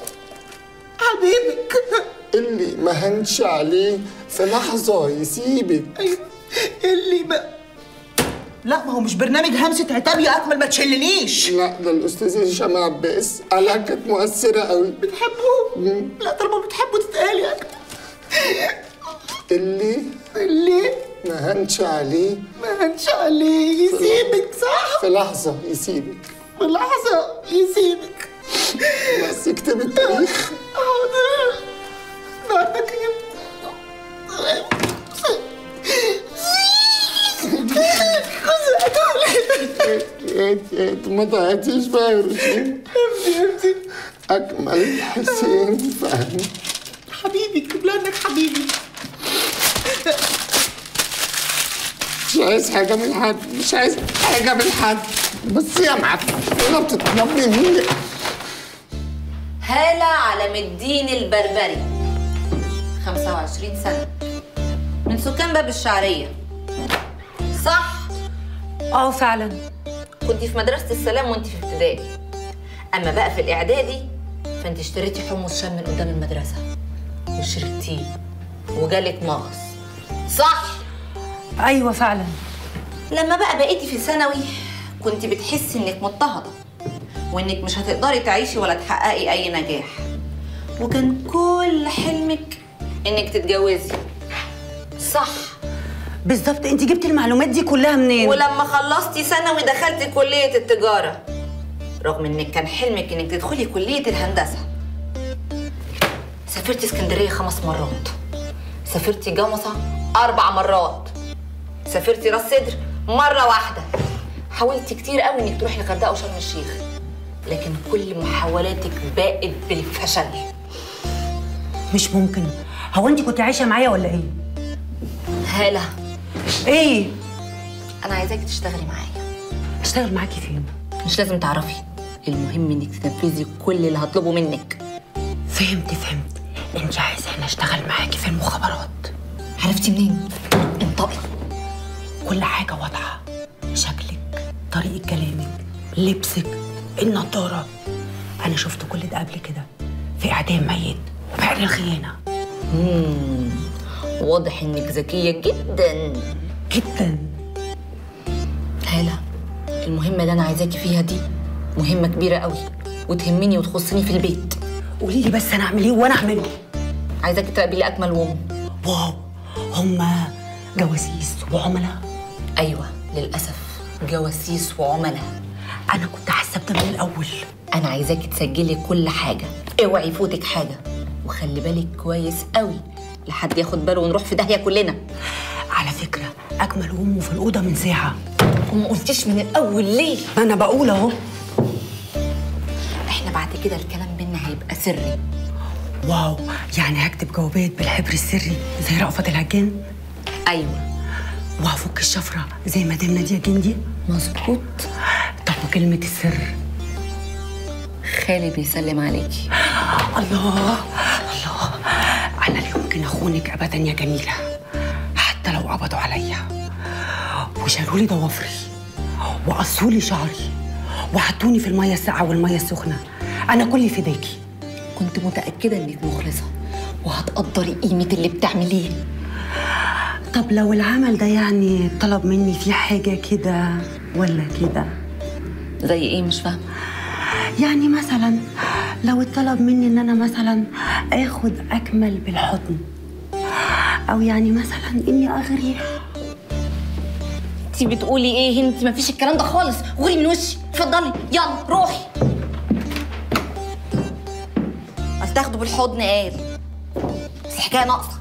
حبيبك اللي ما هنش عليه في لحظه يسيبك ايوه اللي بقى لا ما هو مش برنامج همسة عتاب يا اكمل ما تشلنيش لا ده الاستاذ هشام عباس قالها كانت مؤثره قوي بتحبه لا طالما بتحبه تتقال يا اكمل اللي اللي ما هنش عليه ما هنش عليه يسيبك صح في لحظه يسيبك في لحظة يسيبك بس اكتب التاريخ حاضر بعدك ما تعيطيش بقى يا رشيد اكمل حسين فهمي حبيبي اكتب لها انك حبيبي مش عايز حاجه من حد مش عايز حاجه من حد بس يا معفنه بتطلبني مني هالة علم الدين البربري 25 سنة من سكان باب الشعرية صح؟ اه فعلا كنت في مدرسة السلام وانت في ابتدائي أما بقى في الإعدادي فانت اشتريتي حمص شام من قدام المدرسة وشربتيه وجالك مغص صح؟ ايوه فعلا لما بقى بقيتي في ثانوي كنت بتحسي انك مضطهده وانك مش هتقدري تعيشي ولا تحققي اي نجاح وكان كل حلمك انك تتجوزي صح بالظبط انت جبتي المعلومات دي كلها منين ولما خلصتي ثانوي دخلتي كليه التجاره رغم انك كان حلمك انك تدخلي كليه الهندسه سافرتي اسكندريه خمس مرات سافرتي جمصه اربع مرات سافرتي راس سدر مره واحده حاولتي كتير قوي انك تروحي الغردقه وشرم الشيخ لكن كل محاولاتك باءت بالفشل مش ممكن هو انت كنت عايشه معايا ولا ايه هاله ايه انا عايزاكي تشتغلي معايا اشتغل معاكي فين مش لازم تعرفي المهم انك تنفذي كل اللي هطلبه منك فهمت فهمت انت عايزاني اشتغل معاكي في المخابرات عرفتي منين انطقي كل حاجه واضحه شكلك طريقه كلامك لبسك النضاره انا شفت كل ده قبل كده في اعدام ميت وبعد الخيانه مم. واضح انك ذكيه جدا جدا هالة المهمة اللي أنا عايزاكي فيها دي مهمة كبيرة قوي وتهمني وتخصني في البيت قولي لي بس أنا أعمل إيه وأنا أعمله عايزاكي تقابلي أكمل وأم واو هما جواسيس وعملاء أيوة للأسف جواسيس وعملاء أنا كنت حاسة بده من الأول أنا عايزاكي تسجلي كل حاجة اوعي يفوتك حاجة وخلي بالك كويس قوي لحد ياخد باله ونروح في داهية كلنا على فكرة أكمل وأمه في الأوضة من ساعة وما قلتيش من الأول ليه؟ ما أنا بقول أهو احنا بعد كده الكلام بينا هيبقى سري واو يعني هكتب جوابات بالحبر السري زي رأفت الهجان أيوة وهفك الشفرة زي مدام نادية جندي مظبوط طب وكلمة السر خالي بيسلم عليكي الله الله أنا لا يمكن أخونك أبدا يا جميلة حتى لو قبضوا عليا وشالوا لي ضوافري وقصوا لي شعري وحطوني في المية الساقعة والمية السخنة أنا كلي فداكي كنت متأكدة إنك مخلصة وهتقدري قيمة اللي بتعمليه طب لو العمل ده يعني طلب مني فيه حاجة كده ولا كده زي إيه مش فاهمة يعني مثلا لو اتطلب مني ان انا مثلا اخد اكمل بالحضن او يعني مثلا اني اغري انت بتقولي ايه انت مفيش الكلام ده خالص غوري من وشي اتفضلي يلا روحي بس تاخده بالحضن قال بس الحكايه ناقصه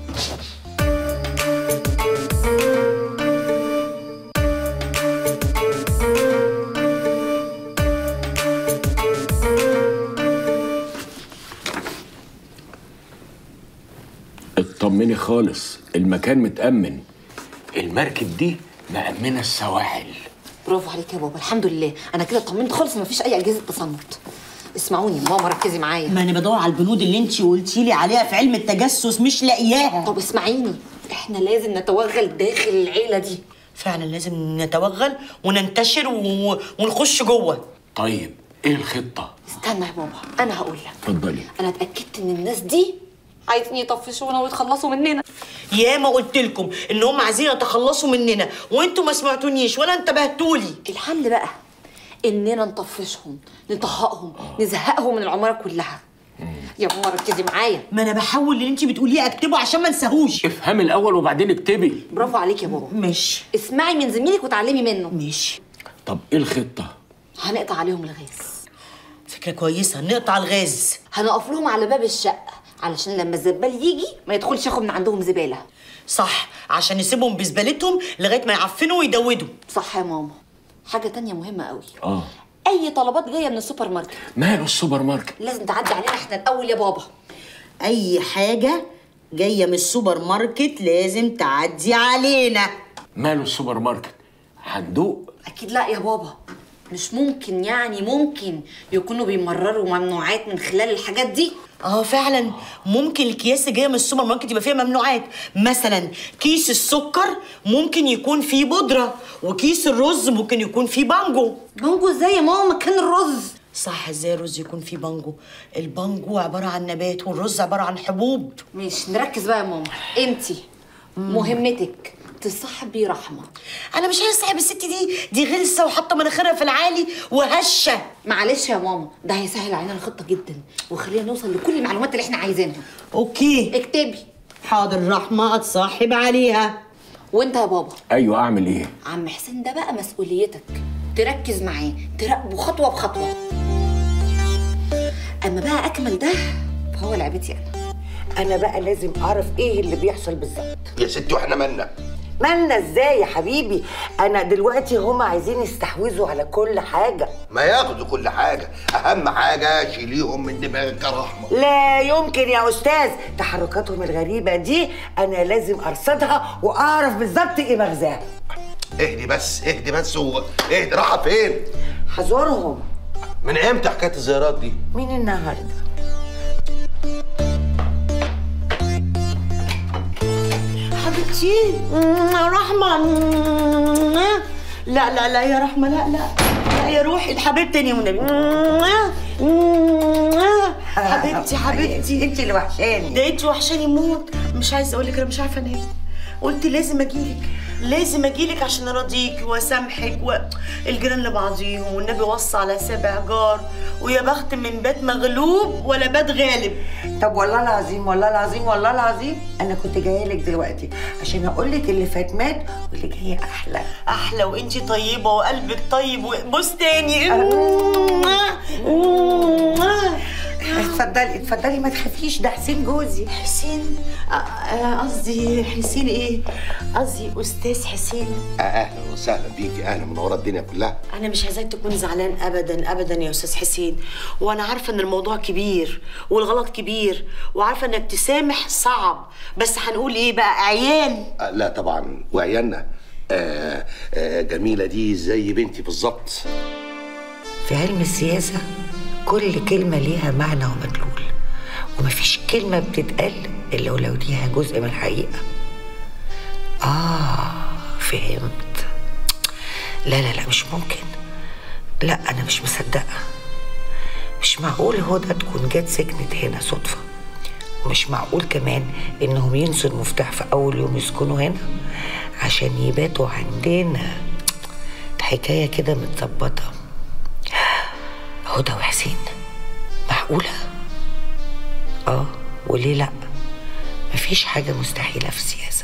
اطمني خالص المكان متأمن المركب دي مأمنة السواحل برافو عليك يا بابا الحمد لله انا كده اطمنت خالص مفيش اي اجهزه تصنت اسمعوني ماما ركزي معايا ما انا بدور على البنود اللي انت قلتي لي عليها في علم التجسس مش لاقياها طب اسمعيني احنا لازم نتوغل داخل العيله دي فعلا لازم نتوغل وننتشر و... ونخش جوه طيب ايه الخطة؟ استنى يا بابا انا هقول لك اتفضلي انا اتاكدت ان الناس دي عايزين يطفشونا ويتخلصوا مننا يا ما قلت لكم ان هم عايزين يتخلصوا مننا وانتوا ما سمعتونيش ولا انتبهتولي الحل بقى اننا نطفشهم نطهقهم نزهقهم من العماره كلها يا ماما ركزي معايا ما انا بحاول اللي انت بتقوليه اكتبه عشان ما انساهوش افهمي الأول وبعدين اكتبي برافو عليك يا بابا ماشي اسمعي من زميلك وتعلمي منه ماشي طب ايه الخطة؟ هنقطع عليهم الغاز فكره كويسه نقطع الغاز هنقف لهم على باب الشقه علشان لما الزبال يجي ما يدخلش ياخد من عندهم زباله صح عشان نسيبهم بزبالتهم لغايه ما يعفنوا ويدودوا صح يا ماما حاجه تانية مهمه قوي اه اي طلبات جايه من السوبر ماركت ماله السوبر ماركت؟ لازم تعدي علينا احنا الاول يا بابا اي حاجه جايه من السوبر ماركت لازم تعدي علينا ماله السوبر ماركت؟ هندوق اكيد لا يا بابا مش ممكن يعني ممكن يكونوا بيمرروا ممنوعات من خلال الحاجات دي اه فعلا ممكن الكياس اللي جايه من السوبر ماركت يبقى فيها ممنوعات مثلا كيس السكر ممكن يكون فيه بودره وكيس الرز ممكن يكون فيه بانجو بانجو ازاي يا ماما مكان الرز صح ازاي الرز يكون فيه بانجو البانجو عباره عن نبات والرز عباره عن حبوب ماشي نركز بقى يا ماما انتي مهمتك تصاحبي رحمه انا مش عايزه صاحب الست دي دي غلسه وحاطه مناخيرها في العالي وهشه معلش يا ماما ده هيسهل علينا الخطه جدا وخلينا نوصل لكل المعلومات اللي احنا عايزينها اوكي اكتبي حاضر رحمه اتصاحب عليها وانت يا بابا ايوه اعمل ايه؟ عم حسين ده بقى مسؤوليتك تركز معاه تراقبه خطوه بخطوه اما بقى اكمل ده فهو لعبتي انا انا بقى لازم اعرف ايه اللي بيحصل بالظبط يا ستي واحنا مالنا مالنا ازاي يا حبيبي انا دلوقتي هما عايزين يستحوذوا على كل حاجه ما ياخدوا كل حاجه اهم حاجه شيليهم من دماغك يا رحمه لا يمكن يا استاذ تحركاتهم الغريبه دي انا لازم ارصدها واعرف بالظبط ايه مغزاها اهدي بس اهدي بس و... اهدي راحه فين هزورهم من امتى حكايه الزيارات دي مين النهارده حبيبتي مم، رحمه مم. لا لا لا يا رحمه لا لا لا يا روحي الحبيبتي يا والنبي مم. مم. حبيبتي حبيبتي انت اللي وحشاني ده انت وحشاني موت مش عايزه اقول لك انا مش عارفه انام قلت لازم اجيلك لازم اجيلك عشان ارضيك واسامحك والجيران لبعضيهم والنبي وصى على سبع جار ويا بخت من بات مغلوب ولا بات غالب طب والله العظيم والله العظيم والله العظيم انا كنت جايه لك دلوقتي عشان اقول لك اللي فات مات واللي جاي احلى احلى وانتي طيبه وقلبك طيب وبص تاني اتفضلي اتفضلي ما تخافيش ده حسين جوزي حسين آه، آه، قصدي حسين ايه قصدي استاذ حسين اهلا وسهلا بيكي اهلا منوره الدنيا كلها انا مش عايزاك تكون زعلان ابدا ابدا يا استاذ حسين وانا عارفه ان الموضوع كبير والغلط كبير وعارفه انك تسامح صعب بس هنقول ايه بقى عيال آه، لا طبعا وعيالنا آه آه جميله دي زي بنتي بالظبط في علم السياسة كل كلمة ليها معنى ومدلول ومفيش كلمة بتتقال إلا ولو ليها جزء من الحقيقة آه فهمت لا لا لا مش ممكن لا أنا مش مصدقة مش معقول هدى تكون جت سكنت هنا صدفة ومش معقول كمان إنهم ينسوا المفتاح في أول يوم يسكنوا هنا عشان يباتوا عندنا الحكاية كده متظبطة هدى وحسين معقولة؟ اه وليه لأ؟ مفيش حاجة مستحيلة في السياسة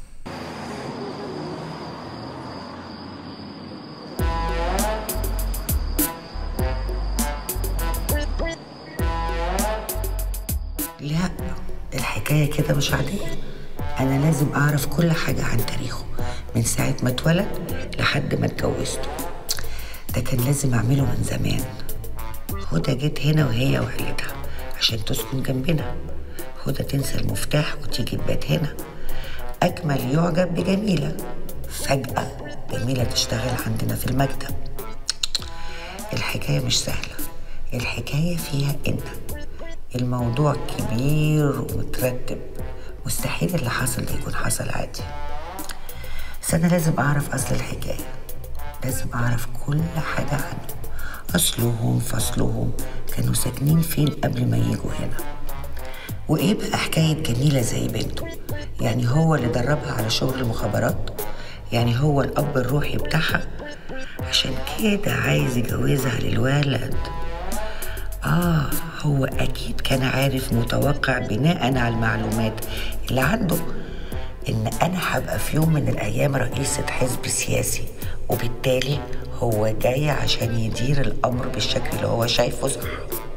لا الحكاية كده مش عادية أنا لازم أعرف كل حاجة عن تاريخه من ساعة ما اتولد لحد ما اتجوزته ده كان لازم أعمله من زمان هدى جت هنا وهي وعيلتها عشان تسكن جنبنا هدى تنسى المفتاح وتيجي تبات هنا أجمل يعجب بجميلة فجأة جميلة تشتغل عندنا في المكتب الحكاية مش سهلة الحكاية فيها إن الموضوع كبير ومترتب مستحيل اللي حصل ده يكون حصل عادي بس أنا لازم أعرف أصل الحكاية لازم أعرف كل حاجة عنه أصلهم فصلهم كانوا ساكنين فين قبل ما يجوا هنا وإيه بقى حكاية جميلة زي بنته يعني هو اللي دربها على شغل المخابرات يعني هو الأب الروحي بتاعها عشان كده عايز يجوزها للولد آه هو أكيد كان عارف متوقع بناء على المعلومات اللي عنده إن أنا هبقى في يوم من الأيام رئيسة حزب سياسي وبالتالي هو جاي عشان يدير الأمر بالشكل اللي هو شايفه صح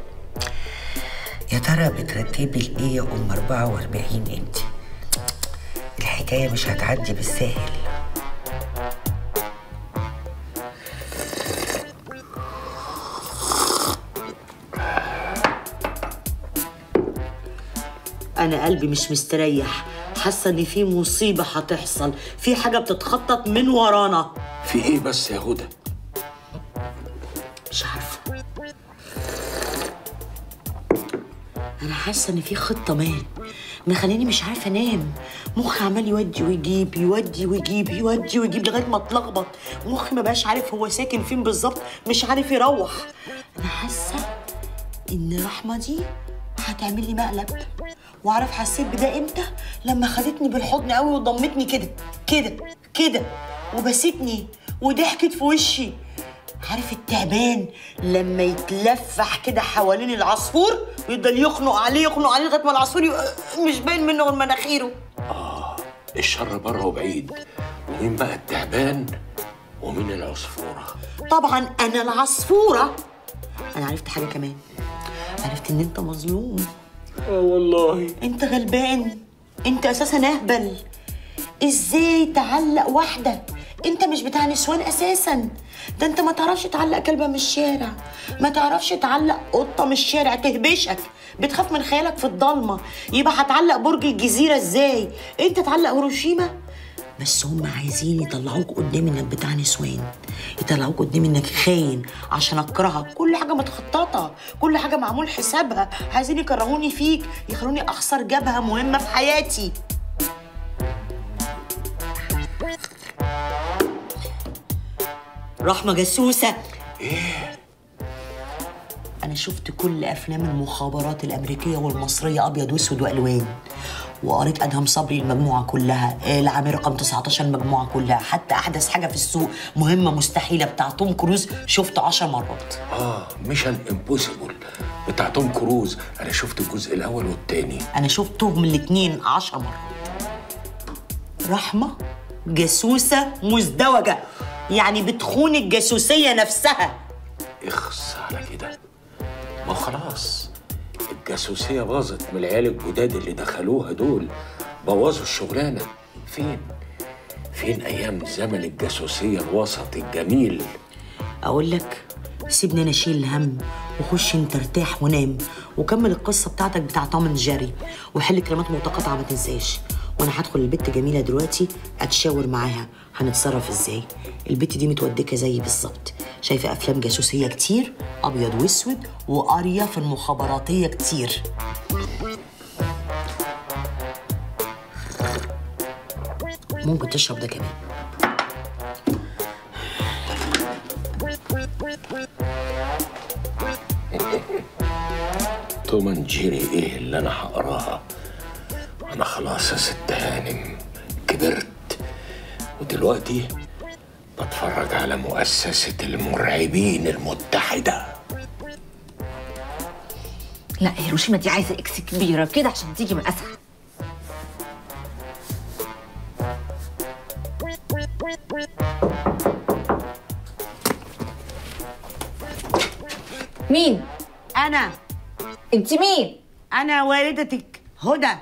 يا ترى بترتبي لإيه يا أم 44 أنت الحكاية مش هتعدي بالساهل انا قلبي مش مستريح حاسه ان في مصيبه هتحصل في حاجه بتتخطط من ورانا في ايه بس يا هدى مش عارفه انا حاسه ان في خطه ما مخليني مش عارفه انام مخي عمال يودي ويجيب يودي ويجيب يودي ويجيب لغايه ما اتلخبط مخي ما بقاش عارف هو ساكن فين بالظبط مش عارف يروح انا حاسه ان رحمه دي هتعمل لي مقلب واعرف حسيت بده امتى لما خدتني بالحضن قوي وضمتني كده كده كده وبستني وضحكت في وشي عارف التعبان لما يتلفح كده حوالين العصفور ويفضل يخنق عليه يخنق عليه لغايه ما العصفور يبقى مش باين منه غير مناخيره الشر بره وبعيد مين بقى التعبان ومين العصفوره طبعا انا العصفوره انا عرفت حاجه كمان عرفت ان انت مظلوم اه والله انت غلبان انت اساسا اهبل ازاي تعلق واحده انت مش بتاع نسوان اساسا ده انت ما تعرفش تعلق كلبه من الشارع ما تعرفش تعلق قطه من الشارع تهبشك بتخاف من خيالك في الضلمه يبقى هتعلق برج الجزيره ازاي انت تعلق هيروشيما بس هم عايزين يطلعوك قدام انك بتاع نسوان يطلعوك قدام انك خاين عشان اكرهك كل حاجه متخططه كل حاجه معمول حسابها عايزين يكرهوني فيك يخلوني اخسر جبهه مهمه في حياتي رحمه جاسوسه ايه انا شفت كل افلام المخابرات الامريكيه والمصريه ابيض واسود والوان وقريت ادهم صبري المجموعه كلها العامل رقم 19 المجموعه كلها حتى احدث حاجه في السوق مهمه مستحيله بتاع توم كروز شفته 10 مرات اه ميشن امبوسيبل بتاع توم كروز انا شفت الجزء الاول والتاني انا شفتهم الاثنين 10 مرات رحمه جاسوسه مزدوجه يعني بتخون الجاسوسيه نفسها اخص على كده ما خلاص الجاسوسية باظت من العيال الجداد اللي دخلوها دول بوظوا الشغلانة فين؟ فين أيام زمن الجاسوسية الوسط الجميل اقول لك سيبني انا اشيل الهم وخش انت ارتاح ونام وكمل القصه بتاعتك بتاع توم اند جيري وحل كلمات متقاطعه ما تنساش وانا هدخل البت جميله دلوقتي اتشاور معاها هنتصرف ازاي البت دي متودكه زيي بالظبط شايفه افلام جاسوسيه كتير ابيض واسود وقاريه في المخابراتيه كتير ممكن تشرب ده كمان توم اند جيري ايه اللي انا هقراها انا خلاص يا ست هانم كبرت ودلوقتي بتفرج على مؤسسة المرعبين المتحدة لا هيروشيما دي عايزه اكس كبيره كده عشان تيجي مقاسها مين انا انت مين انا والدتك هدى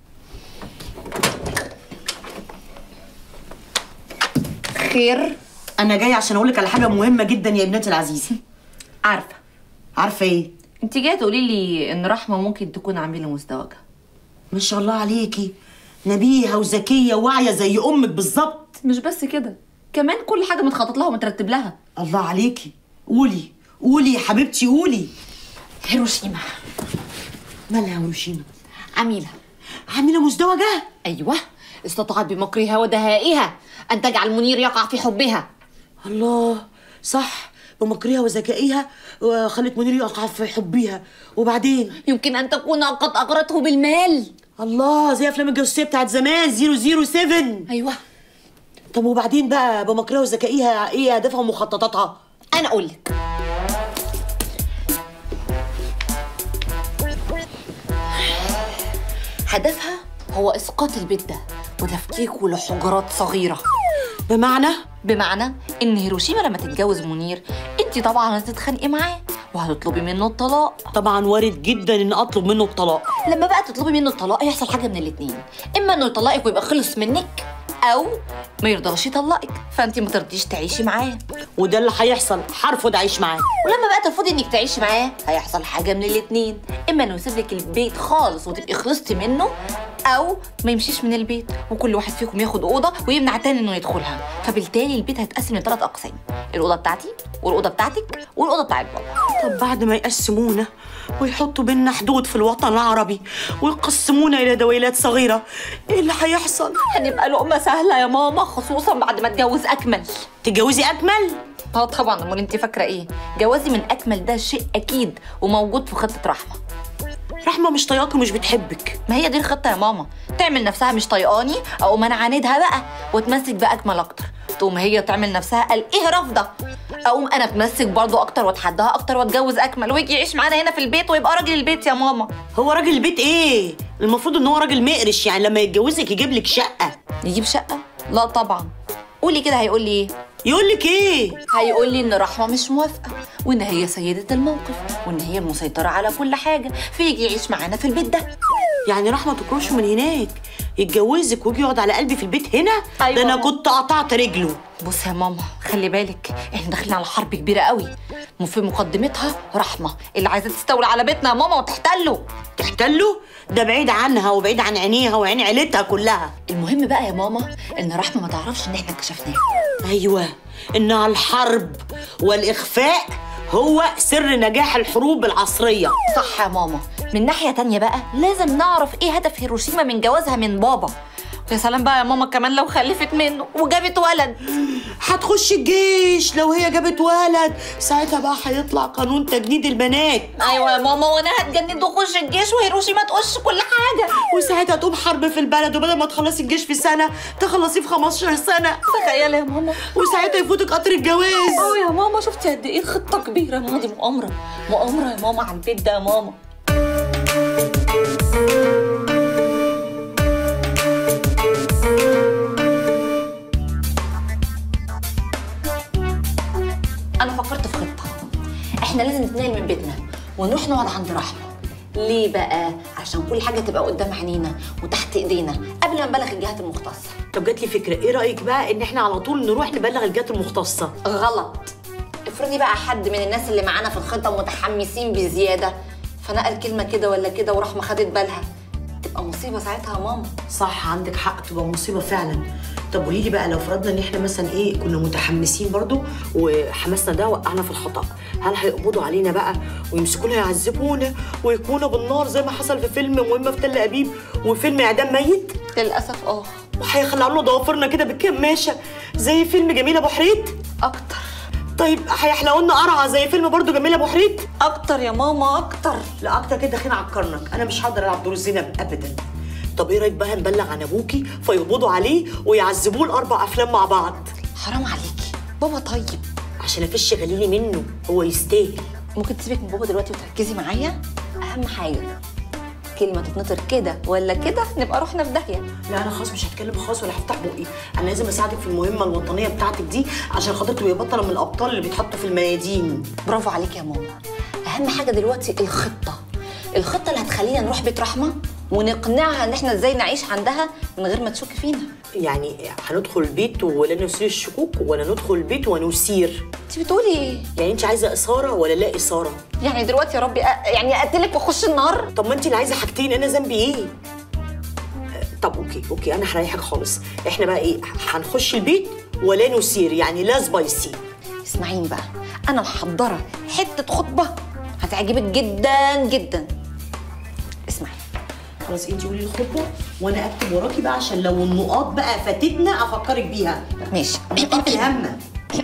خير انا جايه عشان اقول لك على حاجه مهمه جدا يا ابنتي العزيزه عارفه عارفه ايه انت جايه تقولي لي ان رحمه ممكن تكون عميله مزدوجه ما شاء الله عليكي نبيهه وذكيه وواعيه زي امك بالظبط مش بس كده كمان كل حاجه متخطط لها ومترتب لها الله عليكي قولي قولي يا حبيبتي قولي هيروشيما مالها هيروشيما عميله عميله مزدوجه ايوه استطاعت بمكرها ودهائها ان تجعل منير يقع في حبها الله صح بمكرها وذكائها وخلت منير يقع في حبها وبعدين يمكن ان تكون قد اغرته بالمال الله زي افلام الجاسوسيه بتاعت زمان 007 ايوه طب وبعدين بقى بمكرها وذكائها ايه اهدافها ومخططاتها انا اقول لك هدفها هو اسقاط البيت ده وتفكيكه لحجرات صغيره بمعنى بمعنى ان هيروشيما لما تتجوز منير انت طبعا هتتخانقي معاه وهتطلبي منه الطلاق طبعا وارد جدا ان اطلب منه الطلاق لما بقى تطلبي منه الطلاق يحصل حاجه من الاتنين اما انه يطلقك ويبقى خلص منك او ما يرضاش يطلقك فانت ما ترضيش تعيشي معاه وده اللي هيحصل هرفض اعيش معاه ولما بقى ترفضي انك تعيشي معاه هيحصل حاجه من الاتنين اما انه يسيب لك البيت خالص وتبقي خلصتي منه او ما يمشيش من البيت وكل واحد فيكم ياخد اوضه ويمنع التاني انه يدخلها فبالتالي البيت هيتقسم لثلاث اقسام الاوضه بتاعتي والاوضه بتاعتك والاوضه بتاعت بابا طب بعد ما يقسمونا ويحطوا بينا حدود في الوطن العربي ويقسمونا الى دويلات صغيره ايه اللي هيحصل هنبقى لقمه سهله يا ماما خصوصا بعد ما اتجوز اكمل تتجوزي اكمل اه طبعا امال انت فاكره ايه جوازي من اكمل ده شيء اكيد وموجود في خطه رحمه رحمه مش طايقاكي ومش بتحبك ما هي دي الخطه يا ماما تعمل نفسها مش طايقاني اقوم انا عاندها بقى واتمسك باكمل اكتر تقوم هي تعمل نفسها قال ايه رافضه اقوم انا اتمسك برضو اكتر واتحداها اكتر واتجوز اكمل ويجي يعيش معانا هنا في البيت ويبقى راجل البيت يا ماما هو راجل البيت ايه المفروض ان هو راجل مقرش يعني لما يتجوزك يجيب لك شقه يجيب شقه لا طبعا قولي كده هيقول لي ايه يقول لك ايه هيقول لي ان رحمه مش موافقه وان هي سيده الموقف وان هي المسيطره على كل حاجه فيجي يعيش معانا في البيت ده يعني رحمه تكرشه من هناك يتجوزك ويجي يقعد على قلبي في البيت هنا أيوة ده انا ماما. كنت قطعت رجله بص يا ماما خلي بالك احنا داخلين على حرب كبيره قوي وفي مقدمتها رحمه اللي عايزه تستولي على بيتنا يا ماما وتحتله تحتله ده بعيد عنها وبعيد عن عينيها وعين عيلتها كلها المهم بقى يا ماما ان رحمه ما تعرفش ان احنا اكتشفناها ايوه انها الحرب والاخفاء هو سر نجاح الحروب العصريه صح يا ماما من ناحيه تانية بقى لازم نعرف ايه هدف هيروشيما من جوازها من بابا يا سلام بقى يا ماما كمان لو خلفت منه وجابت ولد هتخش الجيش لو هي جابت ولد ساعتها بقى هيطلع قانون تجنيد البنات ايوه يا ماما وانا هتجند واخش الجيش وهيروشيما تقش كل حاجه وساعتها تقوم حرب في البلد وبدل ما تخلصي الجيش في سنه تخلصيه في 15 سنه تخيلي يا ماما وساعتها يفوتك قطر الجواز اه يا ماما شفتي قد ايه خطه كبيره ماما دي مؤامره مؤامره يا ماما على البيت ده يا ماما انا فكرت في خطه احنا لازم نتنقل من بيتنا ونروح نقعد عند رحمه ليه بقى عشان كل حاجه تبقى قدام عينينا وتحت ايدينا قبل ما نبلغ الجهات المختصه طب جات لي فكره ايه رايك بقى ان احنا على طول نروح نبلغ الجهات المختصه غلط افرضي بقى حد من الناس اللي معانا في الخطه متحمسين بزياده فنقل كلمه كده ولا كده ورحمه خدت بالها تبقى مصيبه ساعتها يا ماما صح عندك حق تبقى مصيبه فعلا طب قولي لي بقى لو فرضنا ان احنا مثلا ايه كنا متحمسين برضو وحماسنا ده وقعنا في الخطا هل هيقبضوا علينا بقى ويمسكونا يعذبونا ويكونا بالنار زي ما حصل في فيلم مهمه في تل ابيب وفيلم اعدام ميت للاسف اه وهيخلعوا لنا ضوافرنا كده بالكماشه زي فيلم جميله ابو حريت اكتر طيب هيحلقوا لنا قرعه زي فيلم برضو جميله ابو حريت اكتر يا ماما اكتر لا اكتر كده داخلين على الكرنك انا مش هقدر العب دور زينب ابدا طب ايه رايك بقى نبلغ عن ابوكي فيقبضوا عليه ويعذبوه الاربع افلام مع بعض حرام عليكي بابا طيب عشان افش غليلي منه هو يستاهل ممكن تسيبك من بابا دلوقتي وتركزي معايا اهم حاجه كلمه تتنطر كده ولا كده نبقى رحنا في داهيه لا انا خلاص مش هتكلم خالص ولا هفتح بقي انا لازم اساعدك في المهمه الوطنيه بتاعتك دي عشان خاطر تبقي بطله من الابطال اللي بيتحطوا في الميادين برافو عليك يا ماما اهم حاجه دلوقتي الخطه الخطه اللي هتخلينا نروح بيت رحمه ونقنعها ان احنا ازاي نعيش عندها من غير ما تشك فينا يعني هندخل البيت ولا نثير الشكوك ولا ندخل البيت ونثير انت بتقولي ايه يعني انت عايزه اثاره ولا لا اثاره يعني دلوقتي يا ربي أ... يعني اقتلك واخش النار طب ما انت اللي عايزه حاجتين انا ذنبي ايه طب اوكي اوكي انا هريحك خالص احنا بقى ايه هنخش البيت ولا نثير يعني لا سبايسي اسمعيني بقى انا محضره حته خطبه هتعجبك جدا جدا اسمعي خلاص انت قولي الخطبه وانا اكتب وراكي بقى عشان لو النقاط بقى فاتتنا افكرك بيها ماشي نقاط هامه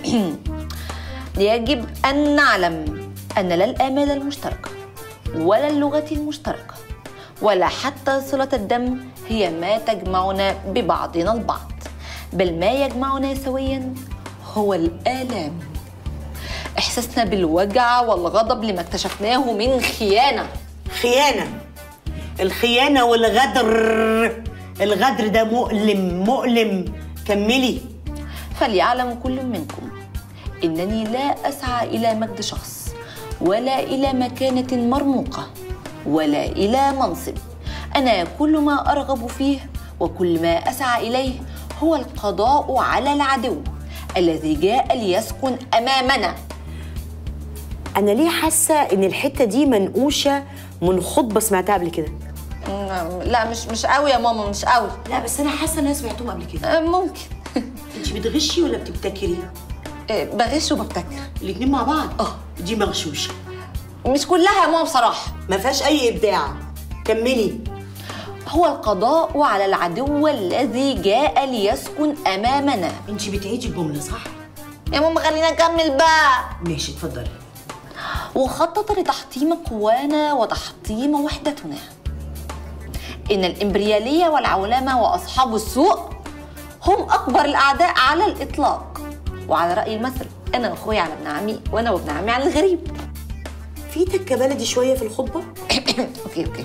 يجب ان نعلم ان لا الامال المشتركه ولا اللغه المشتركه ولا حتى صله الدم هي ما تجمعنا ببعضنا البعض بل ما يجمعنا سويا هو الالام احساسنا بالوجع والغضب لما اكتشفناه من خيانه خيانه الخيانه والغدر الغدر ده مؤلم مؤلم كملي فليعلم كل منكم انني لا اسعى الى مجد شخص ولا الى مكانه مرموقه ولا الى منصب انا كل ما ارغب فيه وكل ما اسعى اليه هو القضاء على العدو الذي جاء ليسكن امامنا انا ليه حاسه ان الحته دي منقوشه من خطبه سمعتها قبل كده لا مش مش قوي يا ماما مش قوي لا بس انا حاسه ان انا سمعتهم قبل كده ممكن انت بتغشي ولا بتبتكري بغش وببتكر الاتنين مع بعض اه دي مغشوشه مش كلها يا ماما بصراحه ما فيهاش اي ابداع كملي هو القضاء على العدو الذي جاء ليسكن امامنا انت بتعيدي الجمله صح يا ماما خلينا نكمل بقى ماشي اتفضلي وخطط لتحطيم قوانا وتحطيم وحدتنا إن الإمبريالية والعولمة وأصحاب السوء هم أكبر الأعداء على الإطلاق وعلى رأي المثل أنا وأخويا على ابن عمي وأنا وابن عمي على الغريب في تكة بلدي شوية في الخطبة أوكي أوكي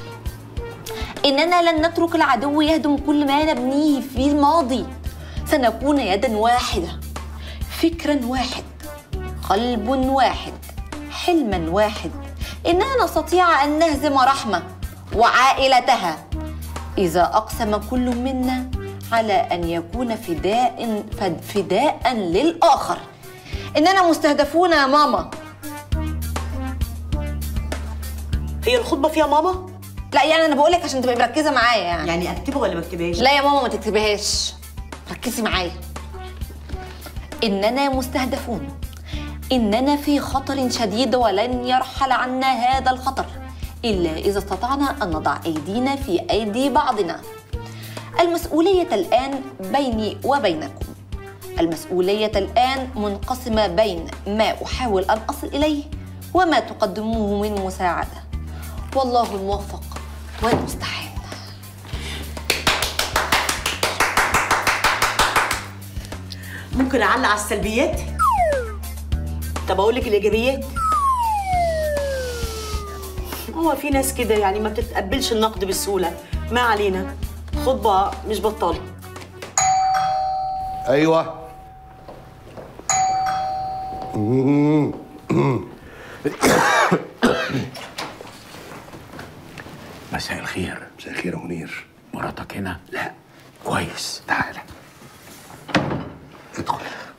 إننا لن نترك العدو يهدم كل ما نبنيه في الماضي سنكون يدا واحدة فكرا واحد قلب واحد حلما واحد إننا نستطيع أن نهزم رحمة وعائلتها إذا أقسم كل منا على أن يكون فداء فداء للآخر إننا مستهدفون يا ماما هي الخطبة فيها ماما؟ لا يعني أنا بقولك عشان تبقي مركزة معايا يعني يعني أكتبها ولا ما أكتبهاش؟ لا يا ماما ما تكتبهاش ركزي معايا إننا مستهدفون إننا في خطر شديد ولن يرحل عنا هذا الخطر إلا إذا استطعنا أن نضع أيدينا في أيدي بعضنا المسؤولية الآن بيني وبينكم المسؤولية الآن منقسمة بين ما أحاول أن أصل إليه وما تقدموه من مساعدة والله الموفق والمستحيل ممكن اعلق على السلبيات طب اقول لك الايجابيات هو في ناس كده يعني ما بتتقبلش النقد بسهوله ما علينا خطبه مش بطاله ايوه مساء الخير مساء الخير يا منير مراتك هنا لا كويس تعالى ادخل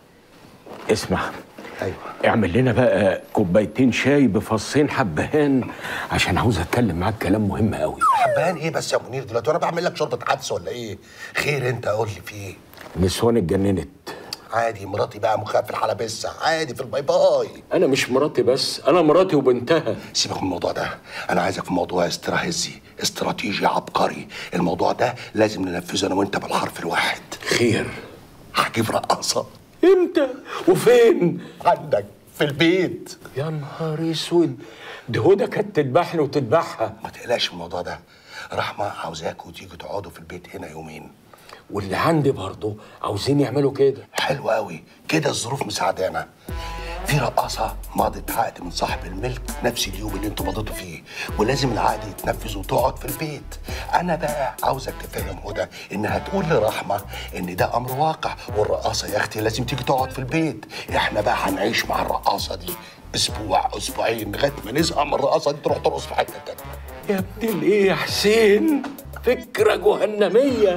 اسمع ايوه اعمل لنا بقى كوبايتين شاي بفصين حبهان عشان عاوز اتكلم معاك كلام مهم قوي حبان ايه بس يا منير دلوقتي وانا بعمل لك شرطه حدس ولا ايه خير انت قول لي في ايه نسوان اتجننت عادي مراتي بقى مخها في الحلبسه عادي في الباي باي انا مش مراتي بس انا مراتي وبنتها سيبك من الموضوع ده انا عايزك في موضوع استراتيجي استراتيجي عبقري الموضوع ده لازم ننفذه انا وانت بالحرف الواحد خير هجيب رقاصه امتى وفين عندك في البيت يا نهار اسود دي هدى كانت تذبحني وتذبحها ما تقلقش من الموضوع ده رحمه عاوزاك وتيجوا تقعدوا في البيت هنا يومين واللي عندي برضه عاوزين يعملوا كده حلو قوي كده الظروف مساعدانا في رقاصة مضت عقد من صاحب الملك نفس اليوم اللي انتوا مضيتوا فيه ولازم العقد يتنفذ وتقعد في البيت انا بقى عاوزك تفهم هدى انها تقول لرحمة ان ده امر واقع والرقاصة يا اختي لازم تيجي تقعد في البيت احنا بقى هنعيش مع الرقاصة دي اسبوع اسبوعين لغايه ما نزهق من الرقاصه دي تروح ترقص في حته تانيه يا ابن الايه يا حسين فكره جهنميه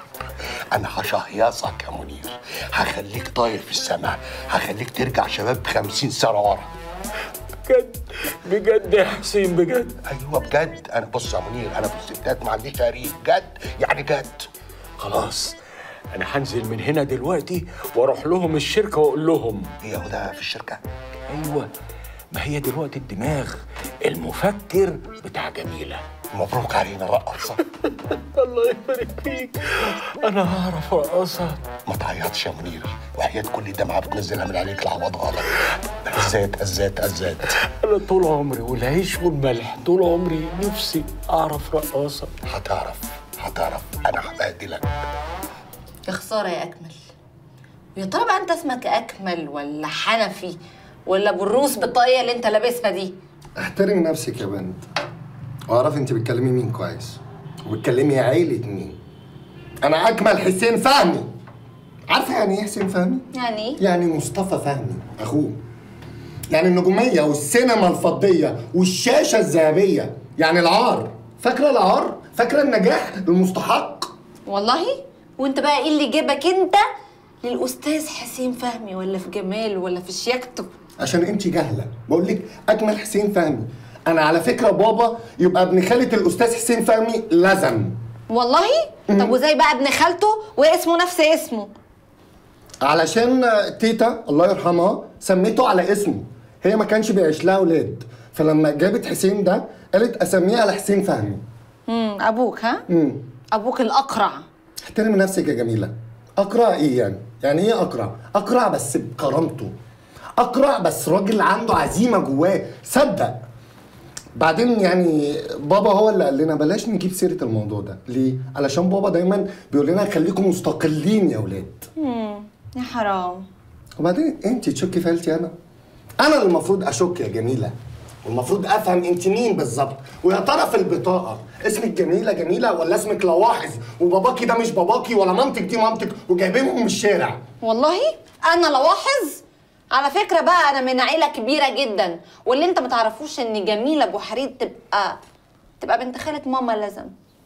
انا هشهيصك يا منير هخليك طاير في السماء هخليك ترجع شباب خمسين سنه ورا بجد بجد يا حسين بجد ايوه بجد انا بص يا منير انا في الستات ما عنديش تاريخ جد يعني جد خلاص انا هنزل من هنا دلوقتي واروح لهم الشركه واقول لهم هي هدى في الشركه ايوه ما هي دلوقتي الدماغ المفكر بتاع جميله مبروك علينا رقصه الله يبارك فيك انا هعرف رقصه ما تعيطش يا منير وحياة كل دمعة بتنزلها من عليك لعوضها لك هزات هزات هزات انا طول عمري والعيش والملح طول عمري نفسي اعرف رقاصه هتعرف هتعرف انا هبهدلك يا خسارة يا أكمل ويا ترى بقى أنت اسمك أكمل ولا حنفي ولا بالروس بالطاقية اللي أنت لابسها دي احترمي نفسك يا بنت واعرفي انت بتكلمي مين كويس وبتكلمي عيلة مين انا اكمل حسين فهمي عارفه يعني ايه حسين فهمي يعني إيه؟ يعني مصطفى فهمي اخوه يعني النجوميه والسينما الفضيه والشاشه الذهبيه يعني العار فاكره العار فاكره النجاح المستحق والله وأنت بقى إيه اللي جابك أنت للأستاذ حسين فهمي ولا في جمال ولا في شياكته عشان انت جاهله بقول لك اكمل حسين فهمي انا على فكره بابا يبقى ابن خاله الاستاذ حسين فهمي لزم والله؟ طب وزي بقى ابن خالته واسمه نفس اسمه علشان تيتا الله يرحمها سميته على اسمه هي ما كانش بيعيش لها اولاد فلما جابت حسين ده قالت اسميه على حسين فهمي امم أبوك ها؟ امم أبوك الأقرع احترمي نفسك يا جميله اقرع ايه يعني يعني ايه اقرع اقرع بس بكرامته اقرع بس راجل عنده عزيمه جواه صدق بعدين يعني بابا هو اللي قال لنا بلاش نجيب سيره الموضوع ده ليه علشان بابا دايما بيقول لنا خليكم مستقلين يا اولاد امم يا حرام وبعدين انت تشكي في عيلتي انا انا اللي المفروض اشك يا جميله والمفروض افهم انت مين بالظبط ويا ترى في البطاقه اسمك جميله جميله ولا اسمك لواحظ وباباكي ده مش باباكي ولا مامتك دي مامتك وجايبينهم من الشارع والله أنا لواحظ على فكرة بقى أنا من عيلة كبيرة جدا واللي أنت ما تعرفوش إن جميلة أبو حريد تبقى تبقى بنت خالة ماما لازم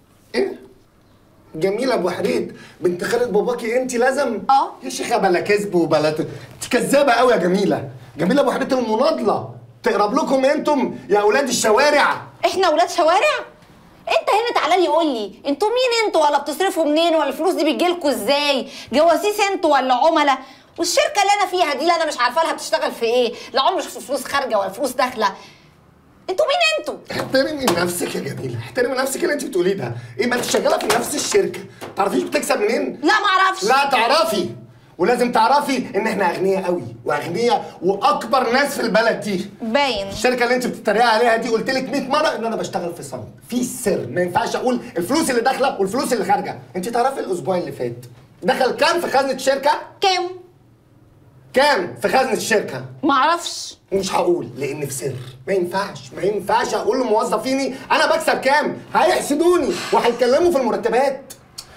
جميله ابو حريد بنت خالة باباكي انت لازم اه يا شيخه بلا كذب وبلا ت- انت كذابه قوي يا جميله جميله ابو حريد المناضله تقرب لكم انتم يا اولاد الشوارع احنا ولاد شوارع انت هنا تعالى لي قول لي انتوا مين انتوا ولا بتصرفوا منين ولا الفلوس دي بتجيلكوا ازاي جواسيس انتوا ولا عملاء والشركه اللي انا فيها دي اللي انا مش عارفه لها بتشتغل في ايه لا عمري شفت فلوس خارجه ولا فلوس داخله انتوا مين انتوا احترمي نفسك يا جميله احترمي نفسك اللي انت بتقوليه ده ايه ما انت شغاله في نفس الشركه تعرفيش بتكسب منين لا ما اعرفش لا تعرفي ولازم تعرفي ان احنا اغنياء قوي واغنياء واكبر ناس في البلد دي باين الشركه اللي انت بتتريقي عليها دي قلت لك 100 مره ان انا بشتغل في صمت في سر ما ينفعش اقول الفلوس اللي داخله والفلوس اللي خارجه انت تعرفي الاسبوع اللي فات دخل كام في خزنه الشركه كام كام في خزنه الشركه ما اعرفش مش هقول لان في سر ما ينفعش ما ينفعش اقول لموظفيني انا بكسب كام هيحسدوني وهيتكلموا في المرتبات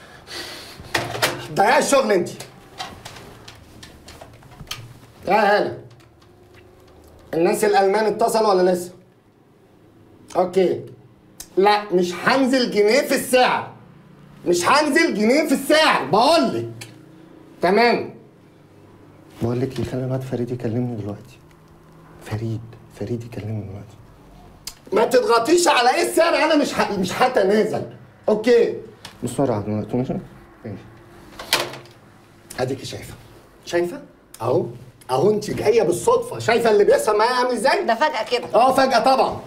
ضيعي الشغل انت يا هلا الناس الالمان اتصلوا ولا لسه اوكي لا مش هنزل جنيه في الساعه مش هنزل جنيه في الساعه بقول لك تمام بقول لك خلي الواد فريد يكلمني دلوقتي فريد فريد يكلمني دلوقتي ما تضغطيش على ايه السعر انا مش ح... مش هتنازل اوكي بسرعه دلوقتي ماشي ماشي اديكي شايفه شايفه اهو اهو انت جايه بالصدفه شايفه اللي بيحصل معايا عامل ازاي ده فجاه كده اه فجاه طبعا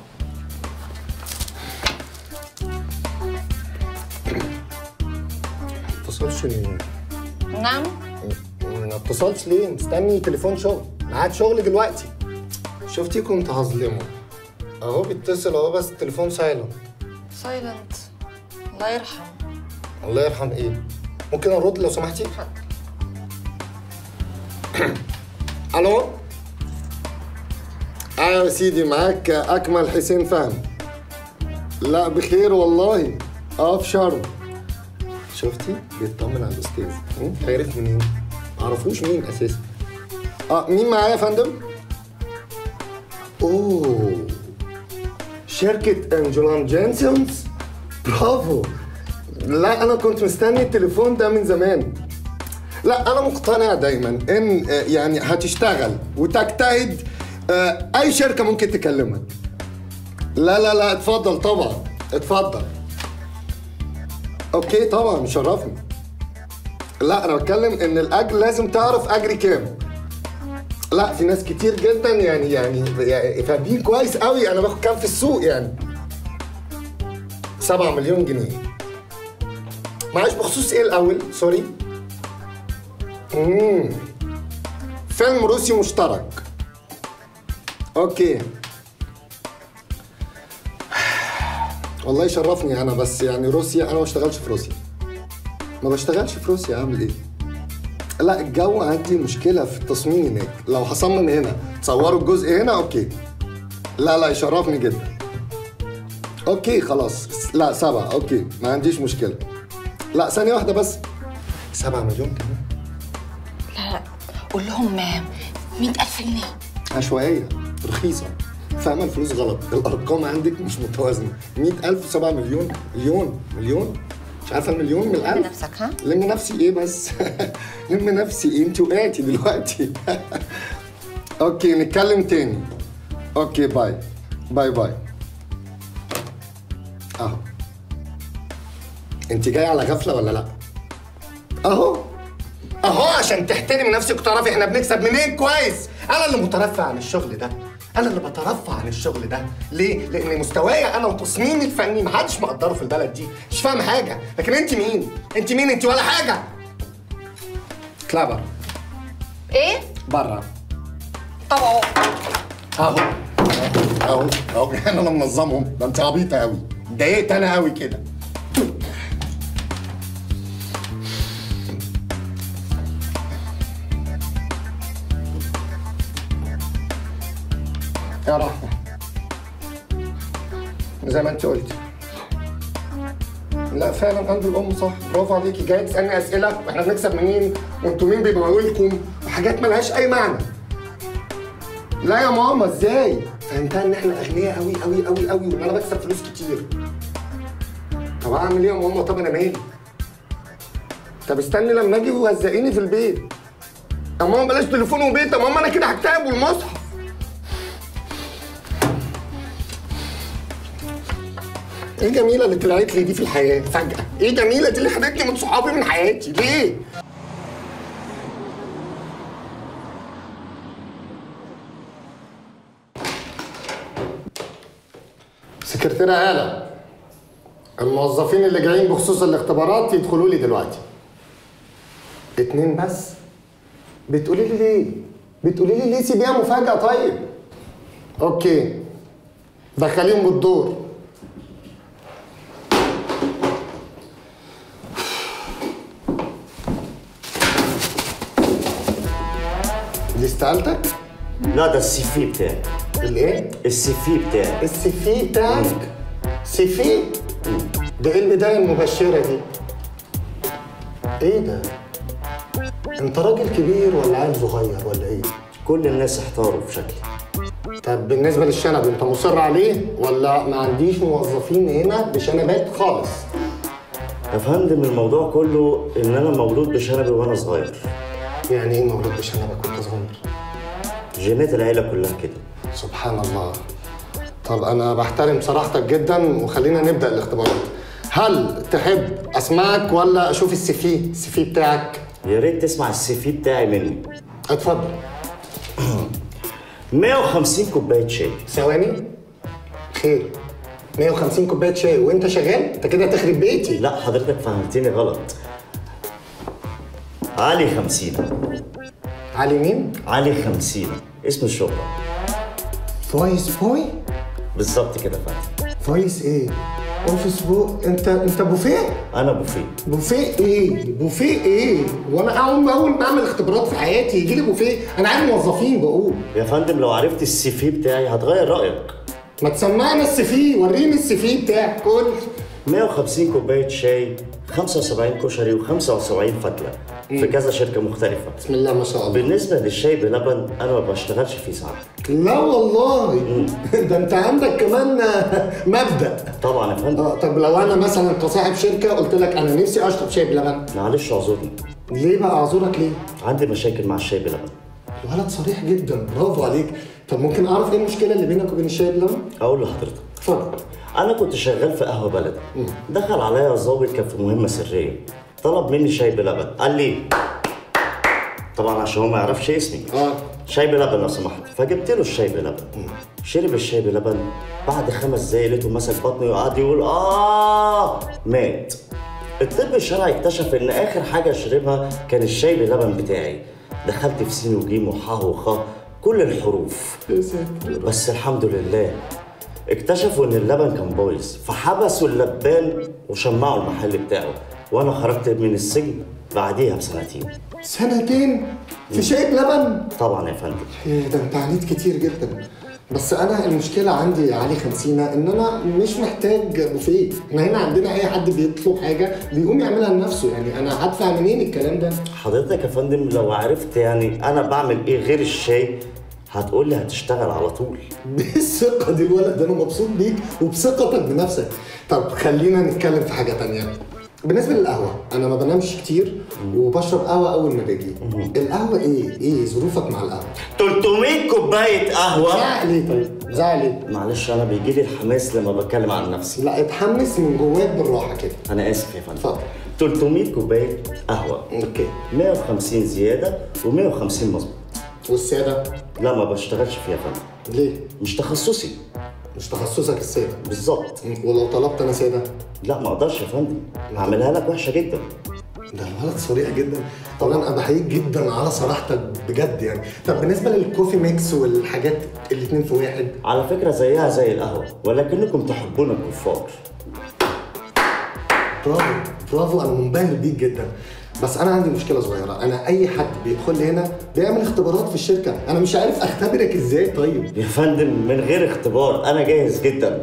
ما اتصلش ليه نعم ما اتصلش ليه مستني تليفون شغل معاد شغل دلوقتي شفتي كنت هظلمه اهو بيتصل اهو بس التليفون سايلنت سايلنت الله يرحم الله يرحم ايه ممكن ارد لو سمحتي الو ايوه يا سيدي معاك اكمل حسين فهمي لا بخير والله اه في شرم شفتي بيطمن على الاستاذ هم؟ عرف منين معرفوش مين اساسا اه مين معايا يا فندم اوه شركة انجلان جينسونز برافو لا انا كنت مستني التليفون ده من زمان لا انا مقتنع دايما ان آه، يعني هتشتغل وتجتهد آه، اي شركه ممكن تكلمك لا لا لا اتفضل طبعا اتفضل اوكي طبعا مشرفني لا انا بتكلم ان الاجر لازم تعرف اجري كام لا في ناس كتير جدا يعني يعني يعني فاهمين كويس قوي انا باخد كام في السوق يعني 7 مليون جنيه معلش بخصوص ايه الاول سوري امم فيلم روسي مشترك اوكي والله يشرفني انا بس يعني روسيا انا ما بشتغلش في روسيا ما بشتغلش في روسيا اعمل ايه لا الجو عندي مشكله في التصميم هناك لو هصمم هنا تصوروا الجزء هنا اوكي لا لا يشرفني جدا اوكي خلاص لا سبعة اوكي ما عنديش مشكله لا ثانيه واحده بس سبعة مليون كمان لا لا قول لهم 100000 جنيه عشوائية رخيصة فاهمة الفلوس غلط الأرقام عندك مش متوازنة 100000 7 مليون مليون مليون مش عارفة المليون من الألف نفسك ها لم نفسي إيه بس لم نفسي إيه أنت وقعتي دلوقتي أوكي نتكلم تاني أوكي باي باي باي أهو أنت جاية على غفلة ولا لأ؟ أهو اهو عشان تحترم نفسك وتعرفي احنا بنكسب منين كويس انا اللي مترفع عن الشغل ده انا اللي بترفع عن الشغل ده ليه لان مستوايا انا وتصميمي الفني محدش مقدره في البلد دي مش فاهم حاجه لكن انت مين انت مين انت ولا حاجه اطلع بره ايه بره طبعا اهو اهو اهو انا اللي منظمهم ده انت عبيطه قوي اتضايقت انا قوي كده يا رحمة زي ما انت قلتي لا فعلا قلب الام صح برافو عليكي جاي تسالني اسئله واحنا بنكسب منين وانتوا مين بيبيعوا لكم وحاجات ملهاش اي معنى لا يا ماما ازاي فهمتها ان احنا اغنياء قوي قوي قوي قوي وان انا بكسب فلوس كتير طب اعمل ايه يا ماما طب انا مالي طب استني لما اجي وهزقيني في البيت يا ماما بلاش تليفون وبيت يا ماما انا كده هكتئب والمصحف ايه جميله اللي طلعت لي دي في الحياه فجاه ايه جميله دي اللي خدتني من صحابي من حياتي ليه سكرتيرة آلة الموظفين اللي جايين بخصوص الاختبارات يدخلوا لي دلوقتي اتنين بس بتقولي لي ليه بتقولي لي ليه سيبيها مفاجأة طيب اوكي دخليهم بالدور دي استقالتك؟ لا ده السي في بتاعي الايه؟ السي في بتاعي السي في بتاعك سي في ده ايه البداية المبشرة دي؟ ايه ده؟ انت راجل كبير ولا عيل صغير ولا ايه؟ كل الناس احتاروا في شكلي طب بالنسبة للشنب انت مصر عليه ولا ما عنديش موظفين هنا بشنبات خالص؟ يا فندم الموضوع كله ان انا مولود بشنبي وانا صغير يعني ايه مولود بشنبك وانت صغير؟ جينات العيله كلها كده سبحان الله طب انا بحترم صراحتك جدا وخلينا نبدا الاختبارات هل تحب اسمعك ولا اشوف السي في السي في بتاعك يا ريت تسمع السي في بتاعي مني اتفضل 150 كوبايه شاي ثواني خير 150 كوبايه شاي وانت شغال انت كده تخرب بيتي لا حضرتك فهمتني غلط علي 50 علي مين علي 50 اسم الشهرة فويس بوي بالظبط كده فهمت فويس ايه اوفيس بو انت انت بوفيه انا بوفيه بوفيه ايه بوفيه ايه وانا اول ما اول ما اعمل اختبارات في حياتي يجي لي بوفيه انا عايز موظفين بقول يا فندم لو عرفت السي في بتاعي هتغير رايك ما تسمعنا السي في وريني السي في بتاعك كل 150 كوبايه شاي 75 كشري و75 فتله في كذا شركه مختلفه بسم الله ما شاء الله بالنسبه للشاي بلبن انا ما بشتغلش فيه ساعات لا والله ده انت عندك كمان مبدا طبعا يا فندم اه طب لو انا مثلا كصاحب شركه قلت لك انا نفسي اشرب شاي بلبن معلش اعذرني ليه بقى اعذرك ليه عندي مشاكل مع الشاي بلبن الولد صريح جدا برافو عليك طب ممكن اعرف ايه المشكله اللي بينك وبين الشاي بلبن اقول لحضرتك اتفضل انا كنت شغال في قهوه بلدي دخل عليا ظابط كان في مهمه سريه طلب مني شاي بلبن قال لي طبعا عشان هو ما يعرفش اسمي اه شاي بلبن لو سمحت فجبت له الشاي بلبن شرب الشاي بلبن بعد خمس دقايق لقيته ماسك بطني وقعد يقول اه مات الطب الشرعي اكتشف ان اخر حاجه شربها كان الشاي بلبن بتاعي دخلت في سين وجيم وحاء وخاء كل الحروف بس الحمد لله اكتشفوا ان اللبن كان بايظ فحبسوا اللبان وشمعوا المحل بتاعه وانا خرجت من السجن بعديها بسنتين سنتين في شاي بلبن طبعا يا فندم ايه ده انت عانيت كتير جدا بس انا المشكله عندي يا علي خمسينة ان انا مش محتاج بوفيه احنا هنا عندنا اي حد بيطلب حاجه بيقوم يعملها لنفسه يعني انا هدفع منين الكلام ده حضرتك يا فندم لو عرفت يعني انا بعمل ايه غير الشاي هتقول لي هتشتغل على طول ايه الثقه دي الولد ده انا مبسوط بيك وبثقتك بنفسك طب خلينا نتكلم في حاجه تانية بالنسبه للقهوه انا ما بنامش كتير وبشرب قهوه اول ما باجي القهوه ايه ايه ظروفك مع القهوه 300 كوبايه قهوه زعق ليه طيب زعق ليه معلش انا بيجي لي الحماس لما بتكلم عن نفسي لا اتحمس من جواك بالراحه كده انا اسف يا فندم اتفضل 300 كوبايه قهوه اوكي 150 زياده و150 مظبوط والساده لا ما بشتغلش فيها يا فندم ليه مش تخصصي مش تخصصك الساده بالظبط ولو طلبت انا ساده لا ما اقدرش يا فندم هعملها لك وحشه جدا ده الولد صريح جدا طبعا انا بحييك جدا على صراحتك بجد يعني طب بالنسبه للكوفي ميكس والحاجات الاتنين في واحد على فكره زيها زي القهوه ولكنكم تحبون الكفار برافو برافو انا منبهر بيك جدا بس انا عندي مشكله صغيره انا اي حد بيدخل لي هنا بيعمل اختبارات في الشركه انا مش عارف اختبرك ازاي طيب يا فندم من غير اختبار انا جاهز جدا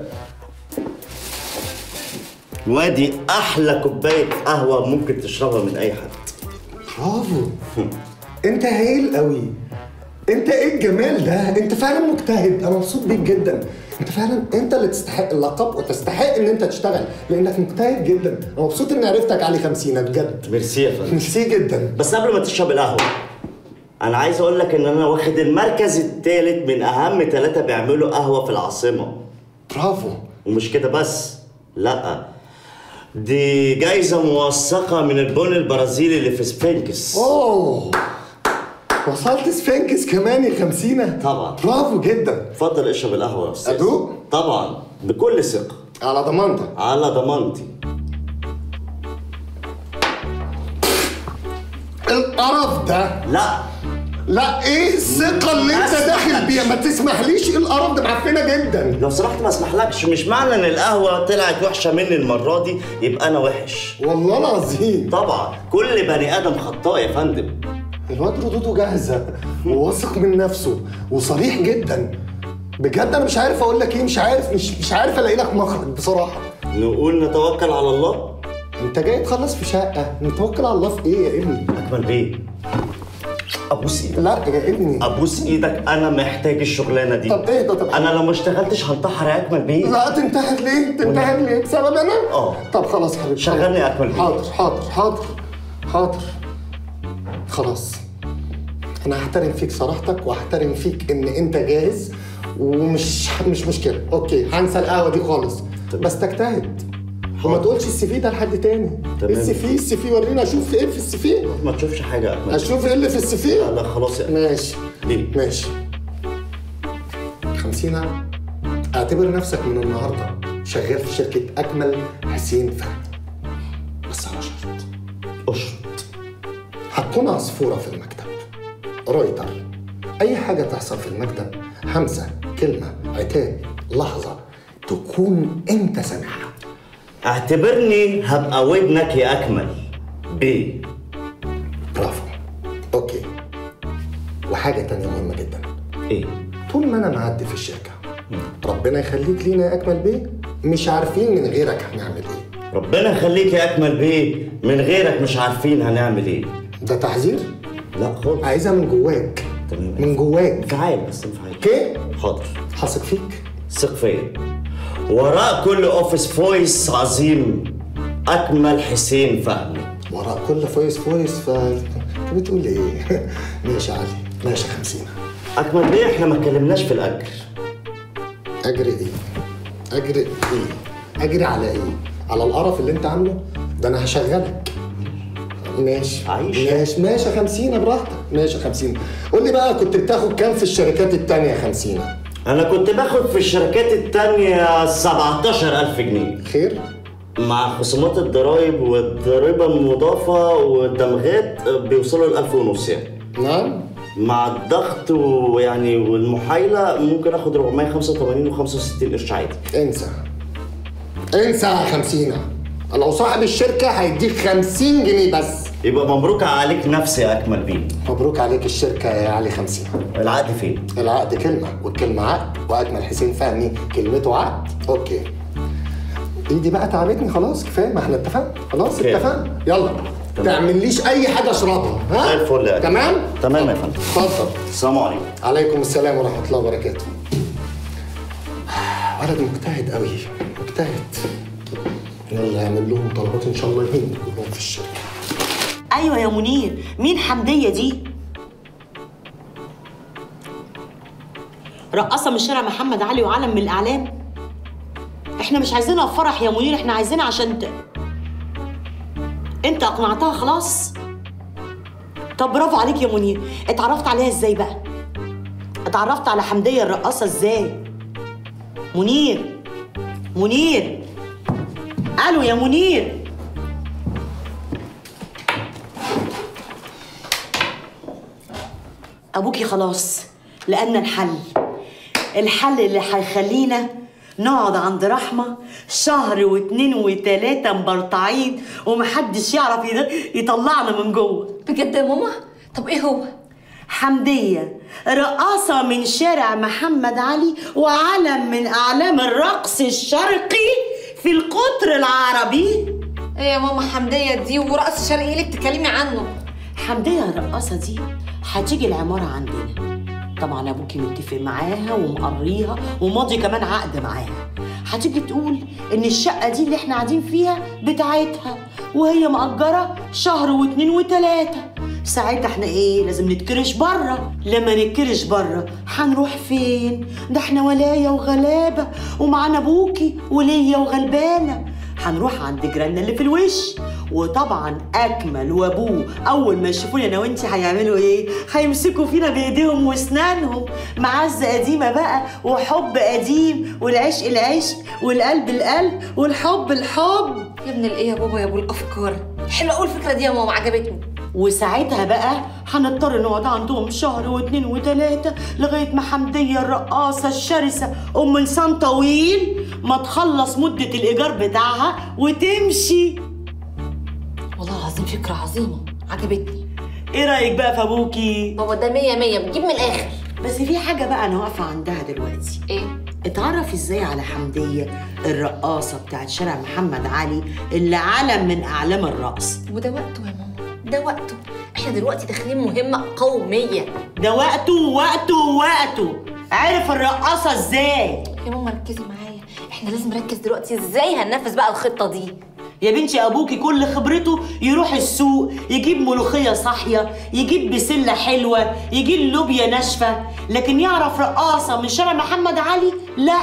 وادي احلى كوبايه قهوه ممكن تشربها من اي حد برافو انت هايل قوي انت ايه الجمال ده انت فعلا مجتهد انا مبسوط بيك جدا انت فعلا انت اللي تستحق اللقب وتستحق ان انت تشتغل لانك مجتهد جدا انا مبسوط اني عرفتك علي خمسين بجد ميرسي يا فندم ميرسي جدا بس قبل ما تشرب القهوه انا عايز اقول لك ان انا واخد المركز الثالث من اهم ثلاثه بيعملوا قهوه في العاصمه برافو ومش كده بس لا دي جايزه موثقه من البن البرازيلي اللي في سفنكس اوه وصلت سفنكس كمان يا خمسينة طبعا برافو جدا اتفضل اشرب القهوه يا استاذ ادوق طبعا بكل ثقه على ضمانتك على ضمانتي القرف ده لا لا ايه الثقة اللي انت أسمح داخل لك. بيها ما تسمحليش ايه القرف ده معفنة جدا لو سمحت ما اسمحلكش مش معنى ان القهوه طلعت وحشه مني المره دي يبقى انا وحش والله العظيم طبعا كل بني ادم خطاء يا فندم الواد ردوده جاهزة وواثق من نفسه وصريح جدا بجد انا مش عارف اقول لك ايه مش عارف مش مش عارف الاقي لك مخرج بصراحة نقول نتوكل على الله انت جاي تخلص في شقة نتوكل على الله في ايه يا ابني اكمل بيه ابوس ايدك لا يا ابني ابوس ايدك انا محتاج الشغلانه دي طب اهدى طب انا لو ما اشتغلتش هنتحر يا اكمل بيه لا تنتحر ليه؟ تنتحر ليه؟ بسبب انا؟ اه طب خلاص حبيبي شغلني يا اكمل بيه حاضر حاضر حاضر حاضر خلاص انا هحترم فيك صراحتك وهحترم فيك ان انت جاهز ومش مش مشكله اوكي هنسى القهوه دي خالص بس تجتهد وما تقولش السي في ده لحد تاني تمام. السي في السي في ورينا اشوف ايه في السي في ما تشوفش حاجه يا اكمل اشوف ايه اللي في السي في لا لا خلاص يا ماشي ليه ماشي خمسين اعتبر نفسك من النهارده شغال في شركة أكمل حسين فهمي بس على شرط اشرط هتكون عصفورة في المكتب رايتر أي حاجة تحصل في المكتب همسة كلمة عتاب لحظة تكون أنت سامعها اعتبرني هبقى ودنك يا اكمل بيه برافو أوكي وحاجة تانية مهمة جدا ايه طول ما أنا معدي في الشركة ربنا يخليك لينا يا أكمل بيه مش عارفين من غيرك هنعمل إيه ربنا يخليك يا اكمل بيه من غيرك مش عارفين هنعمل ايه ده تحذير؟ لا خالص عايزها من جواك تمام من جواك انفعال بس انفعال اوكي حاضر حاسك فيك ثق فيا وراء كل اوفيس فويس عظيم اكمل حسين فهمي وراء كل فويس فويس ف انت بتقول ايه؟ ماشي يا علي ماشي 50 اكمل بيه احنا ما اتكلمناش في الاجر اجري ايه؟ اجري ايه؟ اجري على ايه؟ على القرف اللي انت عامله؟ ده انا هشغلك ماشي عايش ماشي ماشي 50 براحتك ماشي 50 قول لي بقى كنت بتاخد كام في الشركات التانية يا 50 انا كنت باخد في الشركات التانية 17000 جنيه خير مع خصومات الضرايب والضريبة المضافة والدمغات بيوصلوا ل 1000 ونص يعني نعم مع الضغط ويعني والمحايلة ممكن اخد 485 و65 قرش عادي انسى انسى يا 50 لو صاحب الشركة هيديك 50 جنيه بس يبقى مبروك عليك نفسي يا اكمل بيه مبروك عليك الشركة يا علي 50 العقد فين؟ العقد كلمة والكلمة عقد وأكمل حسين فهمي كلمته عقد أوكي ايدي بقى تعبتني خلاص كفايه ما احنا اتفقنا خلاص أوكي. اتفقنا يلا تعمليش اي حاجه اشربها ها زي الفل يا أكمل. تمام تمام يا فندم اتفضل السلام عليكم عليكم السلام ورحمه الله وبركاته ولد مجتهد قوي مجتهد يلا اعمل لهم طلبات ان شاء الله يهين كلهم في الشركه ايوه يا منير مين حمديه دي رقاصه من شارع محمد علي وعلم من الاعلام احنا مش عايزينها في فرح يا منير احنا عايزينها عشان ت... انت اقنعتها خلاص طب برافو عليك يا منير اتعرفت عليها ازاي بقى اتعرفت على حمديه الرقاصه ازاي منير منير الو يا منير ابوكي خلاص لقينا الحل الحل اللي هيخلينا نقعد عند رحمة شهر واتنين وتلاتة مبرطعين ومحدش يعرف يد- يطلعنا من جوه بجد يا ماما؟ طب ايه هو؟ حمدية رقاصة من شارع محمد علي وعلم من أعلام الرقص الشرقي في القطر العربي ايه يا ماما حمدية دي ورقص شرقي ليه بتتكلمي عنه؟ حمدية الرقاصة دي هتيجي العمارة عندنا طبعا ابوكي متفق معاها ومقريها وماضي كمان عقد معاها هتيجي تقول ان الشقة دي اللي احنا قاعدين فيها بتاعتها وهي مأجرة شهر واتنين وتلاتة ساعتها احنا ايه لازم نتكرش بره لما نتكرش بره هنروح فين ده احنا ولاية وغلابة ومعانا ابوكي وليا وغلبانة هنروح عند جيراننا اللي في الوش وطبعا اكمل وابوه اول ما يشوفوني انا وانتي هيعملوا ايه هيمسكوا فينا بايديهم واسنانهم معزه قديمه بقى وحب قديم والعشق العشق والقلب القلب والحب الحب يا ابن الايه يا بابا يا ابو الافكار حلوه قوي الفكره دي يا ماما عجبتني وساعتها بقى هنضطر نقعد عندهم شهر واتنين وتلاتة لغاية ما حمدية الرقاصة الشرسة أم لسان طويل ما تخلص مدة الإيجار بتاعها وتمشي والله العظيم فكره عظيمه عجبتني إيه رأيك بقى في أبوكي؟ بابا ده مية مية بتجيب من الاخر بس في حاجة بقى أنا واقفة عندها دلوقتي ايه اتعرف ازاي على حمدية الرقاصة بتاعت شارع محمد علي اللي علم من أعلام الرقص وده وقته يا ماما ده وقته احنا دلوقتي داخلين مهمه قوميه ده وقته وقته وقته عرف الرقاصة ازاي يا ماما ركزي معايا احنا لازم نركز دلوقتي ازاي هننفذ بقى الخطه دي يا بنتي ابوكي كل خبرته يروح السوق يجيب ملوخيه صاحيه يجيب بسله حلوه يجيب لوبيا ناشفه لكن يعرف رقاصه من شارع محمد علي لا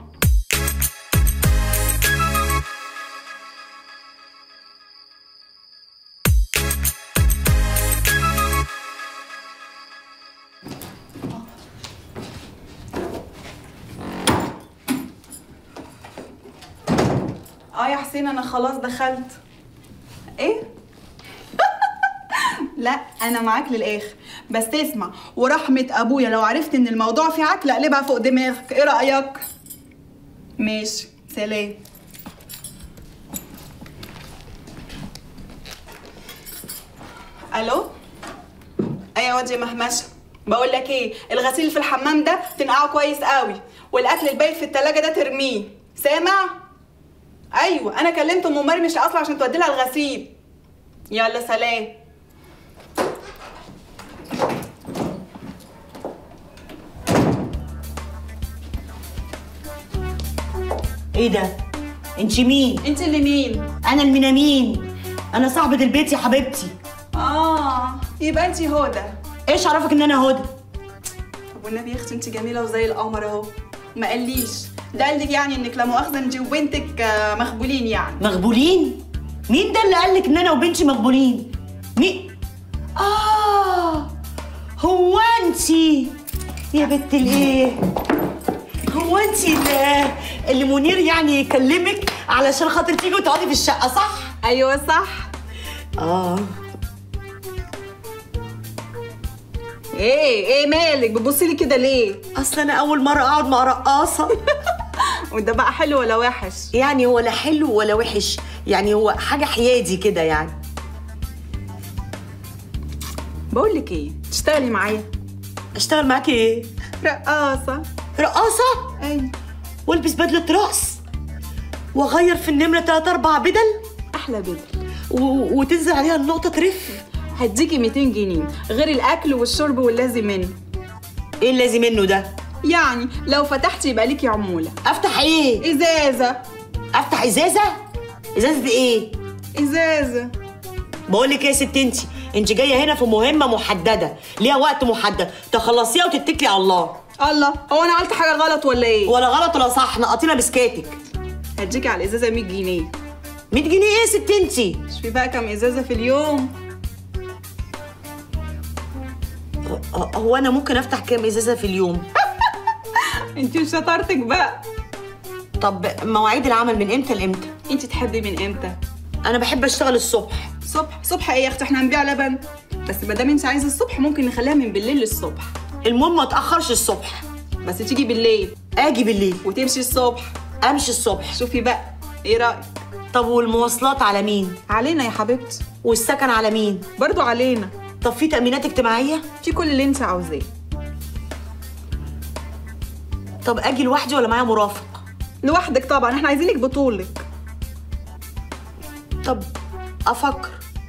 اه يا حسين انا خلاص دخلت ايه لا انا معاك للاخر بس اسمع ورحمه ابويا لو عرفت ان الموضوع فيه عك اقلبها فوق دماغك ايه رايك ماشي سلام الو ايوه يا واد يا مهمشه بقول لك ايه الغسيل في الحمام ده تنقعه كويس قوي والاكل البايت في التلاجة ده ترميه سامع ايوه انا كلمت ام مرمش اصلا عشان تودي لها الغسيل يلا سلام ايه ده انت مين انت اللي مين انا المنامين انا صاحبه البيت يا حبيبتي اه يبقى انت هدى ايش عرفك ان انا هدى طب والنبي يا اختي انت جميله وزي القمر اهو ما قاليش ده قال لك يعني انك لا مؤاخذه انت وبنتك آه، مخبولين يعني مغبولين مين ده اللي قالك ان انا وبنتي مغبولين مين اه هو انتي يا بنت الايه هو انتي اللي, اللي منير يعني يكلمك علشان خاطر تيجي وتقعدي في الشقه صح ايوه صح اه ايه ايه مالك بتبصي لي كده ليه اصل انا اول مره اقعد مع رقاصه وده بقى حلو ولا وحش يعني هو لا حلو ولا وحش يعني هو حاجه حيادي كده يعني بقول لك ايه تشتغلي معايا اشتغل معاكي ايه رقاصه رقاصه ايوه والبس بدله رقص واغير في النمره تلات اربع بدل احلى بدل و... وتنزل عليها النقطه ترف هديكي 200 جنيه غير الاكل والشرب واللازم منه ايه اللازم منه ده يعني لو فتحتي يبقى ليكي عموله افتح ايه ازازه افتح ازازه ازازه ايه ازازه بقول لك ايه يا ست انت انت جايه هنا في مهمه محدده ليها وقت محدد تخلصيها وتتكلي على الله الله هو انا عملت حاجه غلط ولا ايه ولا غلط ولا صح نقطينا بسكاتك هديكي على الازازه 100 جنيه 100 جنيه ايه يا ست انت شوفي بقى كام ازازه في اليوم هو انا ممكن افتح كام ازازه في اليوم انت وشطارتك بقى طب مواعيد العمل من امتى لامتى انت تحبي من امتى انا بحب اشتغل الصبح صبح صبح ايه يا اختي احنا هنبيع لبن بس ما دام انت عايزه الصبح ممكن نخليها من بالليل للصبح المهم ما اتاخرش الصبح بس تيجي بالليل اجي بالليل وتمشي الصبح امشي الصبح شوفي بقى ايه رايك طب والمواصلات على مين علينا يا حبيبتي والسكن على مين برضو علينا طب في تامينات اجتماعيه في كل اللي انت عاوزاه طب اجي لوحدي ولا معايا مرافق لوحدك طبعا احنا عايزينك بطولك طب افكر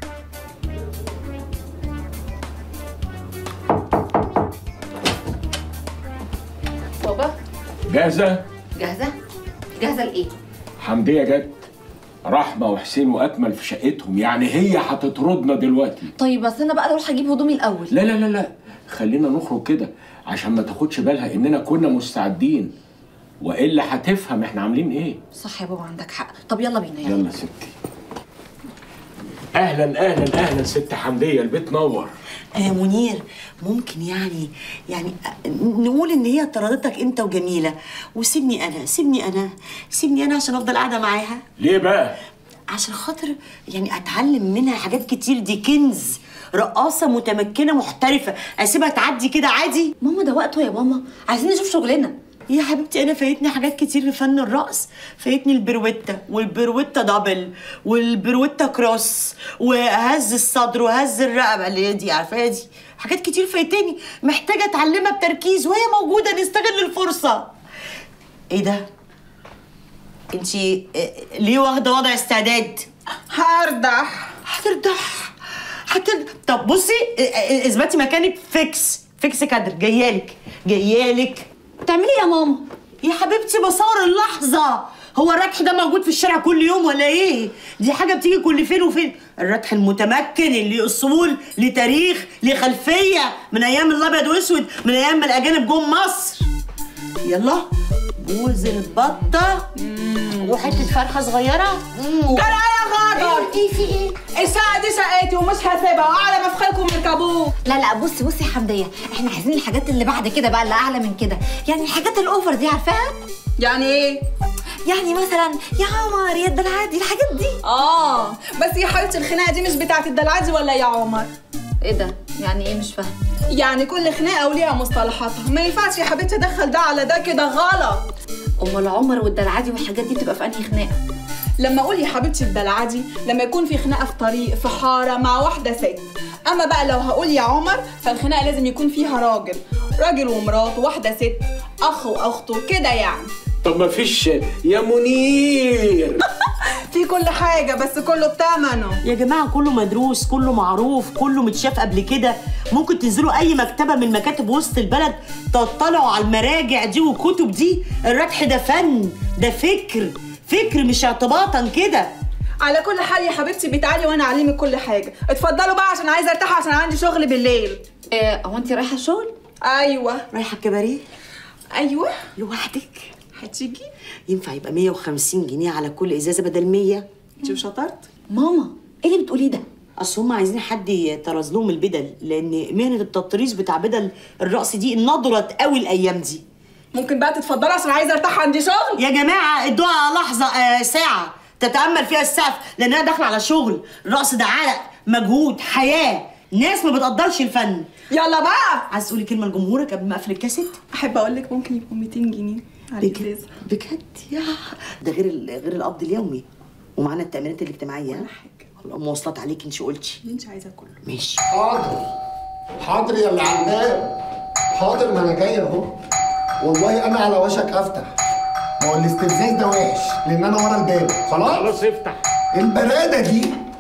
بابا جاهزه جاهزه جاهزه لايه حمديه جت رحمه وحسين واكمل في شقتهم يعني هي هتطردنا دلوقتي طيب بس انا بقى اروح اجيب هدومي الاول لا لا لا لا خلينا نخرج كده عشان ما تاخدش بالها اننا كنا مستعدين والا هتفهم احنا عاملين ايه صح يا بابا عندك حق طب يلا بينا يلا يلا ستي اهلا اهلا اهلا ست حمديه البيت نور آه منير ممكن يعني يعني آه، نقول ان هي طردتك انت وجميله وسيبني انا سيبني انا سيبني انا عشان افضل قاعده معاها ليه بقى عشان خاطر يعني اتعلم منها حاجات كتير دي كنز رقاصه متمكنه محترفه اسيبها تعدي كده عادي ماما ده وقته يا ماما عايزين نشوف شغلنا يا حبيبتي انا فايتني حاجات كتير في فن الرقص فايتني البرويتا والبرويتا دبل والبرويتا كروس وهز الصدر وهز الرقبه اللي هي دي عارفاها دي حاجات كتير فايتني محتاجه اتعلمها بتركيز وهي موجوده نستغل الفرصه ايه ده انتي آه، ليه واخده وضع استعداد هردح هتردح هتردح طب بصي آه، آه، اثبتي مكانك فيكس فيكس كادر جايالك جايالك بتعملي ايه يا ماما يا حبيبتي بصور اللحظه هو الركح ده موجود في الشارع كل يوم ولا ايه دي حاجه بتيجي كل فين وفين الركح المتمكن اللي اصول لتاريخ لخلفيه من ايام الابيض واسود من ايام ما الاجانب جم مصر يلا بوز البطه وحته فرخه صغيره جرى يا غدر ايه في ايه الساعة دي ساعتي ومش هسيبها واعلى مفخلكم اركبوه لا لا بصي بصي يا حمديه احنا عايزين الحاجات اللي بعد كده بقى اللي اعلى من كده يعني الحاجات الاوفر دي عارفاها يعني ايه يعني مثلا يا عمر يا الدلعادي الحاجات دي اه بس يا حبيبتي الخناقة دي مش بتاعت الدلعادي ولا يا عمر ايه ده يعني ايه مش فاهمه يعني كل خناقة وليها مصطلحاتها ما ينفعش يا حبيبتي ادخل ده على ده كده غلط امال عمر والدلعادي والحاجات دي بتبقى في انهي خناقه لما اقول يا حبيبتي الدلعادي لما يكون في خناقه في طريق في حاره مع واحده ست اما بقى لو هقول يا عمر فالخناقه لازم يكون فيها راجل راجل ومراته واحده ست اخ واخته كده يعني طب ما فيش يا منير في كل حاجه بس كله بتمنه يا جماعه كله مدروس كله معروف كله متشاف قبل كده ممكن تنزلوا اي مكتبه من مكاتب وسط البلد تطلعوا على المراجع دي والكتب دي الركح ده فن ده فكر فكر مش اعتباطا كده على كل حال يا حبيبتي بتعالي وانا اعلمك كل حاجه اتفضلوا بقى عشان عايزه ارتاح عشان عندي شغل بالليل ايه هو انت رايحه الشغل ايوه رايحه الكباريه ايوه لوحدك هتيجي ينفع يبقى 150 جنيه على كل ازازه بدل 100 انت وشطرت ماما ايه اللي بتقوليه ده اصل هم عايزين حد يطرز لهم البدل لان مهنه التطريز بتاع بدل الرقص دي نضرت قوي الايام دي ممكن بقى تتفضلوا عشان عايزه ارتاح عندي شغل يا جماعه ادوها لحظه آه ساعه تتامل فيها السقف لان انا داخله على شغل الرقص ده عرق مجهود حياه ناس ما بتقدرش الفن يلا بقى عايز تقولي كلمه لجمهورك قبل ما اقفل الكاسيت احب اقول لك ممكن يبقوا 200 جنيه على بجد الازازه بجد يا ده غير ال- غير القبض اليومي ومعانا التامينات الاجتماعيه ولا حاجه المواصلات عليك انت قلتي اللي انت عايزاه كله ماشي حاضر حاضر يا اللي على الباب حاضر ما انا جاي اهو والله انا على وشك افتح ما هو الاستفزاز ده وحش لان انا ورا الباب خلاص خلاص افتح البراده دي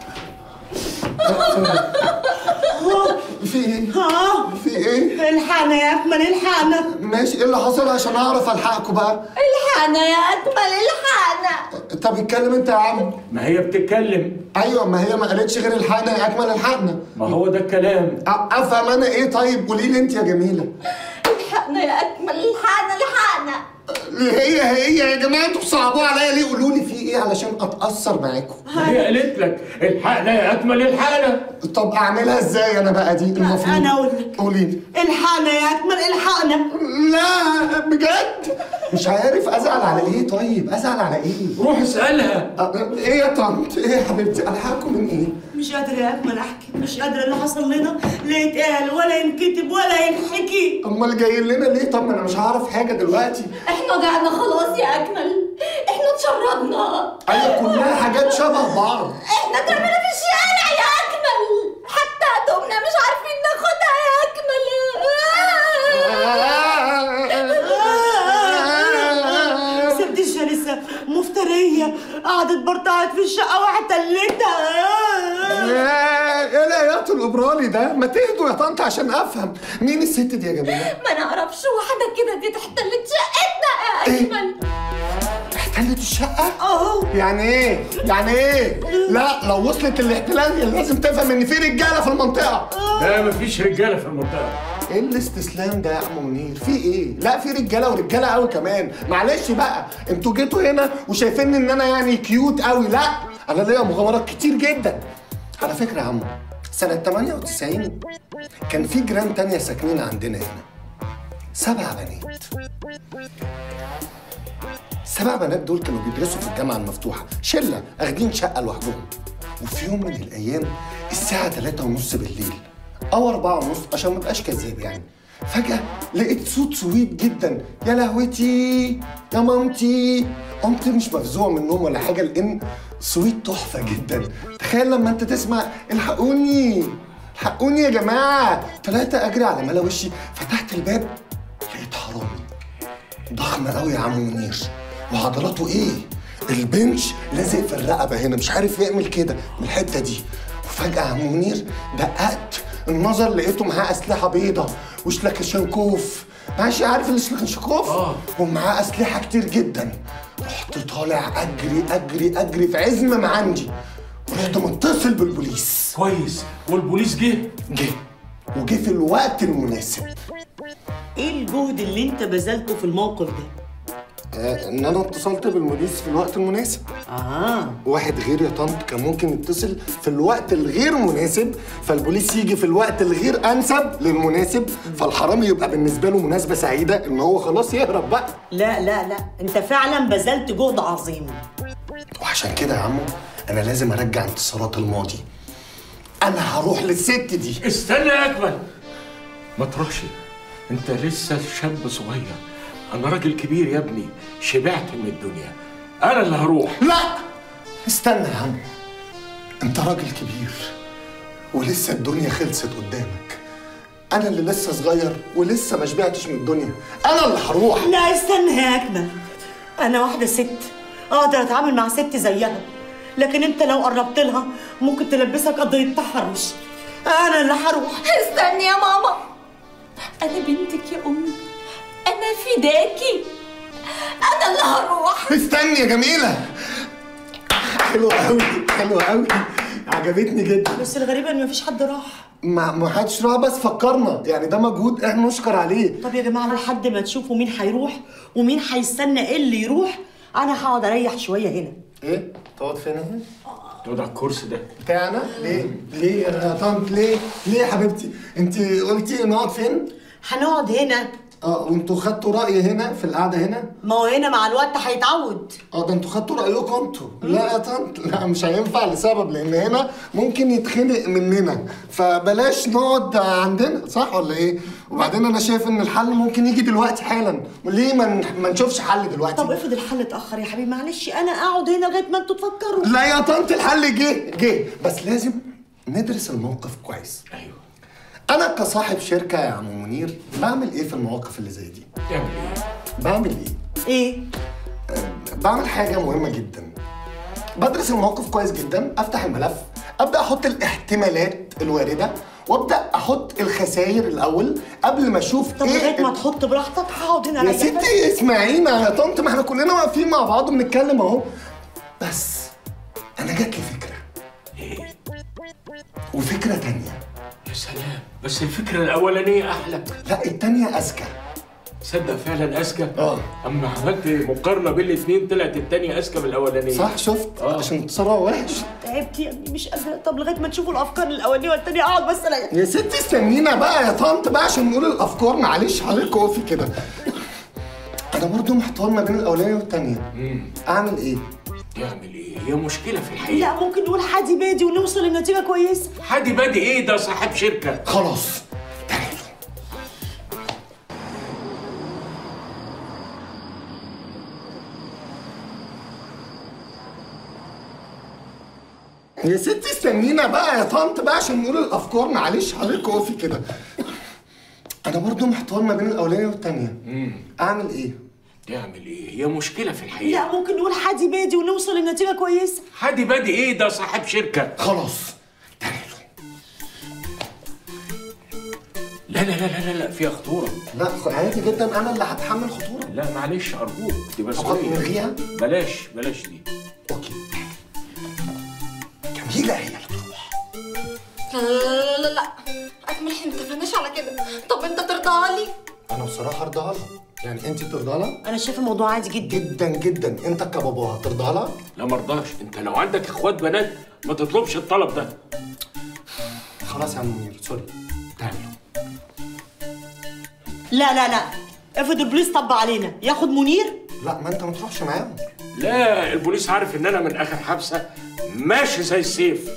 في ايه؟ ها في ايه؟ الحقنا يا اكمل الحقنا ماشي ايه اللي حصل عشان اعرف الحقكم بقى؟ الحقنا يا اكمل الحقنا طب اتكلم انت يا عم ما هي بتتكلم ايوه ما هي ما قالتش غير الحقنا يا اكمل الحقنا ما هو ده الكلام أ- افهم انا ايه طيب قولي لي انت يا جميله الحقنا يا اكمل الحقنا الحقنا هي هي يا جماعه انتوا بتصعبوها عليا ليه قولوا لي في ايه علشان اتاثر معاكم ما هي قالت لك الحقنا يا اكمل الحقنا طب اعملها ازاي انا بقى دي المفروض انا اقول لك قولي لي الحقنا يا اكمل الحقنا لا بجد مش عارف ازعل على ايه طيب ازعل على ايه روح اسالها أ- ايه يا طنط ايه يا حبيبتي الحقكم من ايه مش قادرة يا أكمل أحكي مش قادرة اللي حصل لنا لا يتقال ولا ينكتب ولا ينحكي امال جايين لنا ليه طب ما انا مش هعرف حاجه دلوقتي احنا ضعنا خلاص يا اكمل احنا اتشردنا ايوه كلها حاجات شبه بعض احنا اترمينا في الشارع يا اكمل حتى هدومنا مش عارفين ناخدها يا اكمل سبتش لسه مفترية قعدت برطعت في الشقة واحتلتها ايه العياط الابرالي ده ما تهدوا يا طنط عشان افهم مين الست دي يا جميله ما نعرفش واحدة كده دي احتلت شقتنا يا اكمل احتلت الشقه اه يعني ايه يعني ايه لا لو وصلت الاحتلال لازم تفهم ان في رجاله في المنطقه لا مفيش رجاله في المنطقه ايه الاستسلام ده يا عم منير في ايه لا في رجاله ورجاله قوي كمان معلش بقى انتوا جيتوا هنا وشايفين ان انا يعني كيوت قوي لا انا ليا مغامرات كتير جدا على فكره يا عم سنه 98 كان في جيران تانية ساكنين عندنا هنا سبع بنات السبع بنات دول كانوا بيدرسوا في الجامعه المفتوحه شله اخدين شقه لوحدهم وفي يوم من الايام الساعه 3 ونص بالليل او 4 ونص عشان ما ابقاش كذاب يعني فجاه لقيت صوت سويت جدا يا لهوتي يا مامتي قمت مش مفزوع من النوم ولا حاجه لان سويت تحفه جدا تخيل لما انت تسمع الحقوني الحقوني يا جماعه طلعت اجري على ملا وشي فتحت الباب لقيت حرامي ضخم قوي يا عم منير وعضلاته ايه البنش لازق في الرقبه هنا مش عارف يعمل كده من الحته دي وفجاه يا عم منير دققت النظر لقيته معاه اسلحه بيضه وشلاكشنكوف ماشي عارف الشلاكشنكوف اه ومعاه اسلحه كتير جدا رحت طالع اجري اجري اجري في عزم ما عندي رحت متصل بالبوليس كويس والبوليس جه جه وجه في الوقت المناسب ايه الجهد اللي انت بذلته في الموقف ده آه، ان انا اتصلت بالبوليس في الوقت المناسب اه واحد غير يا طنط كان ممكن يتصل في الوقت الغير مناسب فالبوليس يجي في الوقت الغير انسب للمناسب فالحرامي يبقى بالنسبه له مناسبه سعيده ان هو خلاص يهرب بقى لا لا لا انت فعلا بذلت جهد عظيم وعشان كده يا عمو انا لازم ارجع انتصارات الماضي انا هروح للست دي استنى يا اكمل ما تروحش انت لسه شاب صغير انا راجل كبير يا ابني شبعت من الدنيا انا اللي هروح لا استنى يا عم انت راجل كبير ولسه الدنيا خلصت قدامك انا اللي لسه صغير ولسه ما شبعتش من الدنيا انا اللي هروح لا استنى يا اجمل انا واحده ست اقدر اتعامل مع ست زيها لكن انت لو قربت لها ممكن تلبسك قضيه تحرش انا اللي هروح استني يا ماما انا بنتك يا امي انا فداكي انا اللي هروح استني يا جميله حلوه قوي حلوه قوي عجبتني جدا بس الغريبه ان مفيش حد راح ما ما حدش راح بس فكرنا يعني ده مجهود احنا نشكر عليه طب يا جماعه لحد ما تشوفوا مين هيروح ومين هيستنى ايه اللي يروح انا هقعد اريح شويه هنا ايه تقعد فين هنا تقعد على الكرسي ده بتاعنا ليه ليه يا طنط ليه ليه يا حبيبتي انت قلتي نقعد فين هنقعد هنا اه وانتوا خدتوا راي هنا في القعده هنا ما هو هنا مع الوقت هيتعود اه ده انتوا خدتوا رايكم انتوا لا يا طنط لا مش هينفع لسبب لان هنا ممكن يتخنق مننا فبلاش نقعد عندنا صح ولا ايه وبعدين انا شايف ان الحل ممكن يجي دلوقتي حالا ليه ما ن- ما نشوفش حل دلوقتي طب افرض الحل اتاخر يا حبيبي معلش انا اقعد هنا لغايه ما انتوا تفكروا لا يا طنط الحل جه جه بس لازم ندرس الموقف كويس ايوه انا كصاحب شركه يا عم منير بعمل ايه في المواقف اللي زي دي تعمل ايه بعمل ايه ايه بعمل حاجه مهمه جدا بدرس الموقف كويس جدا افتح الملف ابدا احط الاحتمالات الوارده وابدا احط الخسائر الاول قبل ما اشوف طب ايه لغايه ما تحط براحتك هقعد هنا يا أريح بس. ستي اسمعينا يا طنط ما احنا كلنا واقفين مع بعض وبنتكلم اهو بس انا جات لي فكره ايه وفكره تانية يا سلام بس الفكره الاولانيه احلى لا التانية اذكى تصدق فعلا اذكى اه اما عملت مقارنه بين الاثنين طلعت الثانيه اذكى من الاولانيه صح شفت عشان انتصارها وحش تعبت يا ابني مش قادره طب لغايه ما تشوفوا الافكار الاولانيه والتانيه اقعد بس اريح يا ستي استنينا بقى يا طنط بقى عشان نقول الافكار معلش حضرتك اقفي كده انا برضو محتار ما بين الاولانيه والتانيه اعمل ايه تعمل ايه هي مشكله في الحقيقه لا ممكن نقول حادي بادي ونوصل لنتيجه كويسه حادي بادي ايه ده صاحب شركه خلاص يا ستي استنينا بقى يا طنط بقى عشان نقول الافكار معلش حضرتك اقفي كده انا برضو محتار ما بين الاولانيه والتانيه اعمل ايه تعمل ايه هي مشكله في الحقيقه لا ممكن نقول حادي بادي ونوصل لنتيجه كويسه حادي بادي ايه ده صاحب شركه خلاص لا لا لا لا لا, لا فيها خطوره لا عادي جدا انا اللي هتحمل خطوره لا معلش ارجوك دي بس طب نلغيها؟ بلاش بلاش دي جميله هي لا لا لا لا لا اكمل احنا ما اتفقناش على كده طب انت ترضى لي انا بصراحه ارضاها لها يعني انت ترضى لها انا شايفه الموضوع عادي جدا جدا جدا انت كباباها ترضى لها لا مرضاش انت لو عندك اخوات بنات ما تطلبش الطلب ده خلاص يا عم منير سوري تعالوا لا لا لا افرض البوليس طب علينا ياخد منير لا ما انت ما تروحش معاهم لا البوليس عارف ان انا من اخر حبسه ماشي زي السيف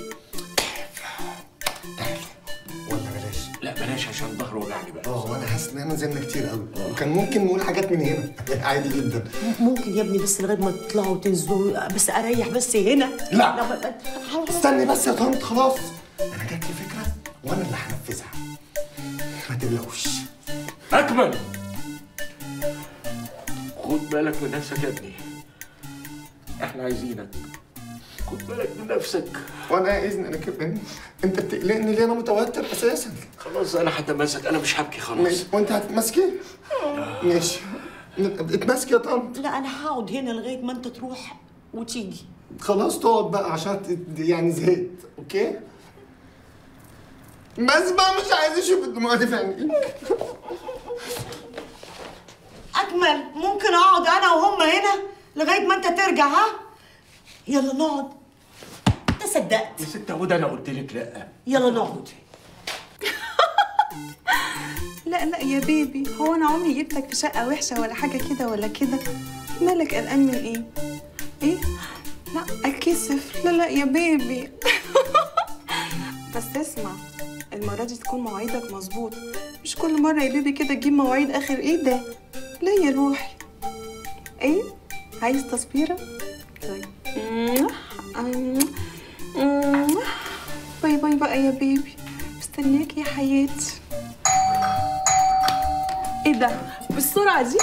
ولا بلاش لا بلاش عشان ظهري وجعني بقى اه وانا حاسس ان احنا نزلنا كتير قوي وكان ممكن نقول حاجات من هنا عادي جدا ممكن يا ابني بس لغايه ما تطلعوا وتنزلوا بس اريح بس هنا لا. ما- استني بس يا طنط خلاص انا جات لي فكره وانا اللي هنفذها ما تقلقوش اكمل خد بالك من نفسك يا ابني احنا عايزينك خد بالك من نفسك وانا اذن انا كمان انت بتقلقني ليه انا متوتر اساسا خلاص انا هتماسك انا مش هبكي خلاص ماشي وانت هتتمسكي ماشي اتمسكي يا طنط لا انا هقعد هنا لغايه ما انت تروح وتيجي خلاص تقعد بقى عشان ت- يعني زهقت اوكي بس بقى مش عايز اشوف الدموع دي في عينيك اكمل ممكن اقعد انا وهم هنا لغايه ما انت ترجع ها يلا نقعد انت صدقت يا ست هدى انا قلت لك لا يلا نقعد لا لا يا بيبي هو انا عمري جبتك في شقه وحشه ولا حاجه كده ولا كده مالك قلقان من ايه ايه لا اتكسف لا لا يا بيبي بس اسمع المره دي تكون مواعيدك مظبوط مش كل مره يا بيبي كده تجيب مواعيد اخر ايه ده لا يا روحي ايه عايز تصبيره طيب باي باي بقى يا بيبي مستنياك يا حياتي ايه ده بالسرعه دي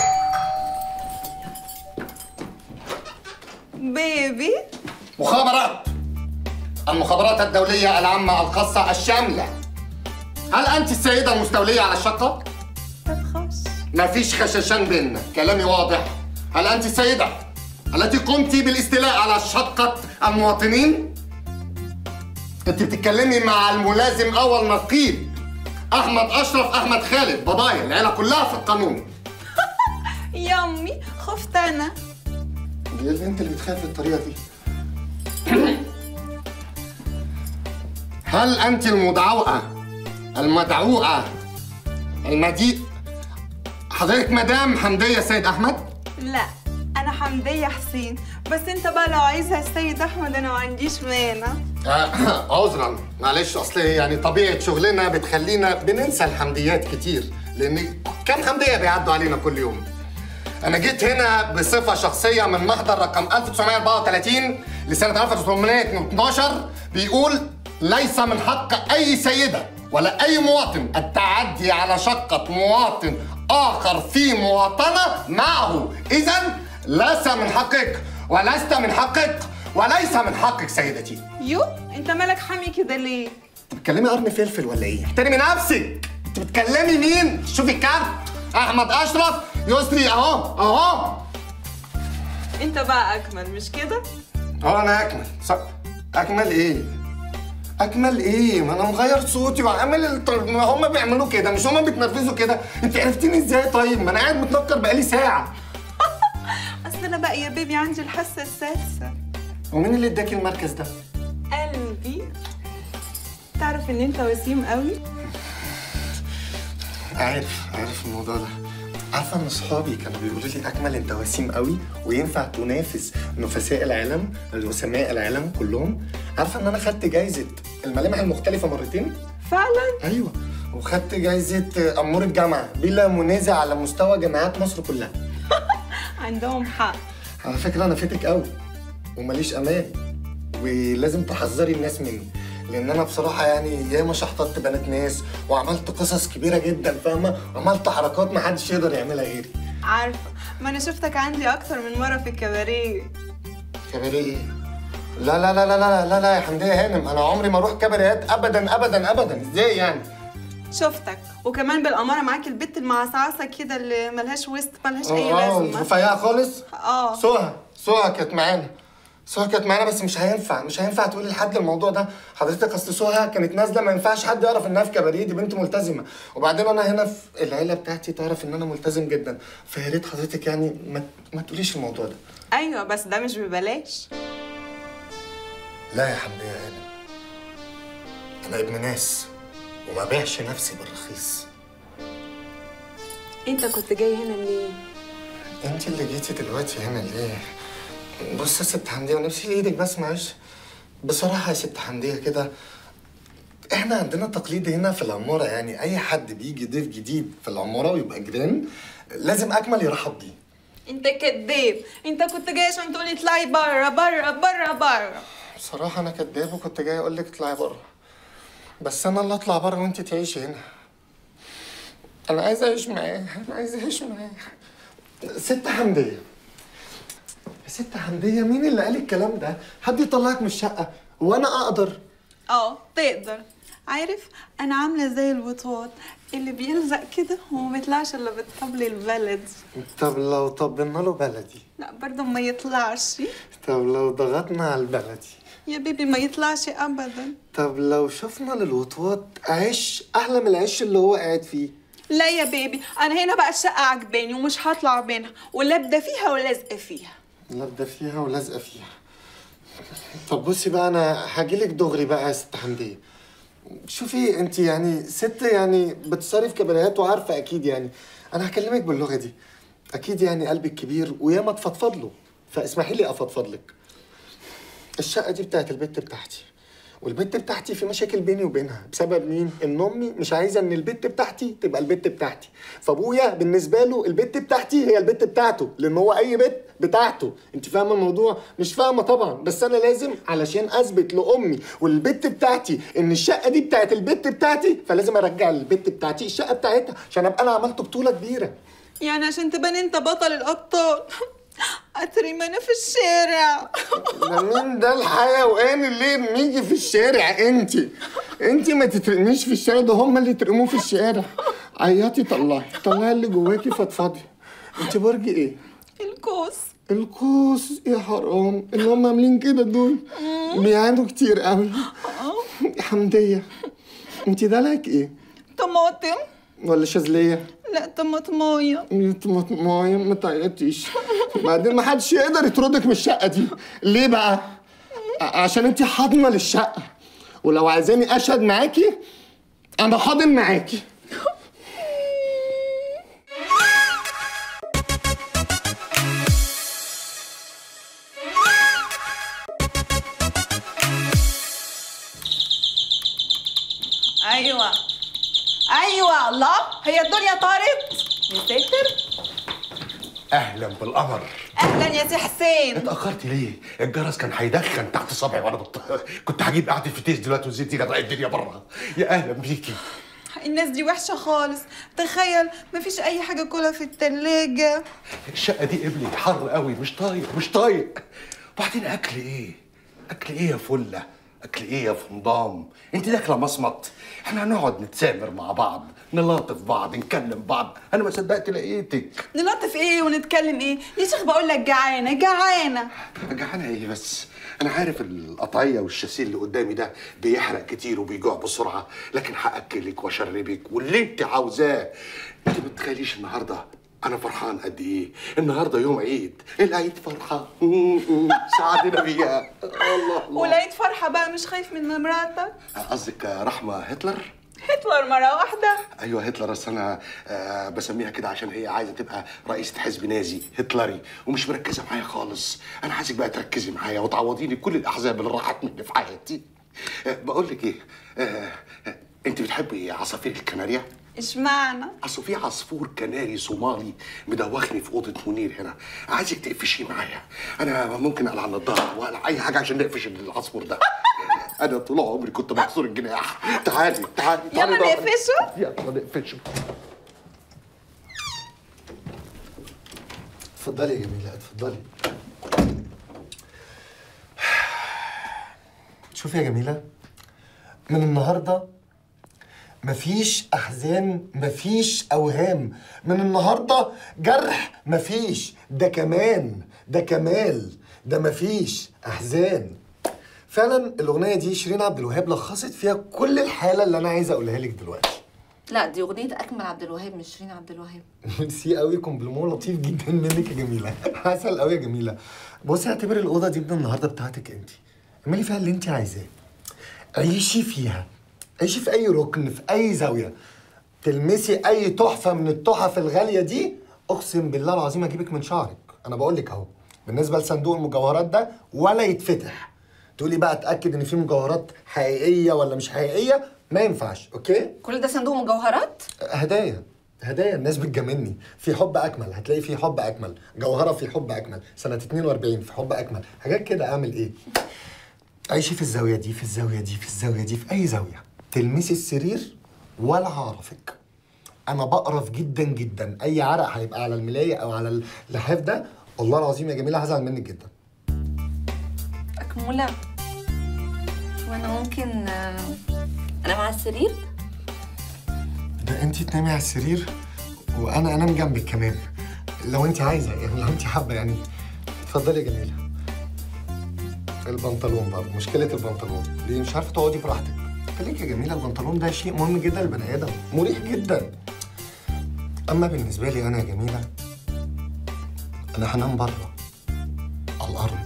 بيبي مخابرات المخابرات الدولية العامة الخاصة الشاملة هل أنت السيدة المستولية على الشقة؟ خش ما فيش خشاشان بيننا كلامي واضح هل أنت السيدة التي قمت بالاستيلاء على شقة المواطنين؟ أنت بتتكلمي مع الملازم أول نقيب أحمد أشرف أحمد خالد بابايا العيلة كلها في القانون يا امي خفت انا دي البنت اللي بتخاف بالطريقة دي هل أنت المدعوة المدعوة المديء حضرتك مدام حمدية سيد أحمد؟ لا انا حمديه حسين بس انت بقى لو عايزها السيد احمد انا ما عنديش مانع آه، عذرا معلش اصل يعني طبيعه شغلنا بتخلينا بننسى الحمديات كتير لان كم حمديه بيعدوا علينا كل يوم انا جيت هنا بصفه شخصيه من محضر رقم 1934 لسنه 1812 بيقول ليس من حق اي سيده ولا اي مواطن التعدي على شقه مواطن اخر في مواطنه معه اذا ليس من حقك ولست من حقك وليس من حقك سيدتي يو انت مالك حامي كده ليه بتكلمي قرن فلفل ولا ايه؟ احترمي نفسك انت بتكلمي مين؟ شوفي الكارت احمد اشرف يسري اهو اهو انت بقى اكمل مش كده اه انا اكمل صح اكمل ايه؟ اكمل ايه؟ ما انا مغير صوتي وعامل الطر... ما هم بيعملوا كده مش هم بيتنرفزوا كده انت عرفتيني ازاي طيب؟ ما انا قاعد متنكر بقالي ساعه اصل انا بقى يا بيبي عندي الحاسه السادسه ومين اللي اداكي المركز ده؟ قلبي تعرف ان انت وسيم قوي عارف عارف الموضوع ده عارفه ان صحابي كانوا بيقولوا لي اكمل انت وسيم قوي وينفع تنافس نفساء العالم الوسماء العالم كلهم عارفه ان انا خدت جايزه الملامح المختلفه مرتين فعلا ايوه وخدت جايزه امور الجامعه بلا منازع على مستوى جامعات مصر كلها عندهم حق على فكره انا فاتك قوي وماليش امان ولازم تحذري الناس مني لان انا بصراحه يعني ياما شحططت بنات ناس وعملت قصص كبيره جدا فاهمه وعملت حركات ما حدش يقدر يعملها غيري عارفه ما انا شفتك عندي اكتر من مره في الكباريه كباريه ايه لا لا لا لا لا لا لا يا حمديه هانم انا عمري ما اروح كباريات ابدا ابدا ابدا ازاي يعني شفتك وكمان بالاماره معاك البت المعصعصه كده اللي ملهاش وسط ملهاش اي اه لازمه رفيعه خالص اه سهى سهى كانت معانا سهى كانت معانا بس مش هينفع مش هينفع تقولي لحد الموضوع ده حضرتك اصل سهى كانت نازله ما ينفعش حد يعرف انها في كباريه دي بنت ملتزمه وبعدين انا هنا في العيله بتاعتي تعرف ان انا ملتزم جدا فيا ريت حضرتك يعني ما, ما تقوليش الموضوع ده ايوه بس ده مش ببلاش لا يا حمديه يا هانم انا ابن ناس وما بيعش نفسي بالرخيص انت كنت جاي هنا ليه انت اللي جيتي دلوقتي هنا ليه بص يا ست حمدية ونفسي ايدك بس معلش بصراحة يا ست حمدية كده احنا عندنا تقليد هنا في العمارة يعني اي حد بيجي ضيف جديد في العمارة ويبقى جيران لازم اكمل يرحب بيه انت كداب انت كنت جاي عشان تقولي اطلعي بره بره بره بره بصراحة انا كداب وكنت جاي اقول لك اطلعي بره بس انا اللي اطلع بره وانت تعيشي هنا انا عايز اعيش معاه انا عايز اعيش معاه ست حمدية يا ست حمدية مين اللي قال الكلام ده؟ حد يطلعك من الشقة وانا اقدر اه تقدر عارف انا عامله زي الوطواط اللي بيلزق كده وما بيطلعش الا بتحبل البلد طب لو طبلنا له بلدي لا برضه ما يطلعش طب لو ضغطنا على البلدي يا بيبي ما يطلعش ابدا طب لو شفنا للوطواط عيش احلى من العيش اللي هو قاعد فيه لا يا بيبي انا هنا بقى الشقه عجباني ومش هطلع منها ولابده فيها ولازقه فيها لابده فيها ولازقه فيها طب بصي بقى انا هجيلك دغري بقى يا ست حمدية شوفي انت يعني ست يعني بتصرف كبريات وعارفه اكيد يعني انا هكلمك باللغه دي اكيد يعني قلبك كبير وياما تفضفض له فاسمحي لي افضفض لك الشقه دي بتاعت البت بتاعتي والبت بتاعتي في مشاكل بيني وبينها بسبب مين؟ ان امي مش عايزه ان البت بتاعتي تبقى البت بتاعتي، فابويا بالنسبه له البت بتاعتي هي البت بتاعته، لان هو اي بت بتاعته، انت فاهمه الموضوع؟ مش فاهمه طبعا، بس انا لازم علشان اثبت لامي والبت بتاعتي ان الشقه دي بتاعت البت بتاعتي، فلازم ارجع للبت بتاعتي الشقه بتاعتها عشان ابقى انا عملت بطوله كبيره. يعني عشان تبان انت بطل الابطال اترمي انا في الشارع ده مين ده الحيوان اللي يرميكي في الشارع انت انت ما تترميش في الشارع ده هم اللي يترموا في الشارع عيطي طلعي طلعي اللي جواكي فضفضي انت برج ايه الكوس القوس يا حرام اللي هم عاملين كده دول بيعانوا كتير قوي حمدية انت دلعك ايه طماطم ولا شاذلية لا طماطمايه طماطمايه ما تعيطيش بعدين ما حدش يقدر يطردك من الشقه دي ليه بقى ع- عشان انت حاضنه للشقه ولو عايزاني اشهد معاكي انا حاضن معاكي ايوه ايوه الله هي الدنيا طارت يا ساتر اهلا بالقمر اهلا يا سي حسين اتاخرت ليه الجرس كان هيدخن تحت صبعي وانا بط... كنت هجيب قعده فتيس دلوقتي وزيتي غرقت الدنيا بره يا اهلا بيكي الناس دي وحشه خالص تخيل مفيش اي حاجه كلها في التلاجة الشقه دي قبلي حر قوي مش طايق مش طايق وبعدين اكل ايه اكل ايه يا فله اكل ايه يا فنضام انت داخله مصمت احنا هنقعد نتسامر مع بعض نلاطف بعض نكلم بعض انا ما صدقت لقيتك نلطف ايه ونتكلم ايه يا شيخ بقول لك جعانه جعانه جعانه ايه بس انا عارف القطعيه والشاسيه اللي قدامي ده بيحرق كتير وبيجوع بسرعه لكن هاكلك واشربك واللي انت عاوزاه انت ما تتخيليش النهارده انا فرحان قد ايه النهارده يوم عيد العيد فرحه سعدنا بيها الله الله ولقيت فرحه بقى مش خايف من مراتك قصدك رحمه هتلر هتلر مره واحده ايوه هتلر بس انا آه بسميها كده عشان هي عايزه تبقى رئيسه حزب نازي هتلري ومش مركزه معايا خالص انا عايزك بقى تركزي معايا وتعوضيني كل الاحزاب اللي راحت مني في حياتي آه بقول لك ايه آه آه انت بتحبي عصافير الكناريا اشمعنى اصل في عصفور كناري صومالي مدوخني في اوضه منير هنا عايزك تقفشيه معايا انا ممكن اقلع النضاره واقلع اي حاجه عشان نقفش العصفور ده انا طول عمري كنت مكسور الجناح تعالي تعالي تعالي يلا ضهري. نقفشه يلا نقفشه اتفضلي يا جميلة اتفضلي شوفي يا جميلة من النهاردة مفيش أحزان مفيش أوهام من النهاردة جرح مفيش ده كمان ده كمال ده مفيش أحزان فعلا الأغنية دي شيرين عبد الوهاب لخصت فيها كل الحالة اللي أنا عايز أقولها لك دلوقتي لا دي اغنيه اكمل عبد الوهاب مش شيرين عبد الوهاب ميرسي قوي كومبليمون لطيف جدا منك يا جميله عسل قوي يا جميله بصي اعتبري الاوضه دي من النهارده بتاعتك انت اعملي فيها اللي انت عايزاه عيشي فيها عيشي في اي ركن في اي زاويه تلمسي اي تحفه من التحف الغاليه دي اقسم بالله العظيم اجيبك من شعرك انا بقول لك اهو بالنسبه لصندوق المجوهرات ده ولا يتفتح تقولي بقى اتاكد ان في مجوهرات حقيقيه ولا مش حقيقيه ما ينفعش اوكي كل ده صندوق مجوهرات هدايا هدايا الناس بتجاملني في حب اكمل هتلاقي في حب اكمل جوهره في حب اكمل سنه 42 في حب اكمل حاجات كده اعمل ايه عيشي في الزاويه دي في الزاويه دي في الزاويه دي في اي زاويه تلمسي السرير ولا هعرفك انا بقرف جدا جدا اي عرق هيبقى على الملايه او على اللحاف ده والله العظيم يا جميله هزعل منك جدا أكملة وأنا ممكن آه، أنام على السرير؟ ده انت تنامي على السرير وانا انام جنبك كمان لو انت عايزه يعني لو انت حابه يعني اتفضلي يا جميله البنطلون برضه مشكله البنطلون ليه مش عارفه تقعدي براحتك خليك يا جميله البنطلون ده شيء مهم جدا للبني ادم مريح جدا اما بالنسبه لي انا يا جميله انا هنام بره على الارض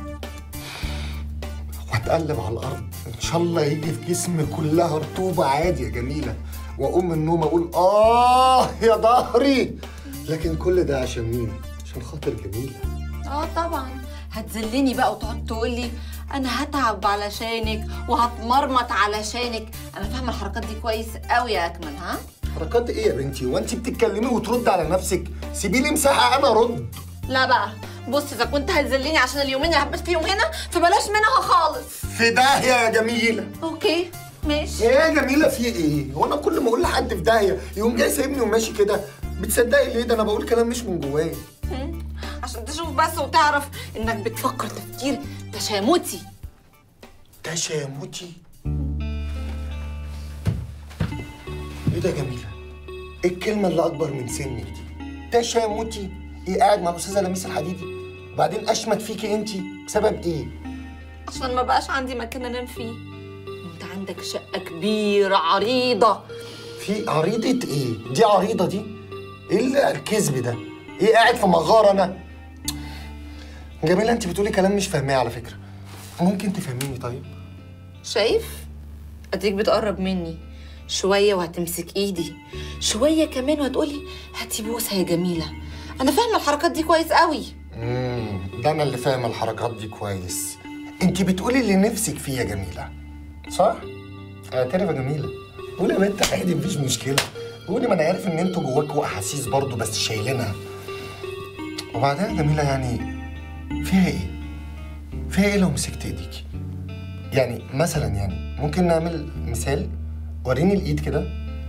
واتقلب على الارض ان شاء الله يجي في جسمي كلها رطوبه عادي يا جميله واقوم من النوم اقول اه يا ظهري لكن كل ده عشان مين عشان خاطر جميله اه طبعا هتذلني بقى وتقعد تقولي انا هتعب علشانك وهتمرمط علشانك انا فاهمه الحركات دي كويس قوي يا اكمل ها حركات ايه يا بنتي وانت بتتكلمي وترد على نفسك سيبي لي مساحه انا ارد لا بقى بص اذا كنت هتذلني عشان اليومين اللي هبات فيهم هنا فبلاش منها خالص في داهيه يا جميله اوكي ماشي ايه يا جميله في ايه هو انا كل ما اقول لحد في داهيه يقوم جاي سايبني وماشي كده بتصدقي ليه ده انا بقول كلام مش من جوايا هم؟ عشان تشوف بس وتعرف انك بتفكر تفكير تشامتي تشامتي ايه ده يا جميله ايه الكلمه اللي اكبر من سنك دي تشامتي ايه قاعد مع الاستاذه لميس الحديدي وبعدين اشمت فيكي انت بسبب ايه عشان ما بقاش عندي مكان انام فيه وانت عندك شقه كبيره عريضه في عريضه ايه دي عريضه دي ايه اللي الكذب ده ايه قاعد في مغاره انا جميله انت بتقولي كلام مش فاهماه على فكره ممكن تفهميني طيب شايف اديك بتقرب مني شويه وهتمسك ايدي شويه كمان وهتقولي هاتي بوسه يا جميله انا فاهمه الحركات دي كويس قوي امم ده انا اللي فاهم الحركات دي كويس انت بتقولي اللي نفسك فيه يا جميله صح اعترف يا جميله قولي يا بنت عادي مفيش مشكله قولي ما انا عارف ان انتوا جواكوا احاسيس برضه بس شايلينها وبعدين يا جميله يعني فيها ايه فيها ايه لو مسكت ايديكي يعني مثلا يعني ممكن نعمل مثال وريني الايد كده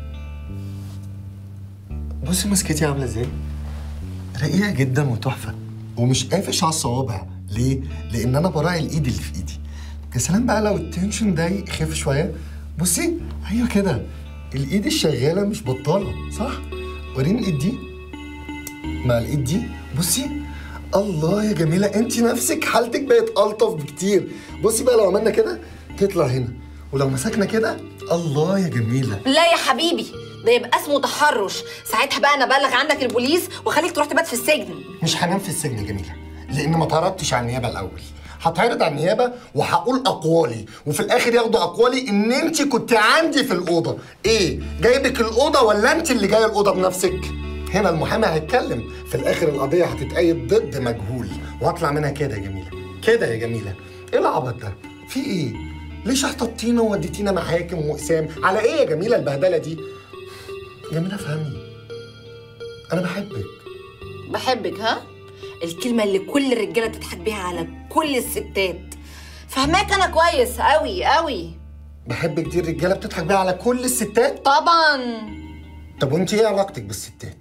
بصي مسكتي عامله ازاي رقيقه جدا وتحفه ومش قافش على الصوابع ليه لان انا براعي الايد اللي في ايدي يا سلام بقى لو التنشن ده يخف شويه بصي ايوه كده الايد الشغاله مش بطاله صح وريني الايد دي مع الايد دي بصي الله يا جميله انت نفسك حالتك بقت الطف بكتير بصي بقى لو عملنا كده تطلع هنا ولو مسكنا كده الله يا جميله لا يا حبيبي ده يبقى اسمه تحرش ساعتها بقى انا ابلغ عنك البوليس واخليك تروح تبات في السجن مش هنام في السجن يا جميله لان ما تعرضتش على النيابه الاول هتعرض على النيابه وهقول اقوالي وفي الاخر ياخدوا اقوالي ان انت كنت عندي في الاوضه ايه جايبك الاوضه ولا انت اللي جايه الاوضه بنفسك هنا المحامي هيتكلم في الاخر القضيه هتتأيد ضد مجهول واطلع منها كده يا جميله كده يا جميله ايه العبط ده في ايه ليش احتطينا ووديتينا محاكم واقسام على ايه يا جميله البهدله دي جميله فهمي انا بحبك بحبك ها الكلمه اللي كل الرجاله تضحك بيها على كل الستات فهماك انا كويس قوي قوي بحبك دي الرجاله بتضحك بيها على كل الستات طبعا طب وانت ايه علاقتك بالستات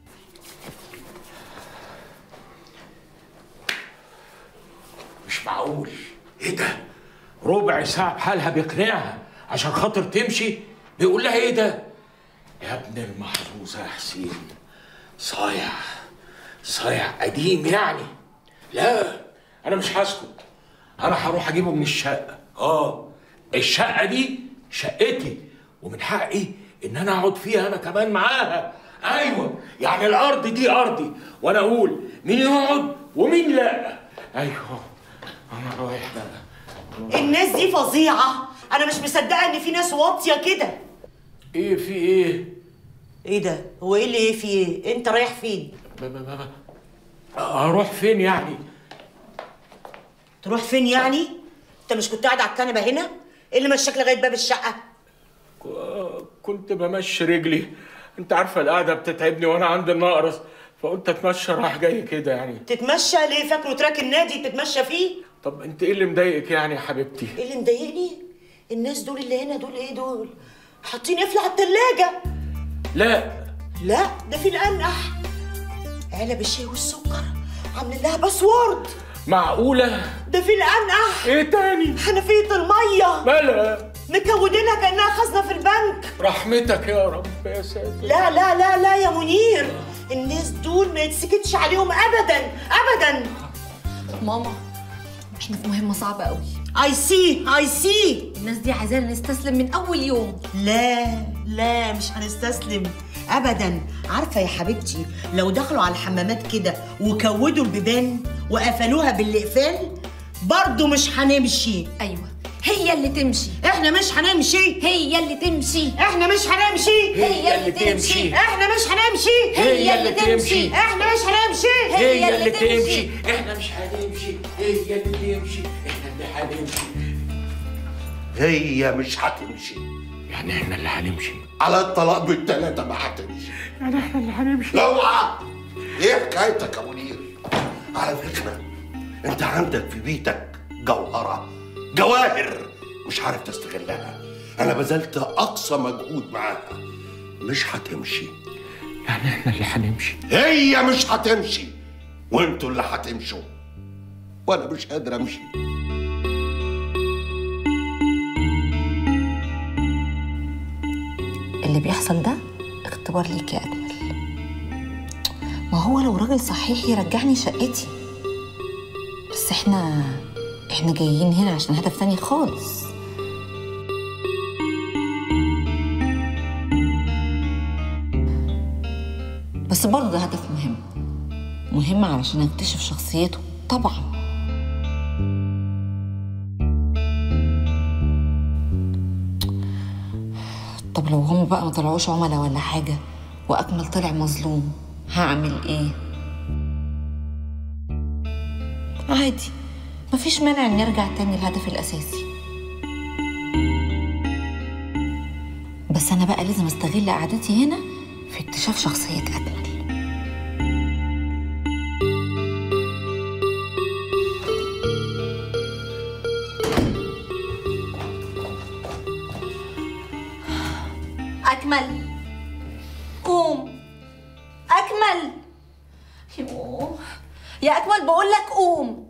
مش معقول ايه ده ربع ساعة بحالها بيقنعها عشان خاطر تمشي بيقول لها ايه ده يا ابن المحظوظة يا حسين صايع صايع قديم يعني لا انا مش هسكت انا هروح اجيبه من الشقة اه الشقة دي شقتي ومن حقي ان انا اقعد فيها انا كمان معاها ايوه يعني الارض دي ارضي وانا اقول مين يقعد ومين لا ايوه انا رايح بقى الناس دي فظيعة انا مش مصدقه ان في ناس واطيه كده ايه في ايه ايه ده هو ايه اللي ايه في ايه انت رايح فين ب- ب- ب- هروح فين يعني تروح فين يعني انت مش كنت قاعد على الكنبه هنا ايه اللي مشاك لغايه باب الشقه كنت بمشي رجلي انت عارفه القعده بتتعبني وانا عندي النقرس فقلت اتمشى راح جاي كده يعني تتمشى ليه فاكره تراك النادي تتمشى فيه طب انت ايه اللي مضايقك يعني يا حبيبتي ايه اللي مضايقني الناس دول اللي هنا دول ايه دول حاطين قفل على التلاجة لا لا ده في القنح علب الشاي والسكر عاملين لها باسورد معقوله ده في القنح ايه تاني حنفيه الميه مالها مكودينها كانها خزنه في البنك رحمتك يا رب يا ساتر لا لا لا لا يا منير الناس دول ما يتسكتش عليهم ابدا ابدا ماما احنا في مهمه صعبه قوي اي سي اي سي الناس دي عايزانا نستسلم من اول يوم لا لا مش هنستسلم ابدا عارفه يا حبيبتي لو دخلوا على الحمامات كده وكودوا البيبان وقفلوها بالاقفال برضه مش هنمشي ايوه هي اللي تمشي احنا مش هنمشي هي اللي تمشي احنا مش هنمشي هي اللي تمشي احنا مش هنمشي هي اللي تمشي احنا مش هنمشي هي اللي تمشي احنا مش هنمشي هي اللي تمشي احنا اللي هنمشي هي مش هتمشي يعني احنا اللي هنمشي على الطلاق بالتلاتة ما هتمشي يعني احنا اللي هنمشي اوعى ايه حكايتك يا منير على فكرة انت عندك في بيتك جوهرة جواهر مش عارف تستغلها انا بذلت اقصى مجهود معاها مش هتمشي يعني احنا اللي هنمشي هي مش هتمشي وانتوا اللي هتمشوا وانا مش قادر امشي اللي بيحصل ده اختبار ليك يا اجمل ما هو لو راجل صحيح يرجعني شقتي بس احنا احنا جايين هنا عشان هدف تاني خالص بس برضه ده هدف مهم مهم علشان اكتشف شخصيته طبعا طب لو هم بقى ما طلعوش عملاء ولا حاجة وأكمل طلع مظلوم هعمل إيه؟ عادي مفيش مانع إني أرجع تاني الهدف الأساسي بس أنا بقى لازم أستغل قعدتي هنا في اكتشاف شخصية أكمل أكمل قوم أكمل يوه. يا أكمل بقول لك قوم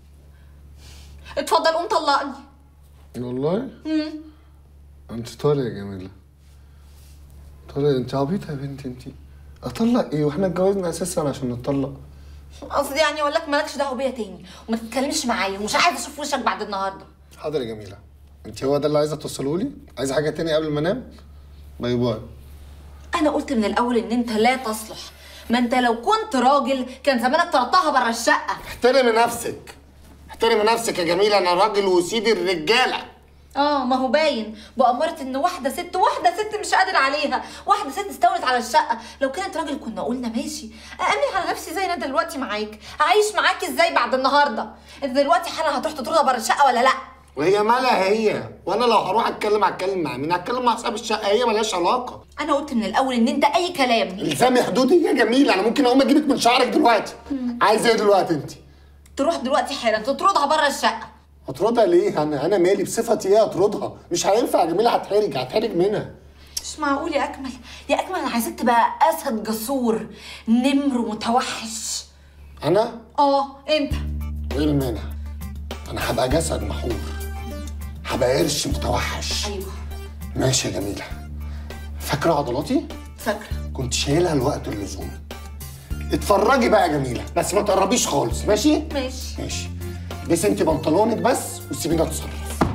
اتفضل قوم طلقني والله مم. انت طالع يا جميلة طالع انت عبيطة يا بنتي انت اطلق ايه واحنا اتجوزنا اساسا عشان نتطلق قصدي يعني اقول لك مالكش دعوه بيا تاني وما تتكلمش معايا ومش عايزه اشوف وشك بعد النهارده حاضر يا جميلة انت هو ده اللي عايزة توصله لي عايزة حاجة تاني قبل ما انام باي باي انا قلت من الاول ان انت لا تصلح ما انت لو كنت راجل كان زمانك طردتها بره الشقه احترمي نفسك احترمي نفسك يا جميلة انا راجل وسيد الرجالة اه ما هو باين بأمارة ان واحدة ست واحدة ست مش قادر عليها واحدة ست استولت على الشقة لو كانت راجل كنا قلنا ماشي أأمن على نفسي زي انا دلوقتي معاك أعيش معاك ازاي بعد النهاردة انت دلوقتي حالا هتروح تطردها بره الشقة ولا لا وهي مالها هي وانا لو هروح اتكلم هتكلم مع مين هتكلم مع صاحب الشقة هي ملهاش علاقة انا قلت من الاول ان انت اي كلام الزامي حدودي يا جميلة انا ممكن اقوم اجيبك من شعرك دلوقتي عايزة ايه دلوقتي انت تروح دلوقتي حالا تطردها بره الشقة هطردها ليه انا انا مالي بصفتي ايه اطردها مش هينفع يا جميلة هتحرج هتحرج منها مش معقول يا اكمل يا اكمل انا عايزاك تبقى اسد جسور نمر متوحش انا اه انت وايه المانع انا هبقى جسد محور هبقى قرش متوحش ايوه ماشي يا جميلة فاكرة عضلاتي؟ فاكرة كنت شايلها الوقت اللزوم اتفرجي بقى يا جميلة بس ما تقربيش خالص ماشي؟ ماشي ماشي بس انت بنطلونك بس وسيبيني اتصرف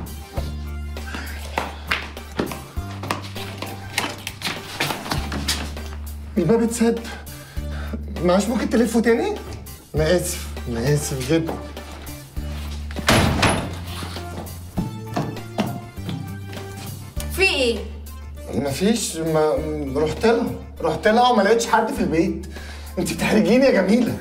الباب اتسد معاش ممكن تلفه تاني؟ انا اسف انا اسف جدا ايه مفيش ما رحت لها رحت لها وما لقيتش حد في البيت انت بتحرجيني يا جميله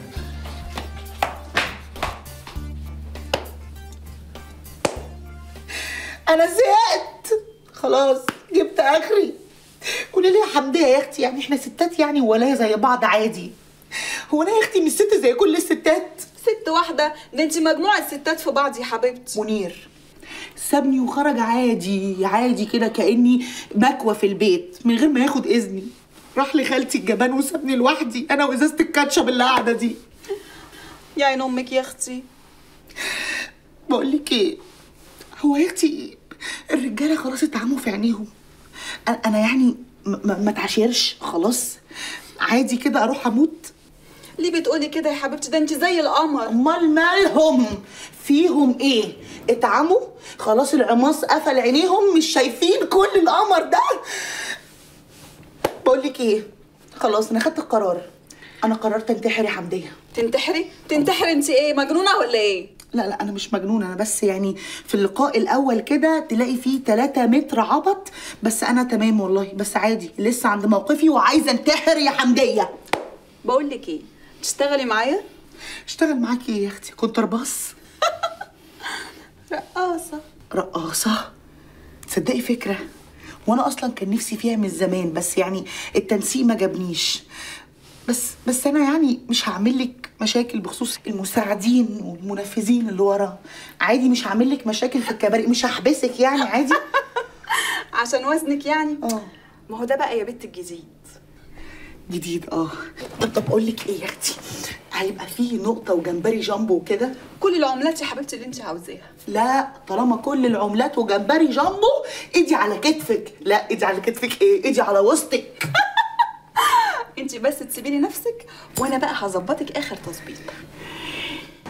انا زهقت خلاص جبت اخري قولي لي يا حمديه يا اختي يعني احنا ستات يعني ولا زي بعض عادي هو انا يا اختي مش ست زي كل الستات ست واحده ده انت مجموعه ستات في بعض يا حبيبتي منير سابني وخرج عادي عادي كده كاني مكوه في البيت من غير ما ياخد اذني راح لخالتي الجبان وسابني لوحدي انا وازازه الكاتشب اللي قاعده دي يا عين امك يا اختي بقول لك ايه هو يا اختي الرجاله خلاص اتعموا في عينيهم أنا- انا يعني م- م- ما اتعاشرش خلاص عادي كده اروح اموت ليه بتقولي كده يا حبيبتي ده انت زي القمر امال مالهم فيهم ايه اتعموا خلاص العماص قفل عينيهم مش شايفين كل القمر ده بقول لك ايه خلاص انا خدت القرار انا قررت انتحر يا حمديه تنتحري تنتحري انت ايه مجنونه ولا ايه لا لا انا مش مجنونه انا بس يعني في اللقاء الاول كده تلاقي فيه 3 متر عبط بس انا تمام والله بس عادي لسه عند موقفي وعايزه انتحر يا حمديه بقول لك ايه تشتغلي معايا اشتغل معاكي ايه يا اختي كنت رباص رقاصه رقاصه تصدقي فكره وانا اصلا كان نفسي فيها من زمان بس يعني التنسيق ما جابنيش بس بس انا يعني مش هعمل لك مشاكل بخصوص المساعدين والمنفذين اللي ورا عادي مش هعمل لك مشاكل في الكباري مش هحبسك يعني عادي عشان وزنك يعني اه ما هو ده بقى يا بنت الجديد جديد اه طب طب اقول لك ايه يا اختي هيبقى فيه نقطه وجمبري جامبو وكده كل العملات يا حبيبتي اللي انت عاوزاها لا طالما كل العملات وجمبري جامبو ايدي على كتفك لا ايدي على كتفك ايه ايدي على وسطك انت بس تسيبيلي نفسك وانا بقى هظبطك اخر تظبيط